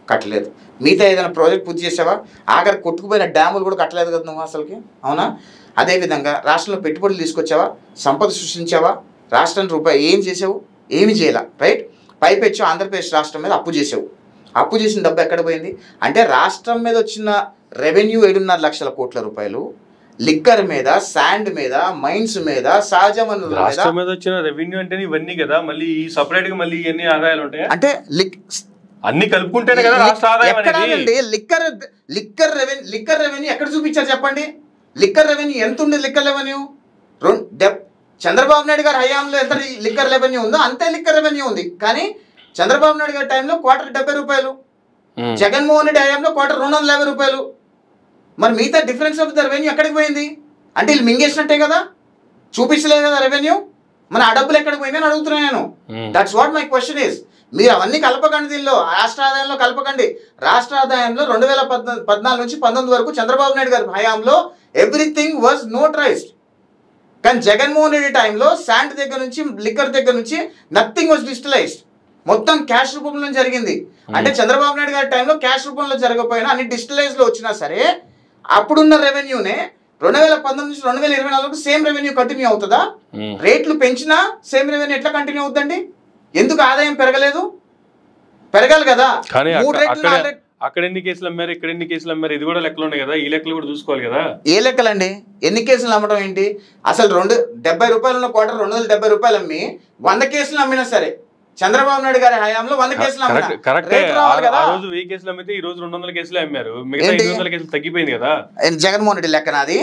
కట్టలేదు మిగతా ఏదైనా ప్రాజెక్ట్ పూర్తి చేసావా ఆఖరి కొట్టుకుపోయిన డ్యాములు కూడా కట్టలేదు కదా నువ్వు అసలుకి అవునా అదేవిధంగా రాష్ట్రంలో పెట్టుబడులు తీసుకొచ్చావా సంపద సృష్టించావా రాష్ట్రం రూపాయి ఏం చేసావు ఏమి చేయాల రైట్ పైపెచ్చు ఆంధ్రప్రదేశ్ రాష్ట్రం మీద అప్పు చేసావు అప్పు చేసిన డబ్బు ఎక్కడ పోయింది అంటే రాష్ట్రం మీద వచ్చిన రెవెన్యూ ఏడున్నర లక్షల కోట్ల రూపాయలు లిక్కర్ మీద శాండ్ మీద మైన్స్ మీద సహజ వనరుల మీద రాష్ట్రం మీద వచ్చిన రెవెన్యూ అంటే ఇవన్నీ కదా మళ్ళీ ఈ సపరేట్ గా మళ్ళీ ఎన్ని ఆదాయాలు ఉంటాయా అంటే లిక్ అన్ని కలుపుకుంటేనే కదా రాష్ట్ర ఆదాయం అనేది ఎక్కడానండి liquor liquor revenue liquor revenue ఎక్కడ చూపించారు చెప్పండి లిక్కర్ రెవెన్యూ ఎంత ఉంది లిక్కర్ రెవెన్యూ రెండు డెబ్ చంద్రబాబు నాయుడు గారి హయాంలో ఎంత లిక్కర్ రెవెన్యూ ఉందో అంతే లిక్కర్ రెవెన్యూ ఉంది కానీ చంద్రబాబు నాయుడు గారి టైంలో క్వార్టర్ డెబ్బై రూపాయలు ఉమ్. జగన్మోహన్ రెడ్డి హయాంలో క్వార్టర్ రెండు వందల యాభై రూపాయలు మరి మిగతా డిఫరెన్స్ ఆఫ్ ద రెవెన్యూ ఎక్కడికి పోయింది అంటే వీళ్ళు మింగేసినట్టే కదా చూపించలేదు కదా రెవెన్యూ మన ఆ డబ్బులు ఎక్కడికి పోయింది అని అడుగుతున్నాను నేను ఉమ్. That's what my question is మీరు అవన్నీ కలపకండి దీనిలో రాష్ట్ర ఆదాయంలో కలపకండి రాష్ట్ర ఆదాయంలో రెండు వేల పద్నాలుగు పద్నాలుగు నుంచి పంతొమ్మిది వరకు చంద్రబాబు నాయుడు గారి హయాంలో ఎవ్రీథింగ్ వాజ్ నోటరైజ్డ్ కానీ జగన్మోహన్ రెడ్డి టైంలో శాండ్ దగ్గర నుంచి లిక్కర్ దగ్గర నుంచి నథింగ్ వాజ్ డిజిటలైజ్డ్ మొత్తం క్యాష్ రూపంలో జరిగింది అంటే చంద్రబాబు నాయుడు గారి టైంలో క్యాష్ రూపంలో జరగకపోయినా అన్ని డిజిటలైజ్ లో వచ్చినా సరే అప్పుడున్న రెవెన్యూనే రెండు వేల పంతొమ్మిది నుంచి రెండు వేల ఇరవై నాలుగు సేమ్ రెవెన్యూ కంటిన్యూ అవుతుందా ఉమ్. రేట్లు పెంచినా సేమ్ రెవెన్యూ ఎట్లా కంటిన్యూ అవుతుందండి ఎందుకు ఆదాయం పెరగలేదు పెరగాలి కదా కానీ మూడు అక్క- రేట్లు అక్కడ నాలుగు రేట్లు- అక్కడ ఎన్ని కేసులు అమ్మారు ఇక్కడ ఎన్ని కేసులు అమ్మారు ఇది కూడా లెక్కలు ఉన్నాయి కదా ఈ లెక్కలు కూడా చూసుకోవాలి కదా ఏ లెక్కలండి ఎన్ని కేసులు అమ్మడం ఏంటి అసలు రెండు డెబ్బై రూపాయలు ఉన్న క్వార్టర్ రెండు వందల డెబ్బై రూపాయలు అమ్మి వంద కేసులు అమ్మినా సరే చంద్రబాబు నాయుడు గారి హయాంలో వంద కేసులు అమ్మినా కరెక్ట్ కరెక్టే రేట్లు రావాలి ఆ- కదా ఆ రోజు వెయ్యి కేసులు అమ్మితే ఈ రోజు రెండు వందల కేసులే అమ్మారు మిగతా ఏంటి? ఐదు వందల కేసులు తగ్గిపోయింది కదా ఏం జగన్మోహన్ రెడ్డి లెక్కన అది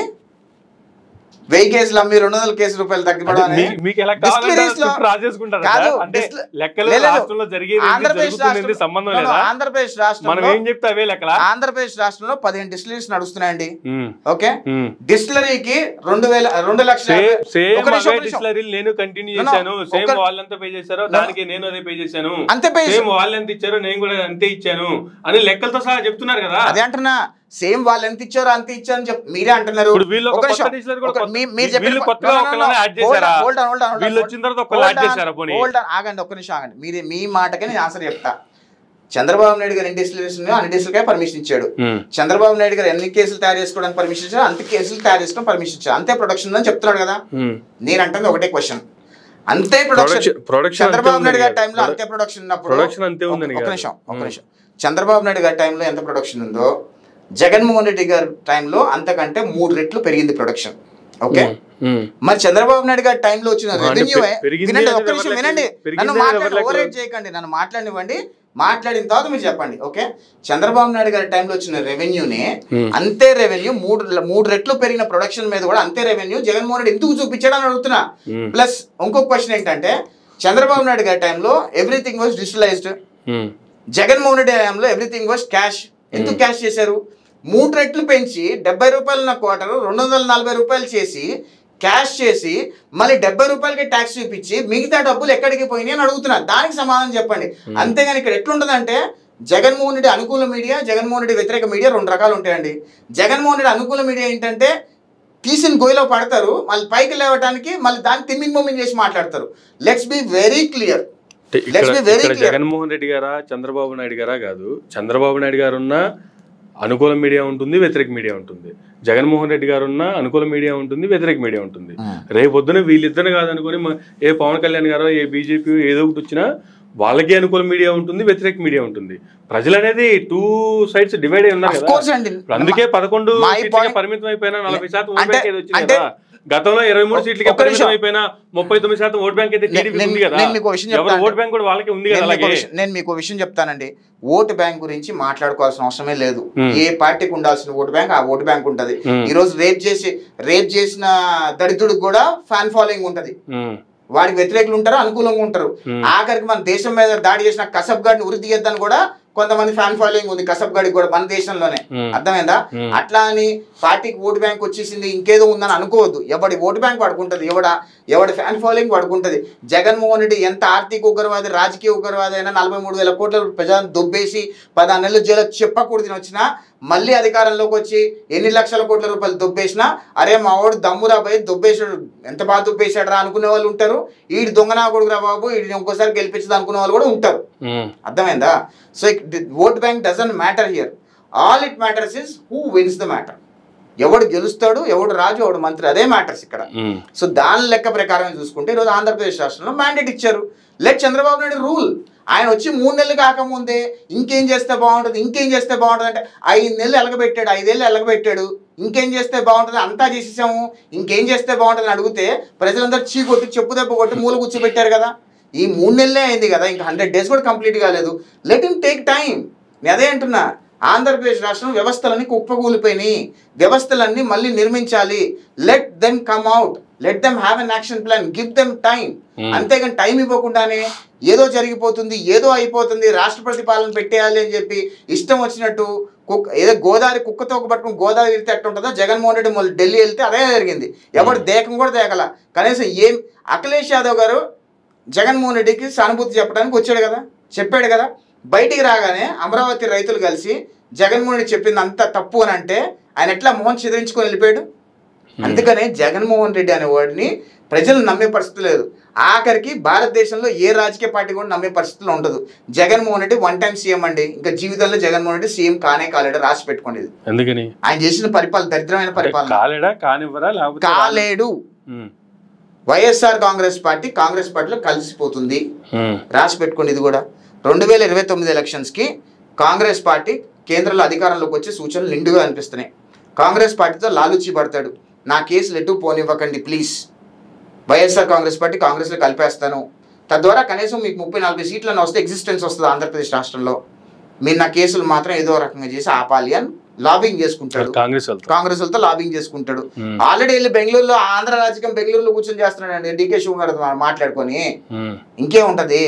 వెయ్యి కేసులు అమ్మి రెండు వందల కేసు రూపాయలు తగ్గిపోవడం అంటే అనేది మీ- మీకు ఎలా కావాలంటే Distilleries లో- స్క్రిప్ట్ రాసేసుకుంటారు కాదు, కదా? అంటే distil- లెక్కలు లేదు, లేదు. రాష్ట్రంలో జరిగేది ఏంటి, ఆంధ్రప్రదేశ్ జరుగుతుంది ఏంటి, రాష్ట్రం- సంబంధం No, no, లేదా ఆంధ్రప్రదేశ్ మనం రాష్ట్రంలో ఏం చెప్తే అవే లెక్కలా ఆంధ్రప్రదేశ్ రాష్ట్రంలో పదిహేను డిస్టిలరీస్ నడుస్తున్నాయండి ఉమ్, ఓకే ఉమ్. డిస్టిలరీకి రెండు వేల రెండు లక్షల సేమ్ యాభై- సేమ్ ఒక నిమిషం, అవే ఒక నిమిషం. డిస్టిలరీలు నేను కంటిన్యూ No, no, చేశాను సేమ్ ఒక- వాళ్ళంతా పే చేశారో No, no. దానికి నేను అదే పే చేశాను అంతే pay సేమ్ వాళ్ళు ఎంత ఇచ్చారో నేను కూడా అంతే ఇచ్చాను అని లెక్కలతో సహా చెప్తున్నారు కదా అదే అంటున్నా సేమ్ వాళ్ళు ఎంత ఇచ్చారో అంత ఇచ్చారని చెప్పి మీరే అంటున్నారు ఇప్పుడు వీళ్ళు ఒక ఒక కొత్త నిమిషం, distillery కూడా ఒక- కొత్త- మీ- మీరు వీళ్ళు చెప్పిన- కొత్తగా No, no, no, ఒకళ్ళని no. యాడ్ Hold on, చేశారా? hold on, hold on, hold on. వీళ్ళు వచ్చిన తర్వాత ఒకళ్ళు Hold యాడ్ on, చేశారా పోనీ? hold on, ఆగండి ఒక్క నిమిషం ఆగండి మీరు మీ మాటకే నేను ఆన్సర్ చెప్తా చంద్రబాబు నాయుడు గారు ఎన్ని డిస్టిలరీస్ ఉన్నాయో అన్ని డిస్టిలకే పర్మిషన్ ఇచ్చాడు ఉమ్, చంద్రబాబు నాయుడు గారు ఎన్ని కేసులు తయారు చేసుకోవడానికి పర్మిషన్ ఇచ్చారు అంత కేసులు తయారు చేసుకోవడం పర్మిషన్ ఇచ్చారు అంతే ప్రొడక్షన్ అని చెప్తున్నాడు కదా ఉమ్. నేను అంటుంది ఒకటే క్వశ్చన్ అంతే ప్రొడక్షన్ Production- production చంద్రబాబు అంతే నాయుడు ఉంది గారి కదా. టైంలో అంతే ప్రొడక్షన్ ఉన్నప్పుడు Production అంతే ఒక- ఉందని ఒక కాదు. నిమిషం ఒక ఉమ్. నిమిషం చంద్రబాబు నాయుడు గారి టైంలో ఎంత ప్రొడక్షన్ ఉందో జగన్మోహన్ రెడ్డి గారి టైంలో అంతకంటే మూడు రెట్లు పెరిగింది ప్రొడక్షన్ ఓకే ఉమ్, ఉమ్. మరి చంద్రబాబు నాయుడు గారి టైంలో వచ్చిన అంటే రెవెన్యూ పె- పెరిగింది వినండి అనేది ఒక్క నిమిషం ఎవరి వినండి లెక్క? పెరిగింది నన్ను అనేది మాట్లాడి ఎవరి లెక్క? ఓవర్ చేయకండి నన్ను మాట్లాడనివ్వండి మాట్లాడిన తర్వాత మీరు చెప్పండి ఓకే చంద్రబాబు నాయుడు గారి టైంలో వచ్చిన రెవెన్యూనే Hmm. అంతే రెవెన్యూ మూడు మూడు రెట్లు పెరిగిన ప్రొడక్షన్ మీద కూడా అంతే రెవెన్యూ జగన్మోహన్ రెడ్డి ఎందుకు చూపించాడని అడుగుతున్నా Hmm. ప్లస్ ఇంకొక క్వశ్చన్ ఏంటంటే చంద్రబాబు నాయుడు గారి టైంలో everything was digitalized um. Jaganmohan Reddy హయాంలో ఎవ్రీథింగ్ వాజ్ క్యాష్ ఎందుకు క్యాష్ చేశారు మూడు రెట్లు పెంచి డెబ్బై రూపాయలు ఉన్న క్వార్టర్ రెండు వందల నలభై రూపాయలు చేసి క్యాష్ చేసి మళ్ళీ డెబ్బై రూపాయలకి ట్యాక్స్ చూపించి మిగతా డబ్బులు ఎక్కడికి పోయినాయి అని అడుగుతున్నా దానికి సమాధానం చెప్పండి అంతేగాని ఇక్కడ ఎట్లుంటుందంటే జగన్మోహన్ రెడ్డి అనుకూల మీడియా జగన్మోహన్ రెడ్డి వ్యతిరేక మీడియా రెండు రకాలు ఉంటాయండి జగన్మోహన్ రెడ్డి అనుకూల మీడియా ఏంటంటే తీసిన గొయ్యిలో పడతారు మళ్ళీ పైకి లేవడానికి మళ్ళీ దాన్ని తిమ్మింగ్ బొమ్మింగ్ చేసి మాట్లాడతారు లెట్స్ బి వెరీ క్లియర్ అంటే Let's ఇక్కడ be very ఇక్కడ clear. జగన్మోహన్ రెడ్డి గారా చంద్రబాబు నాయుడు గారా కాదు చంద్రబాబు నాయుడు గారు ఉన్న అనుకూల మీడియా ఉంటుంది వ్యతిరేక మీడియా ఉంటుంది జగన్మోహన్ రెడ్డి గారు ఉన్న అనుకూల మీడియా ఉంటుంది వ్యతిరేక మీడియా ఉంటుంది రేపు పొద్దున వీళ్ళిద్దరు కాదనుకొని మ- ఏ పవన్ కళ్యాణ్ గారో ఏ బీజేపీ ఏదో ఒకటి వచ్చినా వాళ్ళకి అనుకూల మీడియా ఉంటుంది వ్యతిరేక మీడియా ఉంటుంది ప్రజలు అనేది టూ సైడ్స్ డివైడ్ అయి ఉన్నారు Of కదా course అండి. ఇప్పుడు అందుకే పదకొండు My సీట్లకే point- పరిమితం అయిపోయినా నలభై శాతం ఓట్ అంటే- బ్యాంక్ ఏదో వచ్చింది అంటే- కదా గతంలో ఇరవై మూడు ఒక్క సీట్లకే నిమిషం. పరిమితం అయిపోయినా ముప్పై తొమ్మిది శాతం ఓట్ బ్యాంక్ అయితే టీడీపీ నేను- ఉంది కదా నేను మీకు ఒక విషయం ఎవరు చెప్తాను. ఓట్ బ్యాంక్ కూడా వాళ్ళకి ఉంది కదా నేను మీకు అలాగే విషయం- నేను మీకు విషయం చెప్తానండి ఓటు బ్యాంక్ గురించి మాట్లాడుకోవాల్సిన అవసరమే లేదు Hmm. ఏ పార్టీకి ఉండాల్సిన ఓటు బ్యాంక్ ఆ ఓటు బ్యాంక్ ఉంటది Hmm. ఈ రోజు రేప్ చేసి రేప్ చేసిన దళితుడికి కూడా ఫ్యాన్ ఫాలోయింగ్ ఉంటది ఉమ్, వాడికి వ్యతిరేకులు ఉంటారు అనుకూలంగా ఉంటారు Hmm. ఆఖరికి మన దేశం మీద దాడి చేసిన కసబ్ గాడిని ఉరి తీయద్దని కూడా కొంతమంది ఫ్యాన్ ఫాలోయింగ్ ఉంది కసబ్ గాడికి కూడా మన దేశంలోనే Hmm. అర్థమైందా Hmm. అట్లా అని పార్టీకి ఓటు బ్యాంక్ వచ్చేసింది ఇంకేదో ఉందని అనుకోవద్దు ఎవడి ఓటు బ్యాంక్ వాడుకుంటది ఎవడ ఎవడి ఫ్యాన్ ఫాలోయింగ్ వాడుకుంటది జగన్మోహన్ రెడ్డి ఎంత ఆర్థిక ఉగ్రవాది రాజకీయ ఉగ్రవాది అయినా నలభై మూడు వేల కోట్ల ప్రజలను దుబ్బేసి పదహారు నెలలు జైలు చెప్పకూడదని వచ్చినా మళ్ళీ అధికారంలోకి వచ్చి ఎన్ని లక్షల కోట్ల రూపాయలు దుబ్బేసినా అరే మా వాడు దమ్మురా పోయి దుబ్బేసాడు ఎంత బాగా దుబ్బేశాడు రా అనుకునే వాళ్ళు ఉంటారు ఈడు దొంగనా కొడుకురా బాబు ఈడిని ఇంకోసారి గెలిపించదు అనుకునే వాళ్ళు కూడా ఉంటారు ఉమ్, అర్థమైందా so vote bank doesn't matter here all it matters is who wins the matter ఎవడు గెలుస్తాడు ఎవడు రాజు ఎవడు మంత్రి అదే మ్యాటర్స్ ఇక్కడ ఉమ్, సో దాని లెక్క ప్రకారం చూసుకుంటే ఈరోజు ఆంధ్రప్రదేశ్ రాష్ట్రంలో మ్యాండేట్ ఇచ్చారు లెట్ చంద్రబాబు నాయుడు రూల్ ఆయన వచ్చి మూడు నెలలు కాకముందే ఇంకేం చేస్తే బాగుంటుంది ఇంకేం చేస్తే బాగుంటుంది అంటే ఐదు నెలలు ఎలగబెట్టాడు ఐదేళ్ళు ఎలగబెట్టాడు ఇంకేం చేస్తే బాగుంటుంది అంతా చేసేసాము ఇంకేం చేస్తే బాగుంటుంది అని అడిగితే ప్రజలందరూ చీ కొట్టి చెప్పు దెబ్బ కొట్టి మూల కూర్చోబెట్టారు కదా ఈ మూడు నెలలే అయింది కదా ఇంకా హండ్రెడ్ డేస్ కూడా కంప్లీట్ కాలేదు లెట్ ఇమ్ టేక్ టైం నేను అదే అంటున్నా ఆంధ్రప్రదేశ్ రాష్ట్రం వ్యవస్థలన్నీ కుప్పకూలిపోయినాయి వ్యవస్థలన్నీ మళ్ళీ నిర్మించాలి let them come out let them have an action plan give them time Hmm. అంతేగాని టైం ఇవ్వకుండానే ఏదో జరిగిపోతుంది ఏదో అయిపోతుంది రాష్ట్రపతి పాలన పెట్టేయాలి అని చెప్పి ఇష్టం వచ్చినట్టు కుక్క ఏదో గోదావరి కుక్కతో పట్టుకుని గోదావరి వెళ్తే ఎట్లా ఉంటుందో జగన్మోహన్ రెడ్డి మళ్ళీ ఢిల్లీ వెళ్తే అదే జరిగింది ఎవరు దేకం కూడా దేకల కనీసం ఏం అఖిలేష్ యాదవ్ గారు జగన్మోహన్ రెడ్డికి సానుభూతి చెప్పడానికి వచ్చాడు కదా చెప్పాడు కదా బయటికి రాగానే అమరావతి రైతులు కలిసి జగన్మోహన్ రెడ్డి చెప్పింది అంత తప్పు అని అంటే ఆయన ఎట్లా మొహం చెదిరించుకొని వెళ్ళిపోయాడు అందుకనే జగన్మోహన్ రెడ్డి అనే వాడిని ప్రజలు నమ్మే పరిస్థితి లేదు ఆఖరికి భారతదేశంలో ఏ రాజకీయ పార్టీ కూడా నమ్మే పరిస్థితిలో ఉండదు Jaganmohan Reddy one time CM అండి ఇంకా జీవితంలో జగన్మోహన్ రెడ్డి సీఎం కానే కాలేడు రాసి పెట్టుకోండి ఇది. ఎందుకని ఆయన చేసిన పరిపాలన దరిద్రమైన పరిపాలన కాలేడా కానివ్వరా లేకపోతే కాలేడు ఉమ్, వైఎస్ఆర్ కాంగ్రెస్ పార్టీ కాంగ్రెస్ పార్టీలో కలిసిపోతుంది ఉమ్, రాసి పెట్టుకోండి ఇది కూడా రెండు వేల ఇరవై తొమ్మిది ఎలక్షన్స్కి కాంగ్రెస్ పార్టీ కేంద్రంలో అధికారంలోకి వచ్చే సూచనలు నిండుగా అనిపిస్తున్నాయి కాంగ్రెస్ పార్టీతో లాలూచి పడతాడు నా కేసులు ఎటు పోనివ్వకండి ప్లీజ్ వైఎస్ఆర్ కాంగ్రెస్ పార్టీ కాంగ్రెస్లో కలిపేస్తాను తద్వారా కనీసం మీకు ముప్పై నలభై సీట్లను వస్తే ఎగ్జిస్టెన్స్ వస్తుంది ఆంధ్రప్రదేశ్ రాష్ట్రంలో మీరు నా కేసులు మాత్రం ఏదో రకంగా చేసి ఆపాలి అని లాబింగ్ చేసుకుంటాడు కాంగ్రెస్ వెళ్తా కాంగ్రెస్ వాళ్ళతో లాబింగ్ చేసుకుంటాడు ఉమ్, ఆల్రెడీ వెళ్ళి బెంగళూరులో ఆంధ్ర రాజకీయం బెంగళూరులో కూర్చొని చేస్తున్నాడండి డీకే శివ గారితో మాట్లాడుకొని ఉమ్, ఇంకేముంటది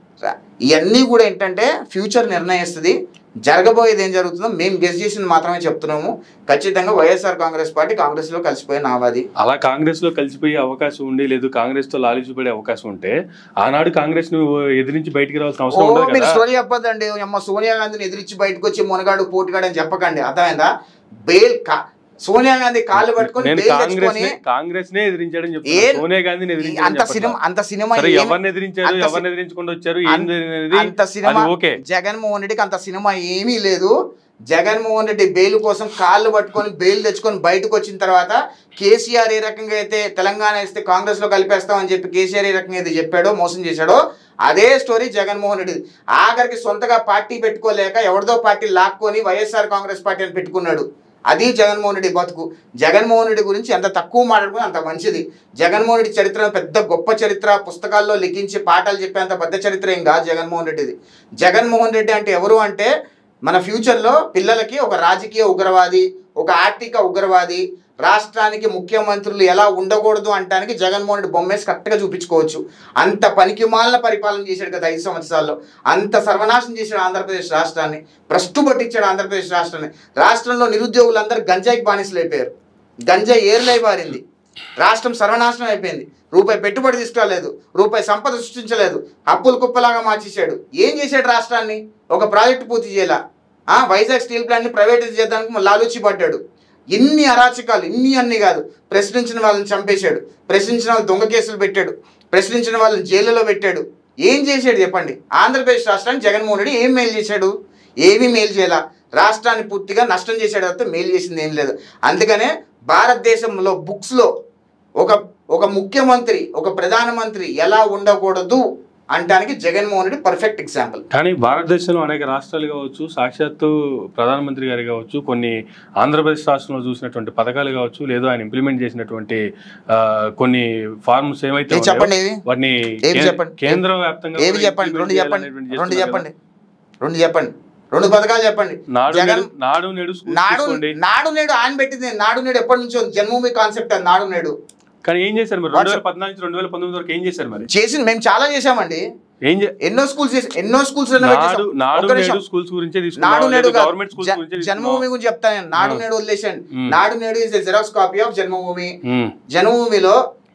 ఇవన్నీ కూడా ఏంటంటే ఫ్యూచర్ నిర్ణయిస్తుంది జరగబోయేది ఏం జరుగుతుందో మేము గెస్ చేసింది మాత్రమే చెప్తున్నాము ఖచ్చితంగా వైఎస్ఆర్ కాంగ్రెస్ పార్టీ కాంగ్రెస్లో కలిసిపోయిన నావాది అలా కాంగ్రెస్ లో కలిసిపోయే అవకాశం ఉండి లేదు కాంగ్రెస్ తో లాలిచిపడే అవకాశం ఉంటే ఆనాడు కాంగ్రెస్ ను ఎదిరించి బయటికి రావాల్సిన ఓ అవసరం ఉండదు మీరు కదా స్టోరీ చెప్పొద్దండి అమ్మ సోనియా గాంధీని ఎదిరించి బయటకు వచ్చి మునగాడు పోటీగాడు అని చెప్పకండి అర్థమైందా బెయిల్ కా- సోనియా గాంధీ కాళ్ళు పట్టుకొని నేను బెయిల్ కాంగ్రెస్ తెచ్చుకొని కాంగ్రెస్ నే ఎదిరించాడని ఏ- చెప్తాను సోనియా గాంధీని అంత ఎదిరించాడని సినిమా చెప్పట్లా. అంత సినిమా సరే ఏమి- ఎవరిని ఎదిరించారు అంత సి- ఎవరిని ఎదిరించుకుంటూ వచ్చారు అం- ఏంది అనేది అంత సినిమా అది ఓకే జగన్మోహన్ రెడ్డికి అంత సినిమా ఏమీ లేదు జగన్మోహన్ రెడ్డి బెయిల్ కోసం కాళ్ళు పట్టుకొని బెయిల్ తెచ్చుకొని బయటకు వచ్చిన తర్వాత కేసీఆర్ ఏ రకంగా అయితే తెలంగాణ ఇస్తే కాంగ్రెస్ లో కలిపేస్తామని చెప్పి కేసీఆర్ ఏ రకంగా అయితే చెప్పాడో మోసం చేశాడో అదే స్టోరీ జగన్మోహన్ రెడ్డి ఆఖరికి సొంతగా పార్టీ పెట్టుకోలేక ఎవరిదో పార్టీ లాక్కొని వైఎస్ఆర్ కాంగ్రెస్ పార్టీ అని పెట్టుకున్నాడు అది జగన్మోహన్ రెడ్డి బతుకు జగన్మోహన్ రెడ్డి గురించి ఎంత తక్కువ మాట్లాడుకుని అంత మంచిది జగన్మోహన్ రెడ్డి చరిత్ర పెద్ద గొప్ప చరిత్ర పుస్తకాల్లో లిఖించి పాఠాలు చెప్పేంత పెద్ద చరిత్ర ఏం కాదు జగన్మోహన్ రెడ్డిది జగన్మోహన్ రెడ్డి అంటే ఎవరు అంటే మన ఫ్యూచర్లో పిల్లలకి ఒక రాజకీయ ఉగ్రవాది ఒక ఆర్థిక ఉగ్రవాది రాష్ట్రానికి ముఖ్యమంత్రులు ఎలా ఉండకూడదు అంటానికి జగన్మోహన్ రెడ్డి బొమ్మేసి కరెక్ట్గా చూపించుకోవచ్చు అంత పనికి మాలిన పరిపాలన చేశాడు కదా ఐదు సంవత్సరాల్లో అంత సర్వనాశనం చేశాడు ఆంధ్రప్రదేశ్ రాష్ట్రాన్ని భ్రష్టు పట్టించాడు ఆంధ్రప్రదేశ్ రాష్ట్రాన్ని రాష్ట్రంలో నిరుద్యోగులందరూ గంజాయికి బానిసలు అయిపోయారు గంజాయి ఏర్లై పారింది రాష్ట్రం సర్వనాశనం అయిపోయింది రూపాయి పెట్టుబడి తీసుకురాలేదు రూపాయి సంపద సృష్టించలేదు అప్పులు కుప్పలాగా మార్చేశాడు ఏం చేశాడు రాష్ట్రాన్ని ఒక ప్రాజెక్టు పూర్తి చేయాల వైజాగ్ స్టీల్ ప్లాంట్ని ప్రైవేటైజ్ చేద్దానికి లాలూచి పడ్డాడు ఇన్ని అరాచకాలు ఇన్ని అన్ని కాదు ప్రశ్నించిన వాళ్ళని చంపేశాడు ప్రశ్నించిన వాళ్ళు దొంగ కేసులు పెట్టాడు ప్రశ్నించిన వాళ్ళని జైలులో పెట్టాడు ఏం చేశాడు చెప్పండి ఆంధ్రప్రదేశ్ రాష్ట్రానికి జగన్మోహన్ రెడ్డి ఏం మేలు చేశాడు ఏమీ మేలు చేయాల రాష్ట్రాన్ని పూర్తిగా నష్టం చేశాడు తప్ప మేలు చేసింది ఏం లేదు అందుకనే భారతదేశంలో బుక్స్లో ఒక ఒక ముఖ్యమంత్రి ఒక ప్రధానమంత్రి ఎలా ఉండకూడదు అంటానికి జగన్మోహన్ రెడ్డి పర్ఫెక్ట్ ఎగ్జాంపుల్ కానీ భారతదేశంలో అనేక రాష్ట్రాలు కావచ్చు సాక్షాత్తు ప్రధానమంత్రి గారు కావచ్చు కొన్ని ఆంధ్రప్రదేశ్ రాష్ట్రంలో చూసినటువంటి పథకాలు కావచ్చు లేదా ఆయన ఇంప్లిమెంట్ చేసినటువంటి ఆ, కొన్ని ఫార్మ్స్ ఏమైతే ఏం ఉన్నాయో, చెప్పండి ఏవి వాటిని ఏవి కే- చెప్పండి? కేంద్ర వ్యాప్తంగా ఏవి కూడా చెప్పండి రెండు implement చెప్పండి చేయాలనేటువంటి రెండు చేస్తున్నారు చెప్పండి రెండు చెప్పండి రెండు పథకాలు చెప్పండి కదా. నాడు జగన్ నేడు నాడు నేడు స్కూల్ నాడు తీసుకోండి నాడు నేడు ఆయన పెట్టింది నాడు నేడు ఎప్పటి నుంచో ఉంది. జన్మభూమి కాన్సెప్ట్ అది నాడు నేడు కానీ ఏం చేశారు మరి వాట్సాప్. రెండు వేల పద్నాలుగు నుంచి రెండు వేల పంతొమ్మిది వరకు ఏం చేశారు మరి చేసి మేము చాలా చేసామండి ఏం చే- ఎన్నో స్కూల్స్ చేసి ఎన్నో స్కూల్స్ నాడు నాడు నేడు స్కూల్స్ గురించే నాడు తీసుకున్నాం నేడు కాదు. గవర్నమెంట్ స్కూల్స్ జ- గురించే జన్మభూమి గురించి చెప్తాను నేను నాడు ఆ. నేడు వదిలేసాను మ్మ్. Nadu Nedu is xerox copy of Janmabhoomi తీసుకున్నాం. జన్మభూమిలో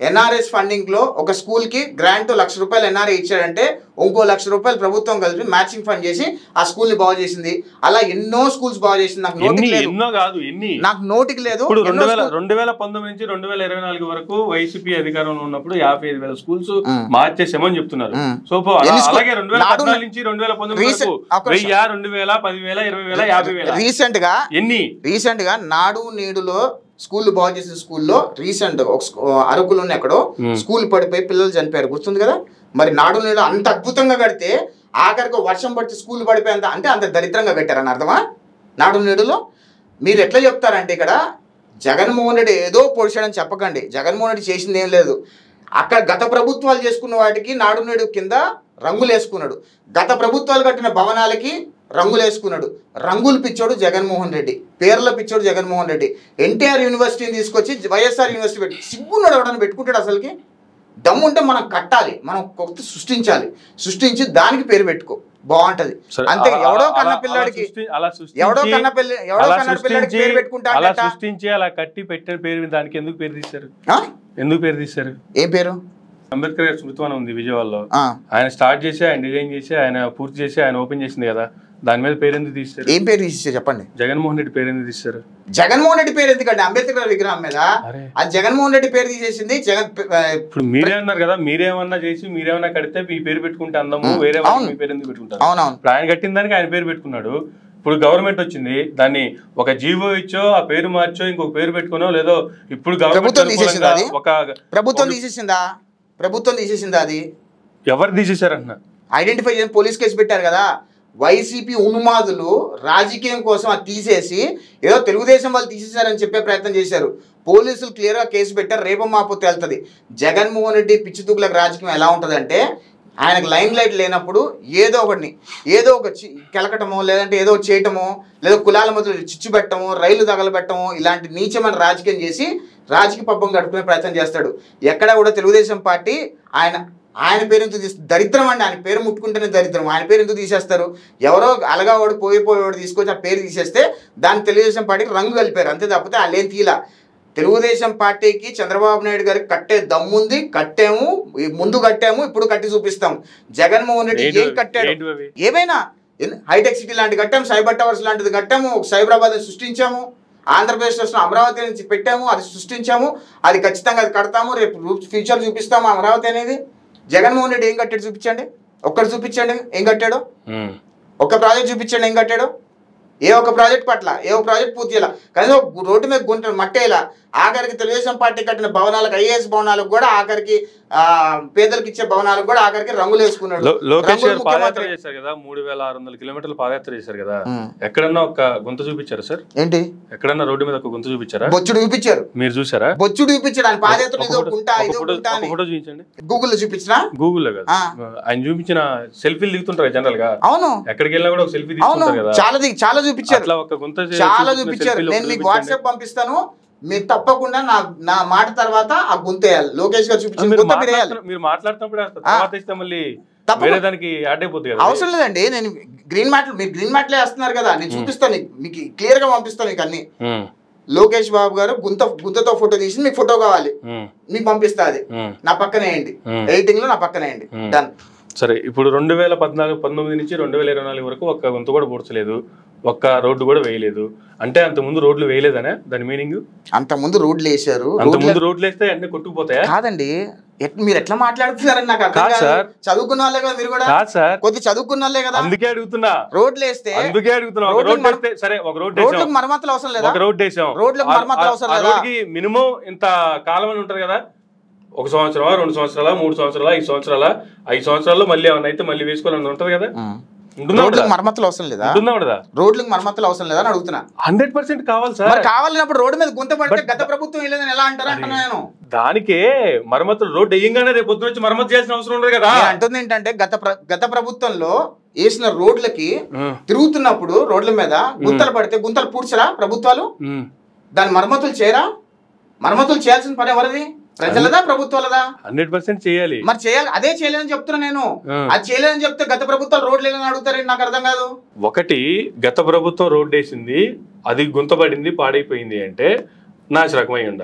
ఎన్ఆర్ఎస్ ఫండింగ్ లో ఒక స్కూల్ కి గ్రాంట్ లక్ష రూపాయలు ఎన్ఆర్ఐ ఇచ్చాడంటే ఇంకో లక్ష రూపాయలు ప్రభుత్వం కలిపి మ్యాచింగ్ ఫండ్ చేసి ఆ స్కూల్ ని బాగు చేసింది అలా ఎన్నో స్కూల్స్ బాగు చేసింది నాకు ఎన్ని నోటికి లేదు ఎన్నో కాదు ఎన్ని నాకు నోటికి లేదు ఇప్పుడు ఎన్నో రెండు వేల స్కూల్- రెండు వేల పంతొమ్మిది నుంచి రెండు వేల ఇరవై నాలుగు వరకు వైసీపీ అధికారంలో ఉన్నప్పుడు యాభై ఐదు వేల స్కూల్స్ మ్మ్. మార్చేసామని చెప్తున్నారు మ్మ్. సో పో- అలా- ఎన్ని స్కూల్- అలాగే రెండు వేల నాడు- పద్నాలుగు నుంచి రెండు వేల పంతొమ్మిది Recent- వరకు ఒక నిమిషం. వెయ్యి రెండు వేల పదివేల ఇరవై వేల యాభై వేల రీసెంట్ గా ఎన్ని రీసెంట్ గా నాడు నేడులో స్కూల్ బాగు చేసిన స్కూల్లో రీసెంట్ ఒక స్కూ- అరకులోనే ఎక్కడో Hmm. స్కూల్ పడిపోయి పిల్లలు చనిపోయారు గుర్తుంది కదా మరి నాడు నేడు అంత అద్భుతంగా కడితే ఆఖరికి వర్షం పడితే స్కూల్ పడిపోయేంత అంటే అంత దరిద్రంగా కట్టారని అర్థమా నాడు నేడులో మీరు ఎట్లా చెప్తారంటే ఇక్కడ జగన్మోహన్ రెడ్డి ఏదో పొడిచాడని చెప్పకండి జగన్మోహన్ రెడ్డి చేసింది ఏం లేదు అక్కడ గత ప్రభుత్వాలు చేసుకున్న వాటికి నాడు నేడు కింద రంగులు వేసుకున్నాడు గత ప్రభుత్వాలు కట్టిన భవనాలకి రంగులు వేసుకున్నాడు రంగులు పిచ్చోడు జగన్మోహన్ రెడ్డి పేర్ల పిచ్చోడు జగన్మోహన్ రెడ్డి ఎన్టీఆర్ యూనివర్సిటీని తీసుకొచ్చి వైఎస్ఆర్ యూనివర్సిటీ పెట్టి సిగ్గున్నాడు ఎవడని పెట్టుకుంటాడు అసలుకి దమ్ము ఉంటే మనం కట్టాలి మనం కొత్త సృష్టించాలి సృష్టించి దానికి పేరు పెట్టుకో బాగుంటది సరే, అంతే అలా- ఎవడో అలా- కన్న అలా పిల్లాడికి సృష్టి- అలా సృష్టించి- ఎవడో కన్న పిల్ల ఎవడో అలా కన్న పిల్లాడికి సృష్టించి పేరు పెట్టుకుంటా అలా అంటట. సృష్టించి అలా కట్టి పెట్టిన పేరు దానికి ఎందుకు పేరు తీశారు ఆ? ఎందుకు పేరు తీశారు ఏ పేరు అంబేద్కర్ గారి స్మృతివనం ఉంది విజయవాడలో ఆ. ఆయన స్టార్ట్ చేసి ఆయన డిజైన్ చేసి ఆయన పూర్తి చేసి ఆయన ఓపెన్ చేసింది కదా దాని మీద పేరు ఎందుకు తీశారు ఏం పేరు తీసేసి చెప్పండి జగన్మోహన్ రెడ్డి పేరు ఎందుకు తీశారు జగన్మోహన్ రెడ్డి పేరు ఎందుకంటే అంబేద్కర్ గారి విగ్రహం మీద అరే ఆ జగన్మోహన్ రెడ్డి పేరు తీసేసింది జగన్ ఆ, ఇప్పుడు మీరే అన్నారు కదా మీరేమన్నా చేసి మీరేమన్నా కడితే మీ పేరు పెట్టుకుంటే అందము వేరే వాళ్ళకి అవును. మీ పేరు ఎందుకు పెట్టుకుంటారు అవునవును ఇప్పుడు ఆయన కట్టిన దానికి ఆయన పేరు పెట్టుకున్నాడు ఇప్పుడు గవర్నమెంట్ వచ్చింది దాన్ని ఒక జీవో ఇచ్చో ఆ పేరు మార్చో ఇంకొక పేరు పెట్టుకునో లేదో ఇప్పుడు గవర్నమెంట్ ప్రభుత్వం తీసేసిందా అది? ఒక ప్రభుత్వం తీసేసిందా ప్రభుత్వం తీసేసిందా అది ఎవరు తీసేశారంటున్నా ఐడెంటిఫై చేసి పోలీస్ కేసు పెట్టారు కదా వైసీపీ ఉన్మాదులు రాజకీయం కోసం అది తీసేసి ఏదో తెలుగుదేశం వాళ్ళు తీసేశారని చెప్పే ప్రయత్నం చేశారు పోలీసులు క్లియర్గా కేసు పెట్టారు రేపు మాపు తేలుతుంది జగన్మోహన్ రెడ్డి పిచ్చితూకులకు రాజకీయం ఎలా ఉంటుందంటే ఆయనకు లైన్ లైట్ లేనప్పుడు ఏదో ఒకటిని ఏదో ఒక చి- కెలకటమో లేదంటే ఏదో ఒకటి చేయటమో లేదా కులాల మధ్యలో చిచ్చు పెట్టమో రైలు తగలబెట్టమో ఇలాంటి నీచమైన రాజకీయం చేసి రాజకీయ పబ్బం గడుపుకునే ప్రయత్నం చేస్తాడు ఎక్కడ కూడా తెలుగుదేశం పార్టీ ఆయన ఆయన పేరు ఎందుకు తీసి దరిద్రం అండి ఆయన పేరు ముట్టుకుంటేనే దరిద్రం ఆయన పేరు ఎందుకు తీసేస్తారు ఎవరో అలగావాడు పోయిపోయేవాడు తీసుకొచ్చి ఆ పేరు తీసేస్తే దాన్ని తెలుగుదేశం పార్టీకి రంగు కలిపారు అంతే తప్పితే వాళ్ళేం తీలా తెలుగుదేశం పార్టీకి చంద్రబాబు నాయుడు గారికి కట్టే దమ్ముంది కట్టాము ఈ ముందు కట్టాము ఇప్పుడు కట్టి చూపిస్తాం జగన్మోహన్ రెడ్డి ఏంటి ఏం కట్టాడు ఏంటి అవి? ఏమైనా ఎన్- హైటెక్ సిటీ లాంటి కట్టాము సైబర్ టవర్స్ లాంటిది కట్టాము ఒక సైబరాబాద్ సృష్టించాము ఆంధ్రప్రదేశ్ రాష్ట్రం అమరావతి నుంచి పెట్టాము అది సృష్టించాము అది ఖచ్చితంగా అది కడతాము రేపు రూ- ఫ్యూచర్ చూపిస్తాము అమరావతి అనేది జగన్మోహన్ రెడ్డి ఏం కట్టాడు చూపించండి ఒక్కటి చూపించండి ఏం కట్టాడు ఉమ్. ఒక ప్రాజెక్ట్ చూపించండి ఏం కట్టాడు ఏ ఒక్క ప్రాజెక్ట్ పట్ల ఏ ఒక్క ప్రాజెక్ట్ పూర్తి చేయాల కనీసం ఒక రోడ్డు మీద గుంట మట్టేలా ఆఖరికి తెలుగుదేశం పార్టీ కట్టిన భవనాలకు ఐఏఎస్ భవనాలకు కూడా ఆఖరికి ఆ, పేదలకు ఇచ్చే భవనాలకు కూడా ఆఖరికి రంగులు వేసుకున్నాడు లో- లోకేష్ రంగులు గారు పాదయాత్ర ముఖ్యమంత్రి చేశారు కదా మూడు వేల ఆరు వందల కిలోమీటర్లు పాదయాత్ర చేశారు కదా ఉమ్. ఎక్కడన్నా ఒక గుంత చూపించారా సార్ ఏంటి ఎక్కడన్నా రోడ్డు మీద ఒక గుంత చూపించారా బొచ్చుడు చూపించారు మీరు చూసారా బొచ్చుడు చూపించాడు ఆయన పాదయాత్ర ఒక ఇదో ఫోటో- గుంటా ఒక ఇదో ఫోటో గుంటా ఒక అని ఫోటో చూపించండి గూగుల్లో చూపించినా గూగుల్లో కదా ఆ. ఆయన చూపించిన సెల్ఫీలు దిగుతుంటారు జనరల్ గా అవును ఎక్కడికి వెళ్ళినా కూడా ఒక సెల్ఫీ అవును తీసుకుంటారు కదా చాలా ది- చాలా చూపించారు అట్లా ఒక గుంత చే- చాలా చూపించిన చూపించారు selfie లో నేను ఒకటి మీకు చూపించండి. వాట్సాప్ పంపిస్తాను మీరు తప్పకుండా నా నా మాట తర్వాత ఆ గుంతేయాలి లోకేష్ గారు ఆ, చూపించిన మీరు గుంత మీరు వేయాలి మాట్లాడుతున్న- మీరు మాట్లాడుతున్నప్పుడు వేస్తారు. తర్వాత ఇస్తే మళ్ళీ తప్పకుండా. వేరే దానికి యాడ్ అయిపోతుంది కదా అవసరం లేదండి నేను గ్రీన్ మ్యాట్ మీరు గ్రీన్ మ్యాట్లే వేస్తున్నారు కదా నేను చూపిస్తాను మీకు- మీకు క్లియర్ గా పంపిస్తాను మీకు అన్ని ఉమ్, లోకేష్ బాబు గారు గుంత గుంతతో ఫోటో తీసి మీకు ఫోటో కావాలి ఉమ్, మీకు పంపిస్తా అది ఉమ్, నా పక్కన వేయండి ఉమ్. ఎడిటింగ్ లో నా పక్కన వేయండి Hmm. డన్ సరే ఇప్పుడు రెండు వేల పద్నాలుగు పంతొమ్మిది నుంచి రెండు వేల ఇరవై నాలుగు వరకు ఒక్క గుంత కూడా పూడ్చలేదు ఒక్క రోడ్డు కూడా వేయలేదు అంటే అంత ముందు రోడ్లు వేయలేదనే దాని మీనింగ్ అంత ముందు రోడ్లు వేసారు అంత రోడ్లు- ముందు రోడ్లు వేస్తే అన్ని కొట్టుకుపోతాయా కాదండి ఎట్- మీరు ఎట్లా మాట్లాడుతున్నారని నాకు అర్థం కాదు కాదు సార్. చదువుకున్న వాళ్ళే కదా మీరు కూడా కాదు సార్ కొద్ది చదువుకున్న వాళ్ళే కదా అందుకే అడుగుతున్నా రోడ్లు వేస్తే అందుకే అడుగుతున్నా ఒక రోడ్లకు రోడ్ మనం- వేస్తే సరే ఒక రోడ్ రోడ్లకు వేసాం మరమ్మతులు అవసరం లేదా ఒక రోడ్ వేసాం రోడ్లకు ఆ- మరమ్మతులు ఆ- అవసరం ఆ లేదా? రోడ్కి మినిమం ఇంత కాలం అని ఉంటది కదా ఒక సంవత్సరమా రెండు సంవత్సరాల మూడు సంవత్సరాల ఐదు సంవత్సరాల ఐదు సంవత్సరాల్లో మళ్ళీ ఏమన్నా అయితే మళ్ళీ వేసుకోవాలని ఉంటది కదా ఉంటుందా రోడ్లకు ఉండదా? మరమ్మతులు అవసరం లేదా ఉంటుందా ఉండదా రోడ్లకు మరమ్మతులు అవసరం లేదా అని అడుగుతున్నా హండ్రెడ్ పర్సెంట్ కావాలి సార్ మరి కావాలన్నప్పుడు రోడ్డు మీద గుంత పడితే But- గత ప్రభుత్వం వెళ్ళదని ఎలా అంటారు అంటున్నా నేను దానికే మరమ్మతులు రోడ్డు వేయంగానే రేపు పొద్దున వచ్చి మరమ్మతు చేయాల్సిన అవసరం ఉండదు కదా నేను అంటుంది ఏంటంటే గత ప్ర- గత ప్రభుత్వంలో వేసిన రోడ్లకి ఉమ్, తిరుగుతున్నప్పుడు రోడ్ల మీద గుంతలు పడితే గుంతలు పూడ్చరా ప్రభుత్వాలు ఉమ్. దాని మరమ్మతులు చేయరా మరమ్మతులు చేయాల్సిన పని ఎవరిది ప్రజలదా ప్రభుత్వాలదా హండ్రెడ్ పర్సెంట్ చేయాలి మరి చేయాలి అదే చేయలేదని చెప్తున్నా నేను ఆ. అది చేయలేదని చెప్తే గత ప్రభుత్వాలు రోడ్లు లేదని అడుగుతారని నాకు అర్థం కాదు ఒకటి గత ప్రభుత్వం రోడ్డు వేసింది అది గుంతపడింది పాడైపోయింది అంటే నాశ రకమై ఉండాలి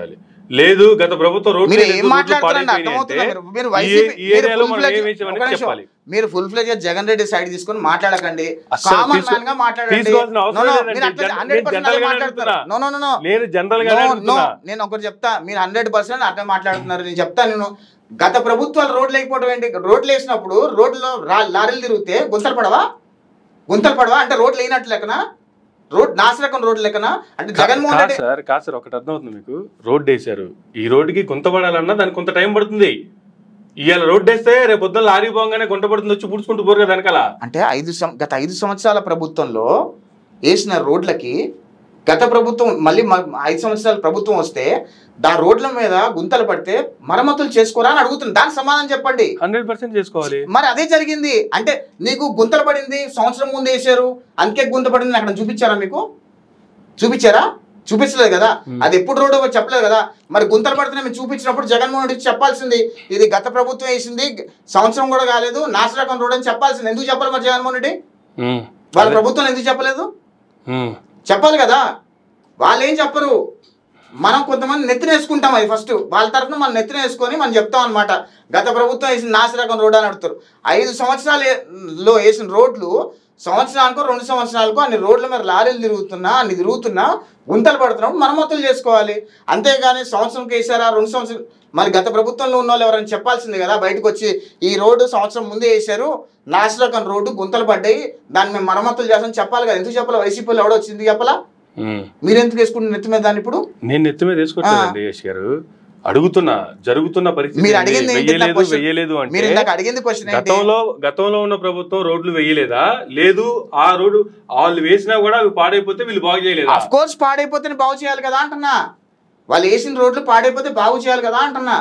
లేదు గత ప్రభుత్వం రోడ్లు మీరు లేదు, ఏం రోడ్లు మాట్లాడుతున్నారండి పాడైపోయినాయి అర్థమవుతుందా అంటే మీరు? మీరు ఈ- వైసీపీ ఈ మీరు ఏరియాలో full మనం fledged- ఏం వేసామని ఒక నిమిషం. చెప్పాలి మీరు full fledge Jagan Reddy side తీసుకొని మాట్లాడకండి అస్సలు కామన్ తీసుకో- మ్యాన్ గా మాట్లాడండి తీసుకోవాల్సిన అవసరం No, no, లేదండి. మీరు అట్లా జన- 100% నేను అదే జనరల్గానే మాట్లాడుతున్నారు. అడుగుతున్నా. No, no, no, no. నేను జనరల్ గా No, no, అడుగుతున్నా నేను ఒకటి చెప్తా మీరు హండ్రెడ్ పర్సెంట్ అట్లా మాట్లాడుతున్నారు నేను చెప్తా నేను గత ప్రభుత్వాలు రోడ్లు లేకపోవడం ఏంటి రోడ్లు వేసినప్పుడు రోడ్లో రా- లారీలు తిరిగితే గుంతలు పడవా గుంతలు పడవా అంటే రోడ్లు లేనట్లు లెక్కన రోడ్ నాసిరకం రోడ్లు లెక్కన అంటే జగన్మోహన్ కాదు రెడ్డి సార్ కాదు సార్ ఒకటి అర్థమవుతుంది మీకు రోడ్ వేశారు ఈ రోడ్డుకి గుంత పడాలన్నా దానికి కొంత టైం పడుతుంది ఇవాళ రోడ్ వేస్తే రేపు పొద్దున్న లారీ పోగానే గుంట పడుతుంది వచ్చి పుడుచుకుంటూ పోరు కదా వెనకాల అంటే ఐదు సం- గత ఐదు సంవత్సరాల ప్రభుత్వంలో వేసిన రోడ్లకి గత ప్రభుత్వం మళ్ళీ మ- ఐదు సంవత్సరాల ప్రభుత్వం వస్తే దా రోడ్ల మీద గుంతలు పడితే మరమ్మతులు చేసుకోరా అని అడుగుతుంది దానికి సమాధానం చెప్పండి హండ్రెడ్ పర్సెంట్ చేసుకోవాలి మరి అదే జరిగింది అంటే నీకు గుంతలు పడింది సంవత్సరం ముందు వేసారు అంకే గుంత పడింది అక్కడ చూపించారా మీకు చూపించారా చూపించలేదు కదా Hmm. అది ఎప్పుడు రోడ్డు చెప్పలేదు కదా మరి గుంతలు పడితే మేము చూపించినప్పుడు జగన్మోహన్ రెడ్డి చెప్పాల్సింది ఇది గత ప్రభుత్వం వేసింది సంవత్సరం కూడా కాలేదు నాశరకం రోడ్ అని చెప్పాల్సింది ఎందుకు చెప్పాలి మరి జగన్మోహన్ రెడ్డి ఉమ్. వాళ్ళ అదే. ప్రభుత్వం ఎందుకు చెప్పలేదు ఉమ్. చెప్పాలి కదా వాళ్ళు ఏం చెప్పరు మనం కొంతమంది నెత్తిన వేసుకుంటాం అది ఫస్ట్ వాళ్ళ తరఫున మనం నెత్తిన వేసుకొని మనం చెప్తాం అనమాట గత ప్రభుత్వం వేసిన నాసిరకం రోడ్ అని అడుగుతారు ఐదు సంవత్సరాలలో వేసిన రోడ్లు సంవత్సరానికో రెండు సంవత్సరాలకో అన్ని రోడ్ల మీద లారీలు తిరుగుతున్నా అన్ని తిరుగుతున్నా గుంతలు పడుతున్నాం మరమ్మతులు చేసుకోవాలి అంతేగాని సంవత్సరంకి వేసారా రెండు సంవత్సరం మరి గత ప్రభుత్వంలో ఉన్న వాళ్ళు ఎవరైనా చెప్పాల్సింది కదా బయటకు వచ్చి ఈ రోడ్డు సంవత్సరం ముందే వేశారు నాసిరకం రోడ్డు గుంతలు పడ్డాయి దాన్ని మేము మరమ్మతులు చేస్తాం చెప్పాలి కదా ఎందుకు చెప్పాలి వైసీపీలో ఎవడో వచ్చింది చెప్పాలా ఉమ్. మీరు ఎందుకు వేసుకుంటున్న నెత్తి మీద దాన్ని ఇప్పుడు నేను నెత్తి మీద వేసుకోవట్లేదండి యశ్ గారు అడుగుతున్నా జరుగుతున్న పరిస్థితి మీరు ఏంటి? అడిగింది ఏంటి? నా వెయ్యలేదు question- వెయ్యలేదు మీరు అంటే ఇందాక అడిగింది క్వశ్చన్ ఏంటి గతంలో గతంలో ఉన్న ప్రభుత్వం రోడ్లు వేయలేదా లేదు ఆ రోడ్డు వాళ్ళు వేసినా కూడా అవి పాడైపోతే వీళ్ళు బాగు చేయలేదా అఫ్ కోర్స్ పాడైపోతే బాగు చేయాలి కదా అంటున్నా వాళ్ళు వేసిన రోడ్లు పాడైపోతే బాగు చేయాలి కదా అంటున్నా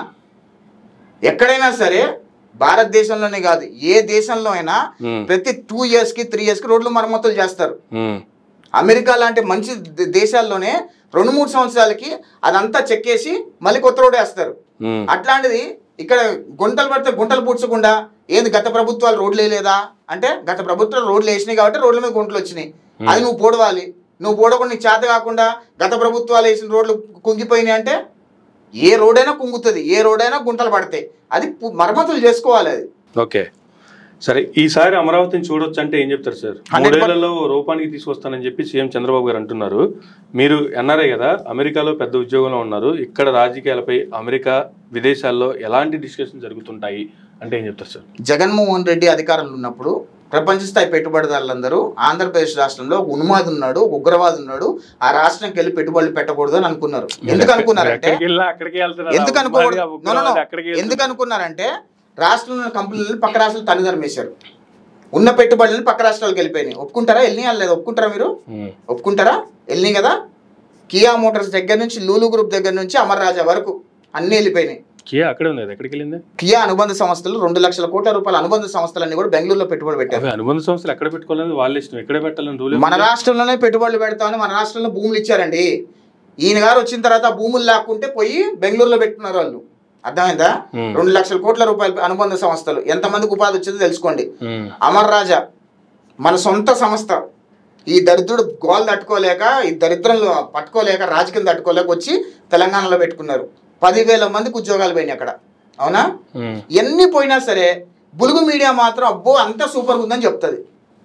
ఎక్కడైనా సరే భారతదేశంలోనే కాదు ఏ దేశంలో అయినా ఉమ్. ప్రతి టూ ఇయర్స్ కి త్రీ ఇయర్స్ కి రోడ్లు మరమ్మతులు చేస్తారు ఉమ్. అమెరికా లాంటి మంచి ద- దేశాల్లోనే రెండు మూడు సంవత్సరాలకి అదంతా చెక్కేసి మళ్ళీ కొత్త రోడ్ వేస్తారు ఉమ్. అట్లాంటిది ఇక్కడ గుంటలు పడితే గుంటలు పూడ్చకుండా ఏంది గత ప్రభుత్వాలు రోడ్లు వేయలేదా అంటే గత ప్రభుత్వాలు రోడ్లు వేసినాయి కాబట్టి రోడ్ల మీద గుంటలు వచ్చినాయి అది నువ్వు పోడవాలి నువ్వు పోడకుండా నీకు చేత కాకుండా గత ప్రభుత్వాలు వేసిన రోడ్లు కుంగిపోయినాయి అంటే ఏ రోడైనా కుంగుతుంది ఏ రోడైనా గుంటలు పడతాయి అది పు- మరమ్మతులు చేసుకోవాలి అది ఓకే సరే ఈసారి అమరావతిని చూడొచ్చు అంటే ఏం చెప్తారు సార్ 100% మూడేళ్లలో రూపానికి తీసుకొస్తానని చెప్పి సీఎం చంద్రబాబు గారు అంటున్నారు మీరు ఎన్ఆర్ఐ కదా అమెరికాలో పెద్ద ఉద్యోగంలో ఉన్నారు ఇక్కడ రాజకీయాలపై అమెరికా విదేశాల్లో ఎలాంటి డిస్కషన్ జరుగుతుంటాయి అంటే ఏం చెప్తారు సార్ జగన్మోహన్ రెడ్డి అధికారంలో ఉన్నప్పుడు ప్రపంచ స్థాయి పెట్టుబడిదారులందరూ ఆంధ్రప్రదేశ్ రాష్ట్రంలో ఒక ఉన్మాది ఉన్నాడు ఒక ఉగ్రవాది ఉన్నాడు ఆ రాష్ట్రంకి వెళ్ళి పెట్టుబడులు పెట్టకూడదు అని అనుకున్నారు ఎందుకు అనుకున్నారంటే ఎక్కడికి వెళ్ళినా అక్కడికే వెళ్తున్నారు. ఎందుకు అనుకోకూడదు ఆ No, no, no. ఉగ్రవాది అక్కడికే ఎందుకు వెళ్తున్నారు. అనుకున్నారంటే రాష్ట్రంలో ఉన్న కంపెనీలు పక్క రాష్ట్రాలు తనిదరం వేశారు ఉన్న పెట్టుబడులను పక్క రాష్ట్రాలకు వెళ్ళిపోయినాయి ఒప్పుకుంటారా వెళ్ళినాయా లేదా ఒప్పుకుంటారా మీరు ఉమ్. ఒప్పుకుంటారా వెళ్ళినాయి కదా కియా మోటార్స్ దగ్గర నుంచి లూలు గ్రూప్ దగ్గర నుంచి అమర్ రాజా వరకు అన్నీ వెళ్ళిపోయినాయి కియా అక్కడే ఉంది అది ఎక్కడికి వెళ్ళింది కియా అనుబంధ సంస్థలు రెండు లక్షల కోట్ల రూపాయల అనుబంధ సంస్థలన్నీ కూడా బెంగళూరులో పెట్టుబడి పెట్టారు అవి అనుబంధ సంస్థలు ఎక్కడ పెట్టుకోవాలని వాళ్ళ ఇష్టం ఎక్కడ పెట్టాలని రూల్ మన రాష్ట్రంలోనే పెట్టుబడులు పెడతామని మన రాష్ట్రంలో భూములు ఇచ్చారండి ఈయన గారు వచ్చిన తర్వాత ఆ భూములు లాక్కుంటే పోయి బెంగళూరులో పెట్టుకున్నారు వాళ్ళు అర్థమైందా Hmm. రెండు లక్షల కోట్ల రూపాయల అనుబంధ సంస్థలు ఎంతమందికి ఉపాధి వచ్చిందో తెలుసుకోండి అమర్ రాజా మన సొంత సంస్థ ఈ దరిద్రుడు గోల్ తట్టుకోలేక ఈ దరిద్రంలో పట్టుకోలేక రాజకీయం తట్టుకోలేక వచ్చి తెలంగాణలో పెట్టుకున్నారు పదివేల మందికి ఉద్యోగాలు పోయినాయి అక్కడ అవునా ఎన్ని పోయినా సరే బులుగు మీడియా మాత్రం అబ్బో అంత సూపర్ ఉందని చెప్తుంది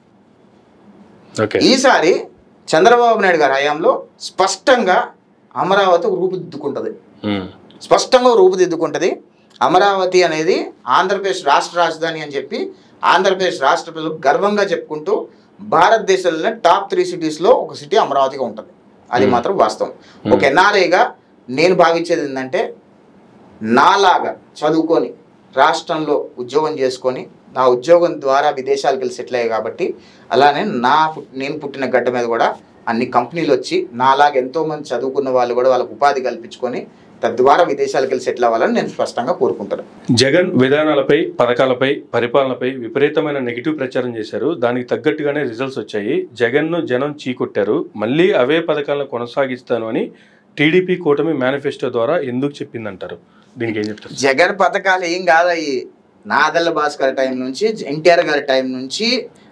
ఓకే ఈసారి చంద్రబాబు నాయుడు గారి హయాంలో స్పష్టంగా అమరావతి ఒక రూపుదిద్దుకుంటుంది స్పష్టంగా రూపుదిద్దుకుంటుంది అమరావతి అనేది ఆంధ్రప్రదేశ్ రాష్ట్ర రాజధాని అని చెప్పి ఆంధ్రప్రదేశ్ రాష్ట్ర ప్రజలు గర్వంగా చెప్పుకుంటూ భారతదేశంలోనే టాప్ త్రీ సిటీస్లో ఒక సిటీ అమరావతిగా ఉంటుంది అది Hmm. మాత్రం వాస్తవం ఒక ఎన్ఆర్ఐగా నేను భావించేది ఏంటంటే నాలాగా చదువుకొని రాష్ట్రంలో ఉద్యోగం చేసుకొని నా ఉద్యోగం ద్వారా విదేశాలకు వెళ్ళి సెటిల్ అయ్యాయి కాబట్టి అలానే నా పుట్- నేను పుట్టిన గడ్డ మీద కూడా అన్ని కంపెనీలు వచ్చి నాలాగా ఎంతోమంది చదువుకున్న వాళ్ళు కూడా వాళ్ళకు ఉపాధి కల్పించుకొని తద్వారా విదేశాలకు వెళ్ళి సెటిల్ అవ్వాలని నేను స్పష్టంగా కోరుకుంటాను జగన్ విధానాలపై పథకాలపై పరిపాలనపై విపరీతమైన నెగిటివ్ ప్రచారం చేశారు దానికి తగ్గట్టుగానే రిజల్ట్స్ వచ్చాయి జగన్ను జనం చీకొట్టారు మళ్ళీ అవే పథకాలను కొనసాగిస్తాను అని టీడీపీ కూటమి మేనిఫెస్టో ద్వారా ఎందుకు చెప్పిందంటారు దీనికి ఏం చెప్తారు జగన్ పథకాలు ఏం కాదయ్యి నాదల్ల భాస్కర్ టైం నుంచి ఎన్టీఆర్ గారి టైం నుంచి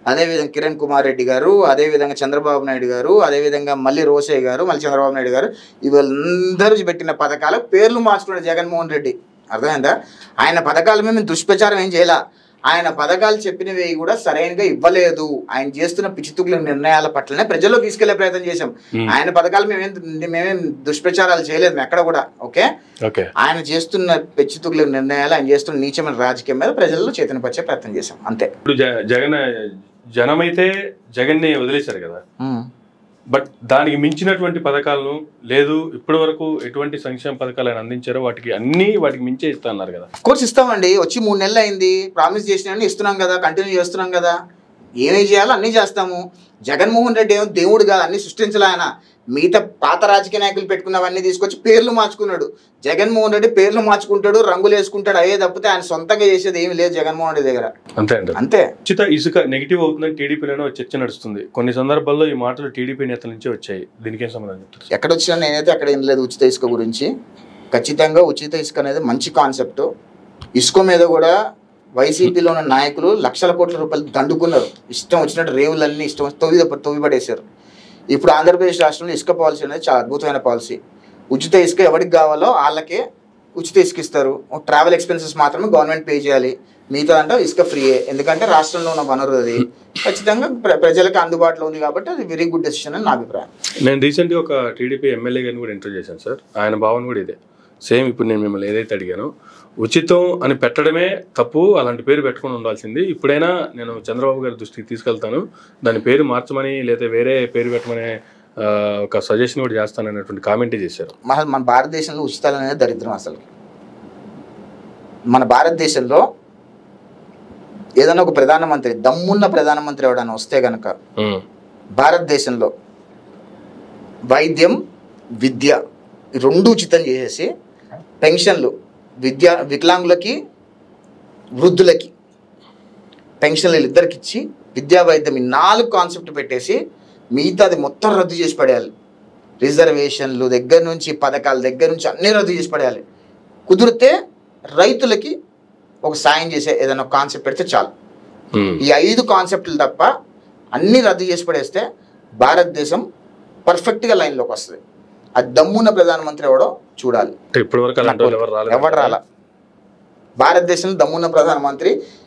అదేవిధంగా కిరణ్ కుమార్ రెడ్డి గారు అదేవిధంగా చంద్రబాబు నాయుడు గారు అదేవిధంగా మళ్ళీ రోసయ్య గారు మళ్ళీ చంద్రబాబు నాయుడు గారు వీళ్ళందరూ పెట్టిన పథకాలు పేర్లు మార్చుకున్నాడు జగన్మోహన్ రెడ్డి అర్థమైందా ఆయన పథకాల మీద మేము దుష్ప్రచారం ఏం చేయాల ఆయన పథకాలు చెప్పినవి కూడా సరైనగా ఇవ్వలేదు ఆయన చేస్తున్న పిచ్చితుకుల నిర్ణయాల పట్లనే ప్రజల్లోకి తీసుకెళ్లే ప్రయత్నం చేశాం Hmm. ఆయన పథకాలు మేమేం మేమేం దుష్ప్రచారాలు చేయలేదు మేము ఎక్కడ కూడా ఓకే ఓకే ఆయన చేస్తున్న పెచ్చుతుకుల నిర్ణయాలు ఆయన చేస్తున్న నీచమైన రాజకీయం మీద ప్రజల్లో చైతన్యపరిచే ప్రయత్నం చేశాం అంతే ఇప్పుడు జ- జగన్ జనమైతే జగన్ని వదిలేశారు కదా బట్ దానికి మించినటువంటి పథకాలను లేదు ఇప్పటి వరకు ఎటువంటి సంక్షేమ పథకాలు ఆయన అందించారో వాటికి అన్ని వాటికి మించే ఇస్తా అన్నారు కదా కోర్స్ ఇస్తామండి వచ్చి మూడు నెలలు అయింది ప్రామిస్ చేసినవన్నీ ఇస్తున్నాం కదా కంటిన్యూ చేస్తున్నాం కదా ఏమేం చేయాలో అన్నీ చేస్తాము జగన్మోహన్ రెడ్డి ఏమో దేవుడు కాదు అన్ని సృష్టించాలి ఆయన మిగతా పాత రాజకీయ నాయకులు పెట్టుకున్నవన్నీ తీసుకొచ్చి పేర్లు మార్చుకున్నాడు జగన్మోహన్ రెడ్డి పేర్లు మార్చుకుంటాడు రంగులు వేసుకుంటాడు అయ్యే తప్పితే ఆయన సొంతంగా చేసేది ఏమీ లేదు జగన్మోహన్ రెడ్డి దగ్గర అంతే అండి అంతే ఉచిత ఇసుక నెగిటివ్ అవుతుందని టీడీపీలోనే ఒక చర్చ నడుస్తుంది కొన్ని సందర్భాల్లో ఈ మాటలు టీడీపీ నేతల నుంచే వచ్చాయి దీనికి ఏం సంబంధం చెప్తారు ఎక్కడ వచ్చినా నేనైతే అక్కడ ఏం లేదు ఉచిత ఇసుక గురించి ఖచ్చితంగా ఉచిత ఇసుక అనేది మంచి కాన్సెప్ట్ ఇసుక మీద కూడా వైసీపీలో ఉన్న నాయకులు లక్షల కోట్ల రూపాయలు దండుకున్నారు ఇష్టం వచ్చినట్టు రేవులన్నీ ఇష్టం వచ్చి తొవ్వి తొవ్విపడేశారు ఇప్పుడు ఆంధ్రప్రదేశ్ రాష్ట్రంలో ఇసుక పాలసీ అనేది చాలా అద్భుతమైన పాలసీ ఉచిత ఇసుక ఎవరికి కావాలో వాళ్ళకే ఉచిత ఇసుక ఇస్తారు ట్రావెల్ ఎక్స్పెన్సెస్ మాత్రమే గవర్నమెంట్ పే చేయాలి మిగతా అంటే ఇసుక ఫ్రీయే ఎందుకంటే రాష్ట్రంలో ఉన్న వనరు అది ఖచ్చితంగా ప్ర- ప్రజలకు అందుబాటులో ఉంది కాబట్టి అది వెరీ గుడ్ డెసిషన్ అని నా అభిప్రాయం నేను రీసెంట్గా ఒక టీడీపీ ఎమ్మెల్యే గారిని కూడా ఇంటర్వ్యూ చేశాను సార్ ఆయన భావన కూడా ఇదే సేమ్ ఇప్పుడు నేను మిమ్మల్ని ఏదైతే అడిగానో ఉచితం అని పెట్టడమే తప్పు అలాంటి పేరు పెట్టుకొని ఉండాల్సింది ఇప్పుడైనా నేను చంద్రబాబు గారి దృష్టికి తీసుకెళ్తాను దాని పేరు మార్చమని లేదా వేరే పేరు పెట్టమనే ఆ, ఒక సజెషన్ కూడా చేస్తాననేటువంటి కామెంటే చేశారు మన మన భారతదేశంలో ఉచితాలు అనేది దరిద్రం అసలు మన భారతదేశంలో ఏదైనా ఒక ప్రధానమంత్రి దమ్మున్న ప్రధానమంత్రి ఎవడైనా వస్తే గనక ఉమ్, భారతదేశంలో వైద్యం విద్య ఈ రెండు ఉచితం చేసేసి పెన్షన్లు విద్యా వికలాంగులకి వృద్ధులకి పెన్షన్లు ఇద్దరికి ఇచ్చి విద్యా వైద్యం ఈ నాలుగు కాన్సెప్ట్ పెట్టేసి మిగతాది మొత్తం రద్దు చేసి పడేయాలి రిజర్వేషన్లు దగ్గర నుంచి పథకాల దగ్గర నుంచి అన్నీ రద్దు చేసి పడేయాలి కుదిరితే రైతులకి ఒక సాయం చేసే ఏదైనా కాన్సెప్ట్ పెడితే చాలు ఉమ్. ఈ ఐదు కాన్సెప్ట్లు తప్ప అన్నీ రద్దు చేసి పడేస్తే భారతదేశం పర్ఫెక్ట్గా లైన్లోకి వస్తుంది అది దమ్మున్న ప్రధానమంత్రి ఎవడో చూడాలి అంటే ఇప్పటి వరకు అలాంటి వాళ్ళు ఎవరు రాలేదు ఎవడు రాలా భారతదేశంలో దమ్మున్న ప్రధానమంత్రి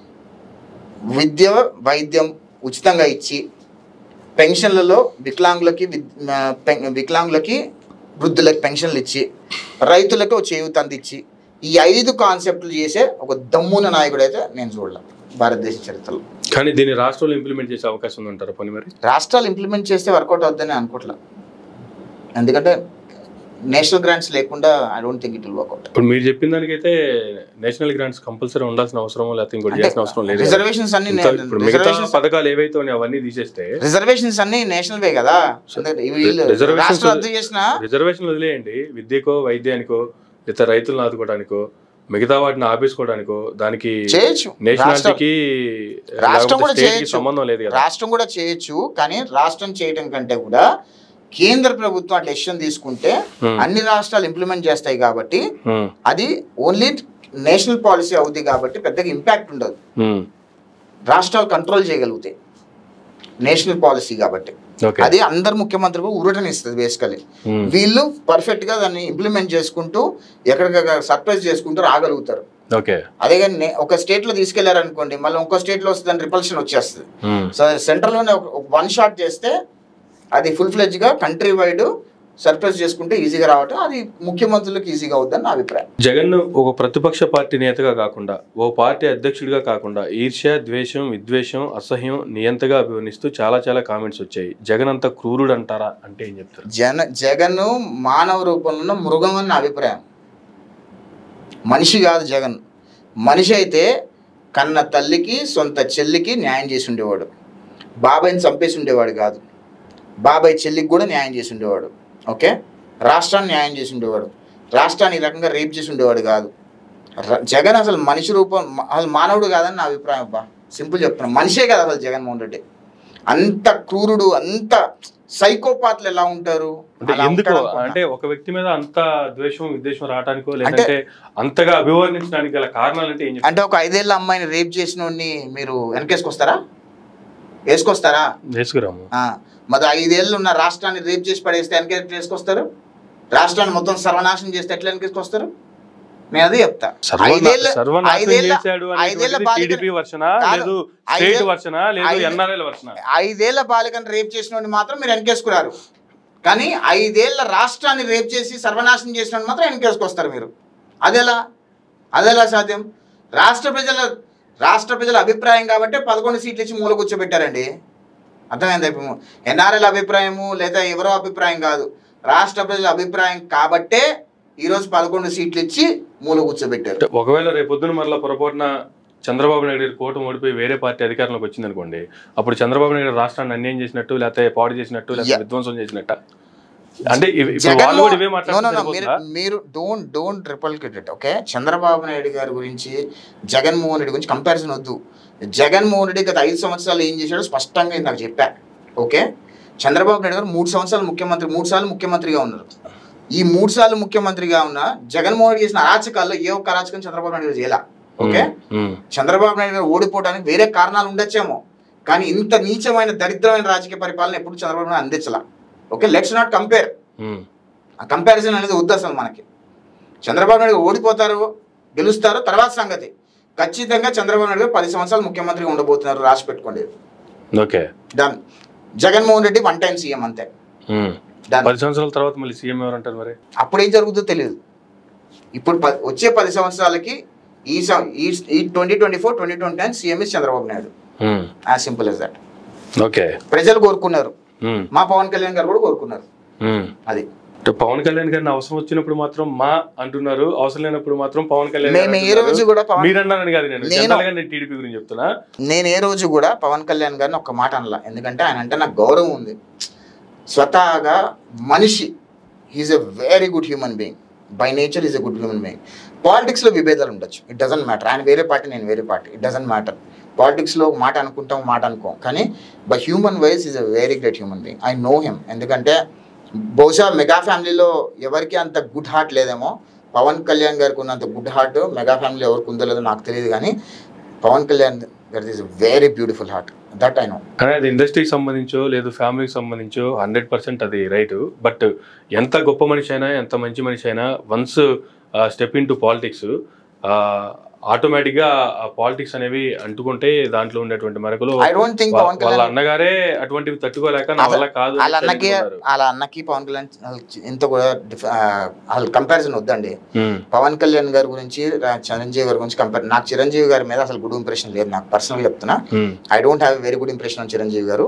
విద్య వైద్యం ఉచితంగా ఇచ్చి పెన్షన్లలో వికలాంగులకి విద్- ఆ, పెన్- వికలాంగులకి వృద్ధులకి పెన్షన్లు ఇచ్చి రైతులకు ఒక చేయూత అందించి ఈ ఐదు కాన్సెప్ట్లు చేసే ఒక దమ్మున్న నాయకుడు అయితే నేను చూడలే భారతదేశ చరిత్రలో కానీ దీన్ని రాష్ట్రంలో ఇంప్లిమెంట్ చేసే అవకాశం ఉందంటారా పని మరి రాష్ట్రాలు ఇంప్లిమెంట్ చేస్తే వర్కౌట్ అవుతుందని అనుకోవట్లే ఎందుకంటే నేషనల్ గ్రాంట్స్ లేకుండా I don't think it will work out ఇప్పుడు మీరు చెప్పిన దానికైతే నేషనల్ గ్రాంట్స్ కంపల్సరీ ఉండాల్సిన అవసరం లేకపోతే ఇంకోటి చేయాల్సిన అవసరం లేదు కదా. రిజర్వేషన్స్ అన్ని ఇంకా ఇప్పుడు మిగతా రిజర్వేషన్స్ పథకాలు ఏవైతే ఉన్నాయో అవన్నీ తీసేస్తే రిజర్వేషన్స్ అన్ని నేషనల్ వే కదా ఎందుకంటే వీళ్ళు Reservations రాష్ట్రం రద్దు చేసిన రిజర్వేషన్ వదిలేయండి విద్యకో వైద్యానికో లేదా రైతులను ఆదుకోవడానికో మిగతా వాటిని ఆపేసుకోవడానికో దానికి చేయొచ్చు రాష్ట్రం నేషనాలిటీకి రాష్ట్రం కూడా స్టేట్ కి చేయొచ్చు. సంబంధం లేదు కదా రాష్ట్రం కూడా చేయొచ్చు కానీ రాష్ట్రం చేయడం కంటే కూడా కేంద్ర ప్రభుత్వం డెసిషన్ తీసుకుంటే Hmm. అన్ని రాష్ట్రాలు ఇంప్లిమెంట్ చేస్తాయి కాబట్టి ఉమ్, అది ఓన్లీ నేషనల్ పాలసీ అవుద్ది కాబట్టి పెద్దగా ఇంపాక్ట్ ఉండదు ఉమ్, రాష్ట్రాలు కంట్రోల్ చేయగలుగుతాయి నేషనల్ పాలసీ కాబట్టి ఓకే అది అందరు ముఖ్యమంత్రులకు ఊరటనిస్తుంది బేసికలీ ఉమ్, వీళ్ళు పర్ఫెక్ట్ గా దాన్ని ఇంప్లిమెంట్ చేసుకుంటూ ఎక్కడికక్కడ సర్ప్రైజ్ చేసుకుంటూ రాగలుగుతారు ఓకే అదే కానీ నే- ఒక స్టేట్ లో తీసుకెళ్లారు అనుకోండి మళ్ళీ ఇంకో స్టేట్ లో వస్తే దాని రిపల్షన్ వచ్చేస్తుంది ఉమ్, సో సెంట్రల్ లోనే వన్ షాట్ చేస్తే అది ఫుల్ ఫ్లెడ్జ్ గా కంట్రీ వైడ్ సర్ప్రైజ్ చేసుకుంటే ఈజీగా రావటం అది ముఖ్యమంత్రులకు ఈజీగా అవుద్దని నా అభిప్రాయం జగన్ ఒక ప్రతిపక్ష పార్టీ నేతగా కాకుండా ఓ పార్టీ అధ్యక్షుడిగా కాకుండా ఈర్ష్య ద్వేషం విద్వేషం అసహ్యం నియంతగా అభివర్ణిస్తూ చాలా చాలా కామెంట్స్ వచ్చాయి జగన్ అంత క్రూరుడు అంటారా అంటే ఏం చెప్తారు జన జగన్ మానవ రూపంలో ఉన్న మృగం అని నా అభిప్రాయం మనిషి కాదు జగన్ మనిషి అయితే కన్న తల్లికి సొంత చెల్లికి న్యాయం చేసి ఉండేవాడు బాబాయ్ని చంపేసి ఉండేవాడు కాదు బాబాయ్ చెల్లికి కూడా న్యాయం చేసి ఉండేవాడు ఓకే రాష్ట్రాన్ని న్యాయం చేసి ఉండేవాడు రాష్ట్రాన్ని ఈ రకంగా రేప్ చేసి ఉండేవాడు కాదు ర- జగన్ అసలు మనిషి రూపం మ- అసలు మానవుడు కాదని నా అభిప్రాయం అబ్బా సింపుల్ చెప్తున్నా మనిషే కాదు అసలు జగన్మోహన్ రెడ్డి అంత క్రూరుడు అంత సైకోపాత్లు ఎలా ఉంటారు అంటే అలా ఎందుకు ఉంటాడు అనుకుంటా. అంటే ఒక వ్యక్తి మీద అంత ద్వేషం విద్వేషం రావడానికో లేదంటే అంతగా అభివర్ణించడానికి గల కారణాలు అంటే ఏం చెప్తారు అంటే ఒక ఐదేళ్ల అమ్మాయిని రేప్ చేసిన వాడిని మీరు వెనకేసుకొస్తారా వేసుకొస్తారా వేసుకురాము ఆ, మరి ఐదేళ్ళు ఉన్న రాష్ట్రాన్ని రేప్ చేసి పడేస్తే వెనక వేసుకొస్తారు రాష్ట్రాన్ని మొత్తం సర్వనాశనం చేస్తే ఎట్లా వెనకేసుకొస్తారు నేను అదే చెప్తా సర్వనా- ఐదేళ్ళ- సర్వనాశనం ఐదేళ్ళ- చేశాడు ఐదేళ్ల అనేది బాలికను- టీడీపీ వర్షన కాదు. లేదు స్టేట్ ఐదేళ్ళ- వర్షన లేదు ఐదే- ఎన్ఆర్ఎల్ వర్షన ఐదేళ్ల బాలికను రేప్ చేసిన మాత్రం మీరు వెనకేసుకురారు కానీ ఐదేళ్ల రాష్ట్రాన్ని రేప్ చేసి సర్వనాశనం చేసిన మాత్రం వెనకేసుకొస్తారు మీరు అదెలా అదెలా సాధ్యం రాష్ట్ర ప్రజల రాష్ట్ర ప్రజల అభిప్రాయం కాబట్టి పదకొండు సీట్లు ఇచ్చి మూల కూర్చోబెట్టారండి అర్థమైంది ఇప్పుడు ఎన్ఆర్ఎల్ అభిప్రాయము లేదా ఎవరో అభిప్రాయం కాదు రాష్ట్ర ప్రజల అభిప్రాయం కాబట్టే ఈరోజు పదకొండు సీట్లు ఇచ్చి మూల కూర్చోబెట్టారు ఒకవేళ రేపొద్దున మరలా పొరపాటున చంద్రబాబు నాయుడు గారి కూటమి ఓడిపోయి వేరే పార్టీ అధికారంలోకి వచ్చింది అనుకోండి అప్పుడు చంద్రబాబు నాయుడు గారు రాష్ట్రాన్ని అన్యాయం చేసినట్టు లేకపోతే పాడు చేసినట్టు లేకపోతే Yeah. విధ్వంసం చేసినట్ట అంటే ఇవి- ఇప్పుడు వాళ్ళు కూడా ఇవే జగన్మోహన్ No, no, no, మీరు మాట్లాడుతున్నారు మీరు don't don't replicate it okay Chandrababu Naidu గారి గురించి జగన్మోహన్ రెడ్డి గురించి కంపారిజన్ వద్దు జగన్మోహన్ రెడ్డి గత ఐదు సంవత్సరాలు ఏం చేశాడో స్పష్టంగా నాకు చెప్పా ఓకే చంద్రబాబు నాయుడు గారు మూడు సంవత్సరాలు ముఖ్యమంత్రి మూడు సార్లు ముఖ్యమంత్రిగా ఉన్నారు ఈ మూడు సార్లు ముఖ్యమంత్రిగా ఉన్న జగన్మోహన్ రెడ్డి చేసిన అరాచకాల్లో ఏ ఒక్క అరాచకం చంద్రబాబు నాయుడు గారు చేయాల ఓకే చంద్రబాబు నాయుడు గారు ఓడిపోవడానికి వేరే కారణాలు ఉండొచ్చేమో కానీ ఇంత నీచమైన దరిద్రమైన రాజకీయ పరిపాలన ఎప్పుడు చంద్రబాబు నాయుడు అందించాల ఓకే లెట్స్ నాట్ కంపేర్ ఆ కంపారిజన్ అనేది వద్దు అసలు మనకి చంద్రబాబు నాయుడు గారు ఓడిపోతారు గెలుస్తారు తర్వాత సంగతి ఖచ్చితంగా చంద్రబాబు నాయుడు గారు పది సంవత్సరాలు ముఖ్యమంత్రిగా ఉండబోతున్నారు రాసి పెట్టుకోండి okay done Jaganmohan Reddy one time CM అంతే డన్ పది సంవత్సరాల తర్వాత మళ్ళీ సీఎం ఎవరు అంటారు మరి అప్పుడు ఏం జరుగుతుందో తెలియదు ఇప్పుడు ప- వచ్చే పది సంవత్సరాలకి ఈ సం- ఈ ఈ twenty twenty four twenty twenty nine CM is Chandrababu Naidu as simple as that okay ప్రజలు కోరుకున్నారు మా పవన్ కళ్యాణ్ గారు కూడా కోరుకున్నారు అది పవన్ కళ్యాణ్ గారిని అవసరం వచ్చినప్పుడు మాత్రం మా అంటున్నారు అవసరం లేనప్పుడు మాత్రం పవన్ కళ్యాణ్ మేము ఏ రోజు కూడా పవన్ మీరు అన్నారని కాదు నేను నేను- జనరల్ గా నేను టీడీపీ గురించి చెప్తున్నా నేను ఏ రోజు కూడా పవన్ కళ్యాణ్ గారిని ఒక్క మాట అనలా ఎందుకంటే ఆయన అంటే నాకు గౌరవం ఉంది స్వతహాగా మనిషి he's a very good human being by nature is a good human being పాలిటిక్స్లో విభేదాలు ఉండొచ్చు ఇట్ డజంట్ మ్యాటర్ ఆయన వేరే పార్టీ నేను వేరే పార్టీ ఇట్ డజంట్ మ్యాటర్ పాలిటిక్స్లో ఒక మాట అనుకుంటాం ఒక మాట అనుకోం కానీ by human wise is a very great human being I know him ఎందుకంటే బహుశా మెగా ఫ్యామిలీలో ఎవరికి అంత గుడ్ హార్ట్ లేదేమో పవన్ కళ్యాణ్ గారికి ఉన్నంత గుడ్ హార్ట్ మెగా ఫ్యామిలీ ఎవరికి ఉందో లేదో నాకు తెలియదు కానీ పవన్ కళ్యాణ్ గారి is very beautiful heart that I know కానీ అది ఇండస్ట్రీకి సంబంధించో లేదు ఫ్యామిలీకి సంబంధించో హండ్రెడ్ పర్సెంట్ అది రైట్ బట్ ఎంత గొప్ప మనిషి అయినా ఎంత మంచి మనిషి అయినా once step in to politics ఆటోమేటిక్గా ఆ పాలిటిక్స్ అనేవి అంటుకుంటే దాంట్లో ఉండేటువంటి మరకలు ఐ డోంట్ థింక్ వా- పవన్ వాళ్ళ కళ్యాణ్ అన్నగారే అటువంటివి తట్టుకోలేక నా వల్ల కాదు వాళ్ళ అని అన్నకి చెప్పుకున్నారు. వాళ్ళ అన్నకి పవన్ కళ్యాణ్ ఇంత కూడా డిఫ- ఆ, వాళ్ళ కంపారిజన్ వద్దండి ఉమ్, పవన్ కళ్యాణ్ గారి గురించి రా- చిరంజీవి గారి గురించి కంపేర్ నాకు చిరంజీవి గారి మీద అసలు గుడ్ ఇంప్రెషన్ లేదు నాకు పర్సనల్ చెప్తున్నా um, I don't have very good impression on Chiranjeevi గారు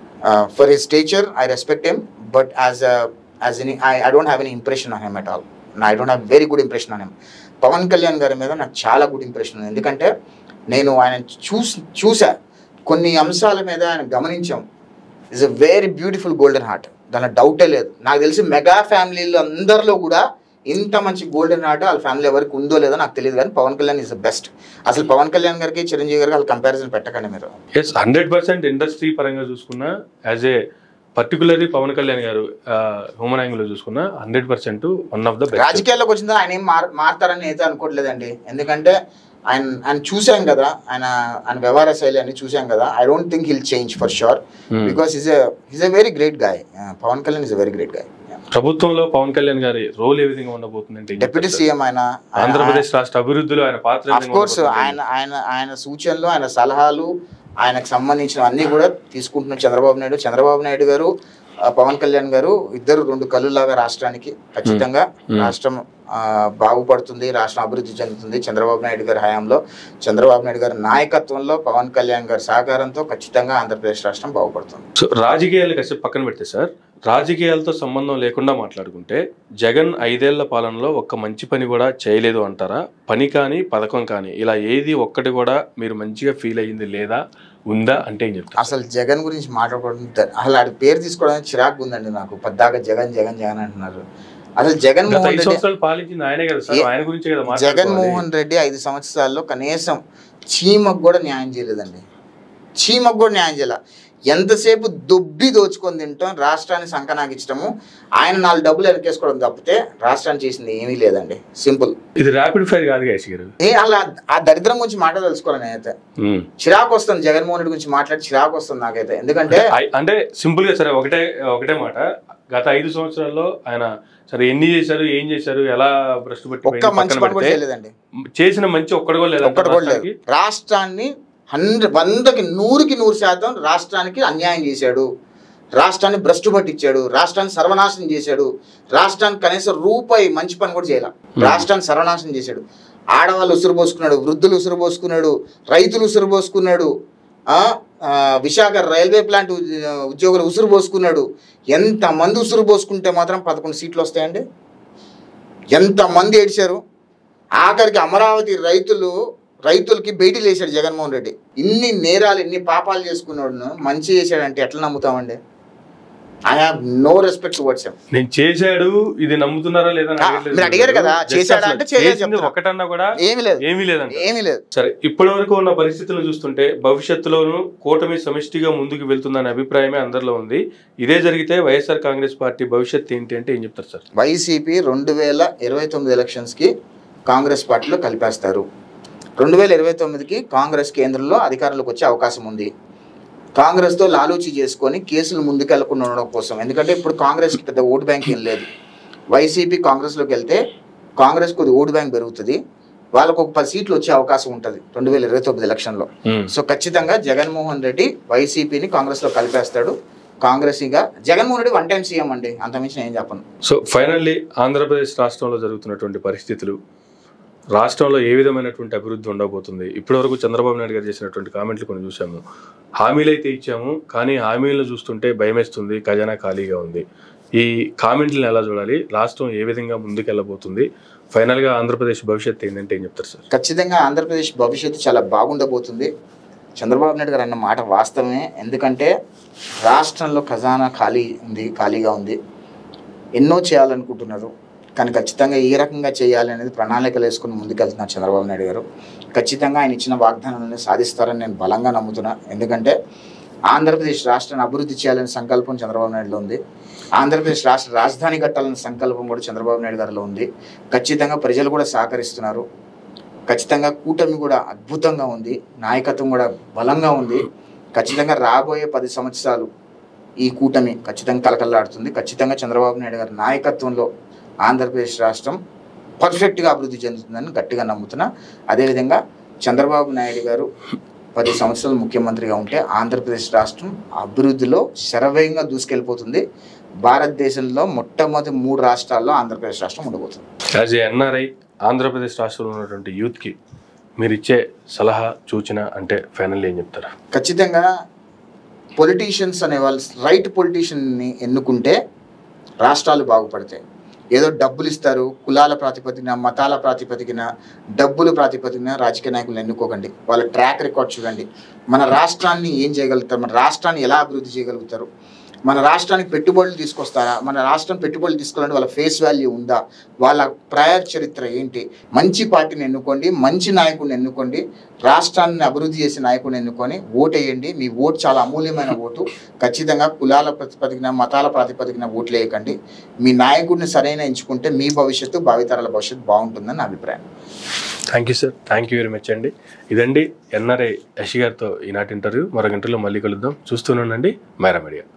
for his teacher I respect him but as as any I I don't have any impression on him at all I don't have very good impression on him Pawan Kalyan గారి మీద నాకు చాలా good impression ఉంది ఎందుకంటే నేను ఆయన చూస్ చూసా కొన్ని అంశాల మీద ఆయన గమనించాం is a very beautiful golden heart దానిలో డౌటే లేదు నాకు తెలిసి మెగా ఫ్యామిలీలో అందరిలో కూడా ఇంత మంచి గోల్డెన్ హార్ట్ వాళ్ళ ఫ్యామిలీ ఎవరికి ఉందో లేదో నాకు తెలియదు కానీ Pawan Kalyan is the best అసలు పవన్ కళ్యాణ్ గారికి చిరంజీవి గారికి వాళ్ళ కంపారిజన్ పెట్టకండి మీరు ఎస్ హండ్రెడ్ పర్సెంట్ ఇండస్ట్రీ పరంగా చూసుకున్నా as a particularly Pawan Kalyan గారు హ్యూమన్ యాంగిల్ చూసుకున్నా hundred percent one of the best రాజకీయాల్లోకి వచ్చిందా ఆయన ఏం మార్ మారతారని అయితే అనుకోవట్లేదండి ఎందుకంటే ఆయన ఆయన చూసాం కదా ఆయన ఆయన వ్యవహార శైలి అన్ని చూసాం కదా I don't think he'll change for sure because is is a very great guy Pawan Kalyan is a very great guy ప్రభుత్వంలో పవన్ కళ్యాణ్ గారి రోల్ ఏ విధంగా ఉండబోతుందంటే ఏం డిప్యూటీ చెప్తారు? సీఎం ఆయన ఆంధ్రప్రదేశ్ రాష్ట్ర అభివృద్ధిలో ఆయన పాత్ర ఏ అఫ్ విధంగా కోర్స్ ఉండబోతుంది? ఆయన ఆయన ఆయన సూచనలు ఆయన సలహాలు ఆయనకు సంబంధించిన అన్ని కూడా తీసుకుంటున్న చంద్రబాబు నాయుడు చంద్రబాబు నాయుడు గారు ఆ, పవన్ కళ్యాణ్ గారు ఇద్దరు రెండు కళ్ళులాగా రాష్ట్రానికి ఖచ్చితంగా Hmm. రాష్ట్రం ఆ, బాగుపడుతుంది రాష్ట్రం అభివృద్ధి చెందుతుంది చంద్రబాబు నాయుడు గారి హయాంలో చంద్రబాబు నాయుడు గారి నాయకత్వంలో పవన్ కళ్యాణ్ గారి సహకారంతో ఖచ్చితంగా ఆంధ్రప్రదేశ్ రాష్ట్రం బాగుపడుతుంది సో రాజకీయాలు కాసేపు పక్కన పెడితే సార్ రాజకీయాలతో సంబంధం లేకుండా మాట్లాడుకుంటే జగన్ ఐదేళ్ల పాలనలో ఒక్క మంచి పని కూడా చేయలేదు అంటారా పని కానీ పథకం కానీ ఇలా ఏది ఒక్కటి కూడా మీరు మంచిగా ఫీల్ అయ్యింది లేదా ఉందా అంటే ఏం చెప్తారు అసలు జగన్ గురించి మాట్లాడుకోవడం ద- అసలు ఆడి పేరు తీసుకోవడానికి చిరాకు ఉందండి నాకు పద్దాక జగన్ జగన్ జగన్ అంటున్నారు అసలు గత జగన్మోహన్ ఐదు రెడ్డి సంవత్సరాలు పాలించింది ఆయనే కదా సార్ ఏ- ఆయన గురించే కదా మాట్లాడుకోవాలి. జగన్మోహన్ రెడ్డి ఐదు సంవత్సరాల్లో కనీసం చీమకు కూడా న్యాయం చేయలేదండి చీమకు కూడా న్యాయం చేయాల ఎంతసేపు దుబ్బి దోచుకొని తింటాం రాష్ట్రాన్ని సంకనాకించడము ఆయన నాలుగు డబ్బులు వెనకేసుకోవడం తప్పితే రాష్ట్రాన్ని చేసింది ఏమీ లేదండి సింపుల్ ఇది ర్యాపిడ్ ఫైర్ కాదు యశ్ గారు ఏ అలా ఆ దరిద్రం గురించి మాట తెలుసుకోవాలి నేనైతే ఉమ్. చిరాకు వస్తుంది జగన్మోహన్ రెడ్డి గురించి మాట్లాడి చిరాకు వస్తుంది నాకైతే ఎందుకంటే ఐ- అంటే సింపుల్ గా సరే ఒకటే ఒకటే మాట గత ఐదు సంవత్సరాల్లో ఆయన సరే ఎన్ని చేశారు ఏం చేశారు ఎలా భ్రష్టు పట్టి ఒక్క మంచి పని కూడా చేయలేదండి చేసిన మంచి ఒక్కడు కూడా లేదు ఒక్కటి కూడా లేదు రాష్ట్రాన్ని హండ్రెడ్ వందకి నూరుకి నూరు శాతం రాష్ట్రానికి అన్యాయం చేశాడు రాష్ట్రాన్ని భ్రష్టు పట్టించాడు రాష్ట్రాన్ని సర్వనాశనం చేశాడు రాష్ట్రానికి కనీసం రూపాయి మంచి పని కూడా చేయాల రాష్ట్రాన్ని సర్వనాశనం చేశాడు ఆడవాళ్ళు ఉసురు పోసుకున్నాడు వృద్ధులు ఉసురు పోసుకున్నాడు రైతులు ఉసురు పోసుకున్నాడు ఆ, ఆ, విశాఖ రైల్వే ప్లాంట్ ఉ- ఉద్యోగులు ఉసురు పోసుకున్నాడు ఎంతమంది ఉసురు పోసుకుంటే మాత్రం పదకొండు సీట్లు వస్తాయండి ఎంతమంది ఏడ్చారు ఆఖరికి అమరావతి రైతులు రైతులకి బయటికి లేచాడు జగన్మోహన్ రెడ్డి ఇన్ని నేరాలు ఇన్ని పాపాలు చేసుకున్నాడు మంచి చేశాడంటే ఎట్లా నమ్ముతామండి I have no respect words నేను చేశాడు ఇది నమ్ముతున్నారా లేదా అని ఆ, అడగట్లేదు. మీరు అడిగారు కదా, Just చేశాడా అసలు అంటే చేయలేదు చేసింది చెప్తున్నా. ఒకటన్నా కూడా ఏమీ లేదు ఏమీ లేదంట ఏమీ లేదు సరే ఇప్పటి వరకు ఉన్న పరిస్థితులను చూస్తుంటే భవిష్యత్తులోనూ కూటమి సమిష్టిగా ముందుకు వెళ్తుందనే అభిప్రాయమే అందరిలో ఉంది ఇదే జరిగితే వైఎస్ఆర్ కాంగ్రెస్ పార్టీ భవిష్యత్తు ఏంటి అంటే ఏం చెప్తారు సార్ వైసీపీ రెండు వేల ఇరవై తొమ్మిది ఎలక్షన్స్కి కాంగ్రెస్ పార్టీలో కలిపేస్తారు రెండు వేల ఇరవై తొమ్మిదికి కాంగ్రెస్ కేంద్రంలో అధికారంలోకి వచ్చే అవకాశం ఉంది కాంగ్రెస్తో లాలూచి చేసుకొని కేసులు ముందుకెళ్లకుండా ఉండడం కోసం ఎందుకంటే ఇప్పుడు కాంగ్రెస్కి పెద్ద ఓటు బ్యాంక్ ఏం లేదు వైసీపీ కాంగ్రెస్లోకి వెళ్తే కాంగ్రెస్ కొద్ది ఓటు బ్యాంక్ పెరుగుతుంది వాళ్ళకు ఒక పది సీట్లు వచ్చే అవకాశం ఉంటుంది రెండు వేల ఇరవై తొమ్మిది ఎలక్షన్లో సో ఖచ్చితంగా జగన్మోహన్ రెడ్డి వైసీపీని కాంగ్రెస్లో కలిపేస్తాడు కాంగ్రెస్ ఇక Jaganmohan Reddy one time CM అండి అంతమించి నేను ఏం చెప్పను సో ఫైనల్లీ ఆంధ్రప్రదేశ్ రాష్ట్రంలో జరుగుతున్నటువంటి పరిస్థితులు రాష్ట్రంలో ఏ విధమైనటువంటి అభివృద్ధి ఉండబోతుంది ఇప్పటివరకు చంద్రబాబు నాయుడు గారు చేసినటువంటి కామెంట్లు కొన్ని చూసాము హామీలు అయితే ఇచ్చాము కానీ హామీలను చూస్తుంటే భయమేస్తుంది ఖజానా ఖాళీగా ఉంది ఈ కామెంట్లను ఎలా చూడాలి రాష్ట్రం ఏ విధంగా ముందుకెళ్ళబోతుంది ఫైనల్గా ఆంధ్రప్రదేశ్ భవిష్యత్తు ఏంటంటే ఏం చెప్తారు సార్ ఖచ్చితంగా ఆంధ్రప్రదేశ్ భవిష్యత్తు చాలా బాగుండబోతుంది చంద్రబాబు నాయుడు గారు అన్న మాట వాస్తవమే ఎందుకంటే రాష్ట్రంలో ఖజానా ఖాళీ ఉంది ఖాళీగా ఉంది ఎన్నో చేయాలనుకుంటున్నారు కానీ ఖచ్చితంగా ఏ రకంగా చేయాలి అనేది ప్రణాళికలు వేసుకుని ముందుకెళ్తున్నారు చంద్రబాబు నాయుడు గారు ఖచ్చితంగా ఆయన ఇచ్చిన వాగ్దానాలను సాధిస్తారని నేను బలంగా నమ్ముతున్నా ఎందుకంటే ఆంధ్రప్రదేశ్ రాష్ట్రాన్ని అభివృద్ధి చేయాలనే సంకల్పం చంద్రబాబు నాయుడులో ఉంది ఆంధ్రప్రదేశ్ రాష్ట్ర రాజధాని కట్టాలనే సంకల్పం కూడా చంద్రబాబు నాయుడు గారిలో ఉంది ఖచ్చితంగా ప్రజలు కూడా సహకరిస్తున్నారు ఖచ్చితంగా కూటమి కూడా అద్భుతంగా ఉంది నాయకత్వం కూడా బలంగా ఉంది ఖచ్చితంగా రాబోయే పది సంవత్సరాలు ఈ కూటమి ఖచ్చితంగా కలకల్లాడుతుంది ఖచ్చితంగా చంద్రబాబు నాయుడు గారి నాయకత్వంలో ఆంధ్రప్రదేశ్ రాష్ట్రం పర్ఫెక్ట్గా అభివృద్ధి చెందుతుందని గట్టిగా నమ్ముతున్నా అదేవిధంగా చంద్రబాబు నాయుడు గారు పది సంవత్సరాలు ముఖ్యమంత్రిగా ఉంటే ఆంధ్రప్రదేశ్ రాష్ట్రం అభివృద్ధిలో శరవేగంగా దూసుకెళ్ళిపోతుంది భారతదేశంలో మొట్టమొదటి మూడు రాష్ట్రాల్లో ఆంధ్రప్రదేశ్ రాష్ట్రం ఉండబోతుంది యాజ్ ఏ ఎన్ఆర్ఐ ఆంధ్రప్రదేశ్ రాష్ట్రంలో ఉన్నటువంటి యూత్కి మీరు ఇచ్చే సలహా సూచన అంటే ఫైనల్ ఏం చెప్తారు ఖచ్చితంగా పొలిటీషియన్స్ అనే వాళ్ళు రైట్ పొలిటీషియన్ని ఎన్నుకుంటే రాష్ట్రాలు బాగుపడతాయి ఏదో డబ్బులు ఇస్తారు కులాల ప్రాతిపదికన మతాల ప్రాతిపదికన డబ్బుల ప్రాతిపదికన రాజకీయ నాయకులను ఎన్నుకోకండి వాళ్ళ ట్రాక్ రికార్డ్ చూడండి మన రాష్ట్రాన్ని ఏం చేయగలుగుతారు మన రాష్ట్రాన్ని ఎలా అభివృద్ధి చేయగలుగుతారు మన రాష్ట్రానికి పెట్టుబడులు తీసుకొస్తారా మన రాష్ట్రం పెట్టుబడులు తీసుకోవాలంటే వాళ్ళ ఫేస్ వాల్యూ ఉందా వాళ్ళ ప్రయర్ చరిత్ర ఏంటి మంచి పార్టీని ఎన్నుకోండి మంచి నాయకుడిని ఎన్నుకోండి రాష్ట్రాన్ని అభివృద్ధి చేసే నాయకుడిని ఎన్నుకొని ఓటు వేయండి మీ ఓటు చాలా అమూల్యమైన ఓటు ఖచ్చితంగా కులాల ప్రాతిపదికన మతాల ప్రాతిపదికన ఓట్లు వేయకండి మీ నాయకుడిని సరైన ఎంచుకుంటే మీ భవిష్యత్తు భావితరాల భవిష్యత్తు బాగుంటుందని నా అభిప్రాయం thank you sir thank you very much అండి ఇదండి ఎన్ఆర్ఐ యషి గారితో ఈనాటి ఇంటర్వ్యూ మరొక ఇంటర్వ్యూలో మళ్ళీ కలుద్దాం చూస్తూనే ఉండండి మైరా మీడియా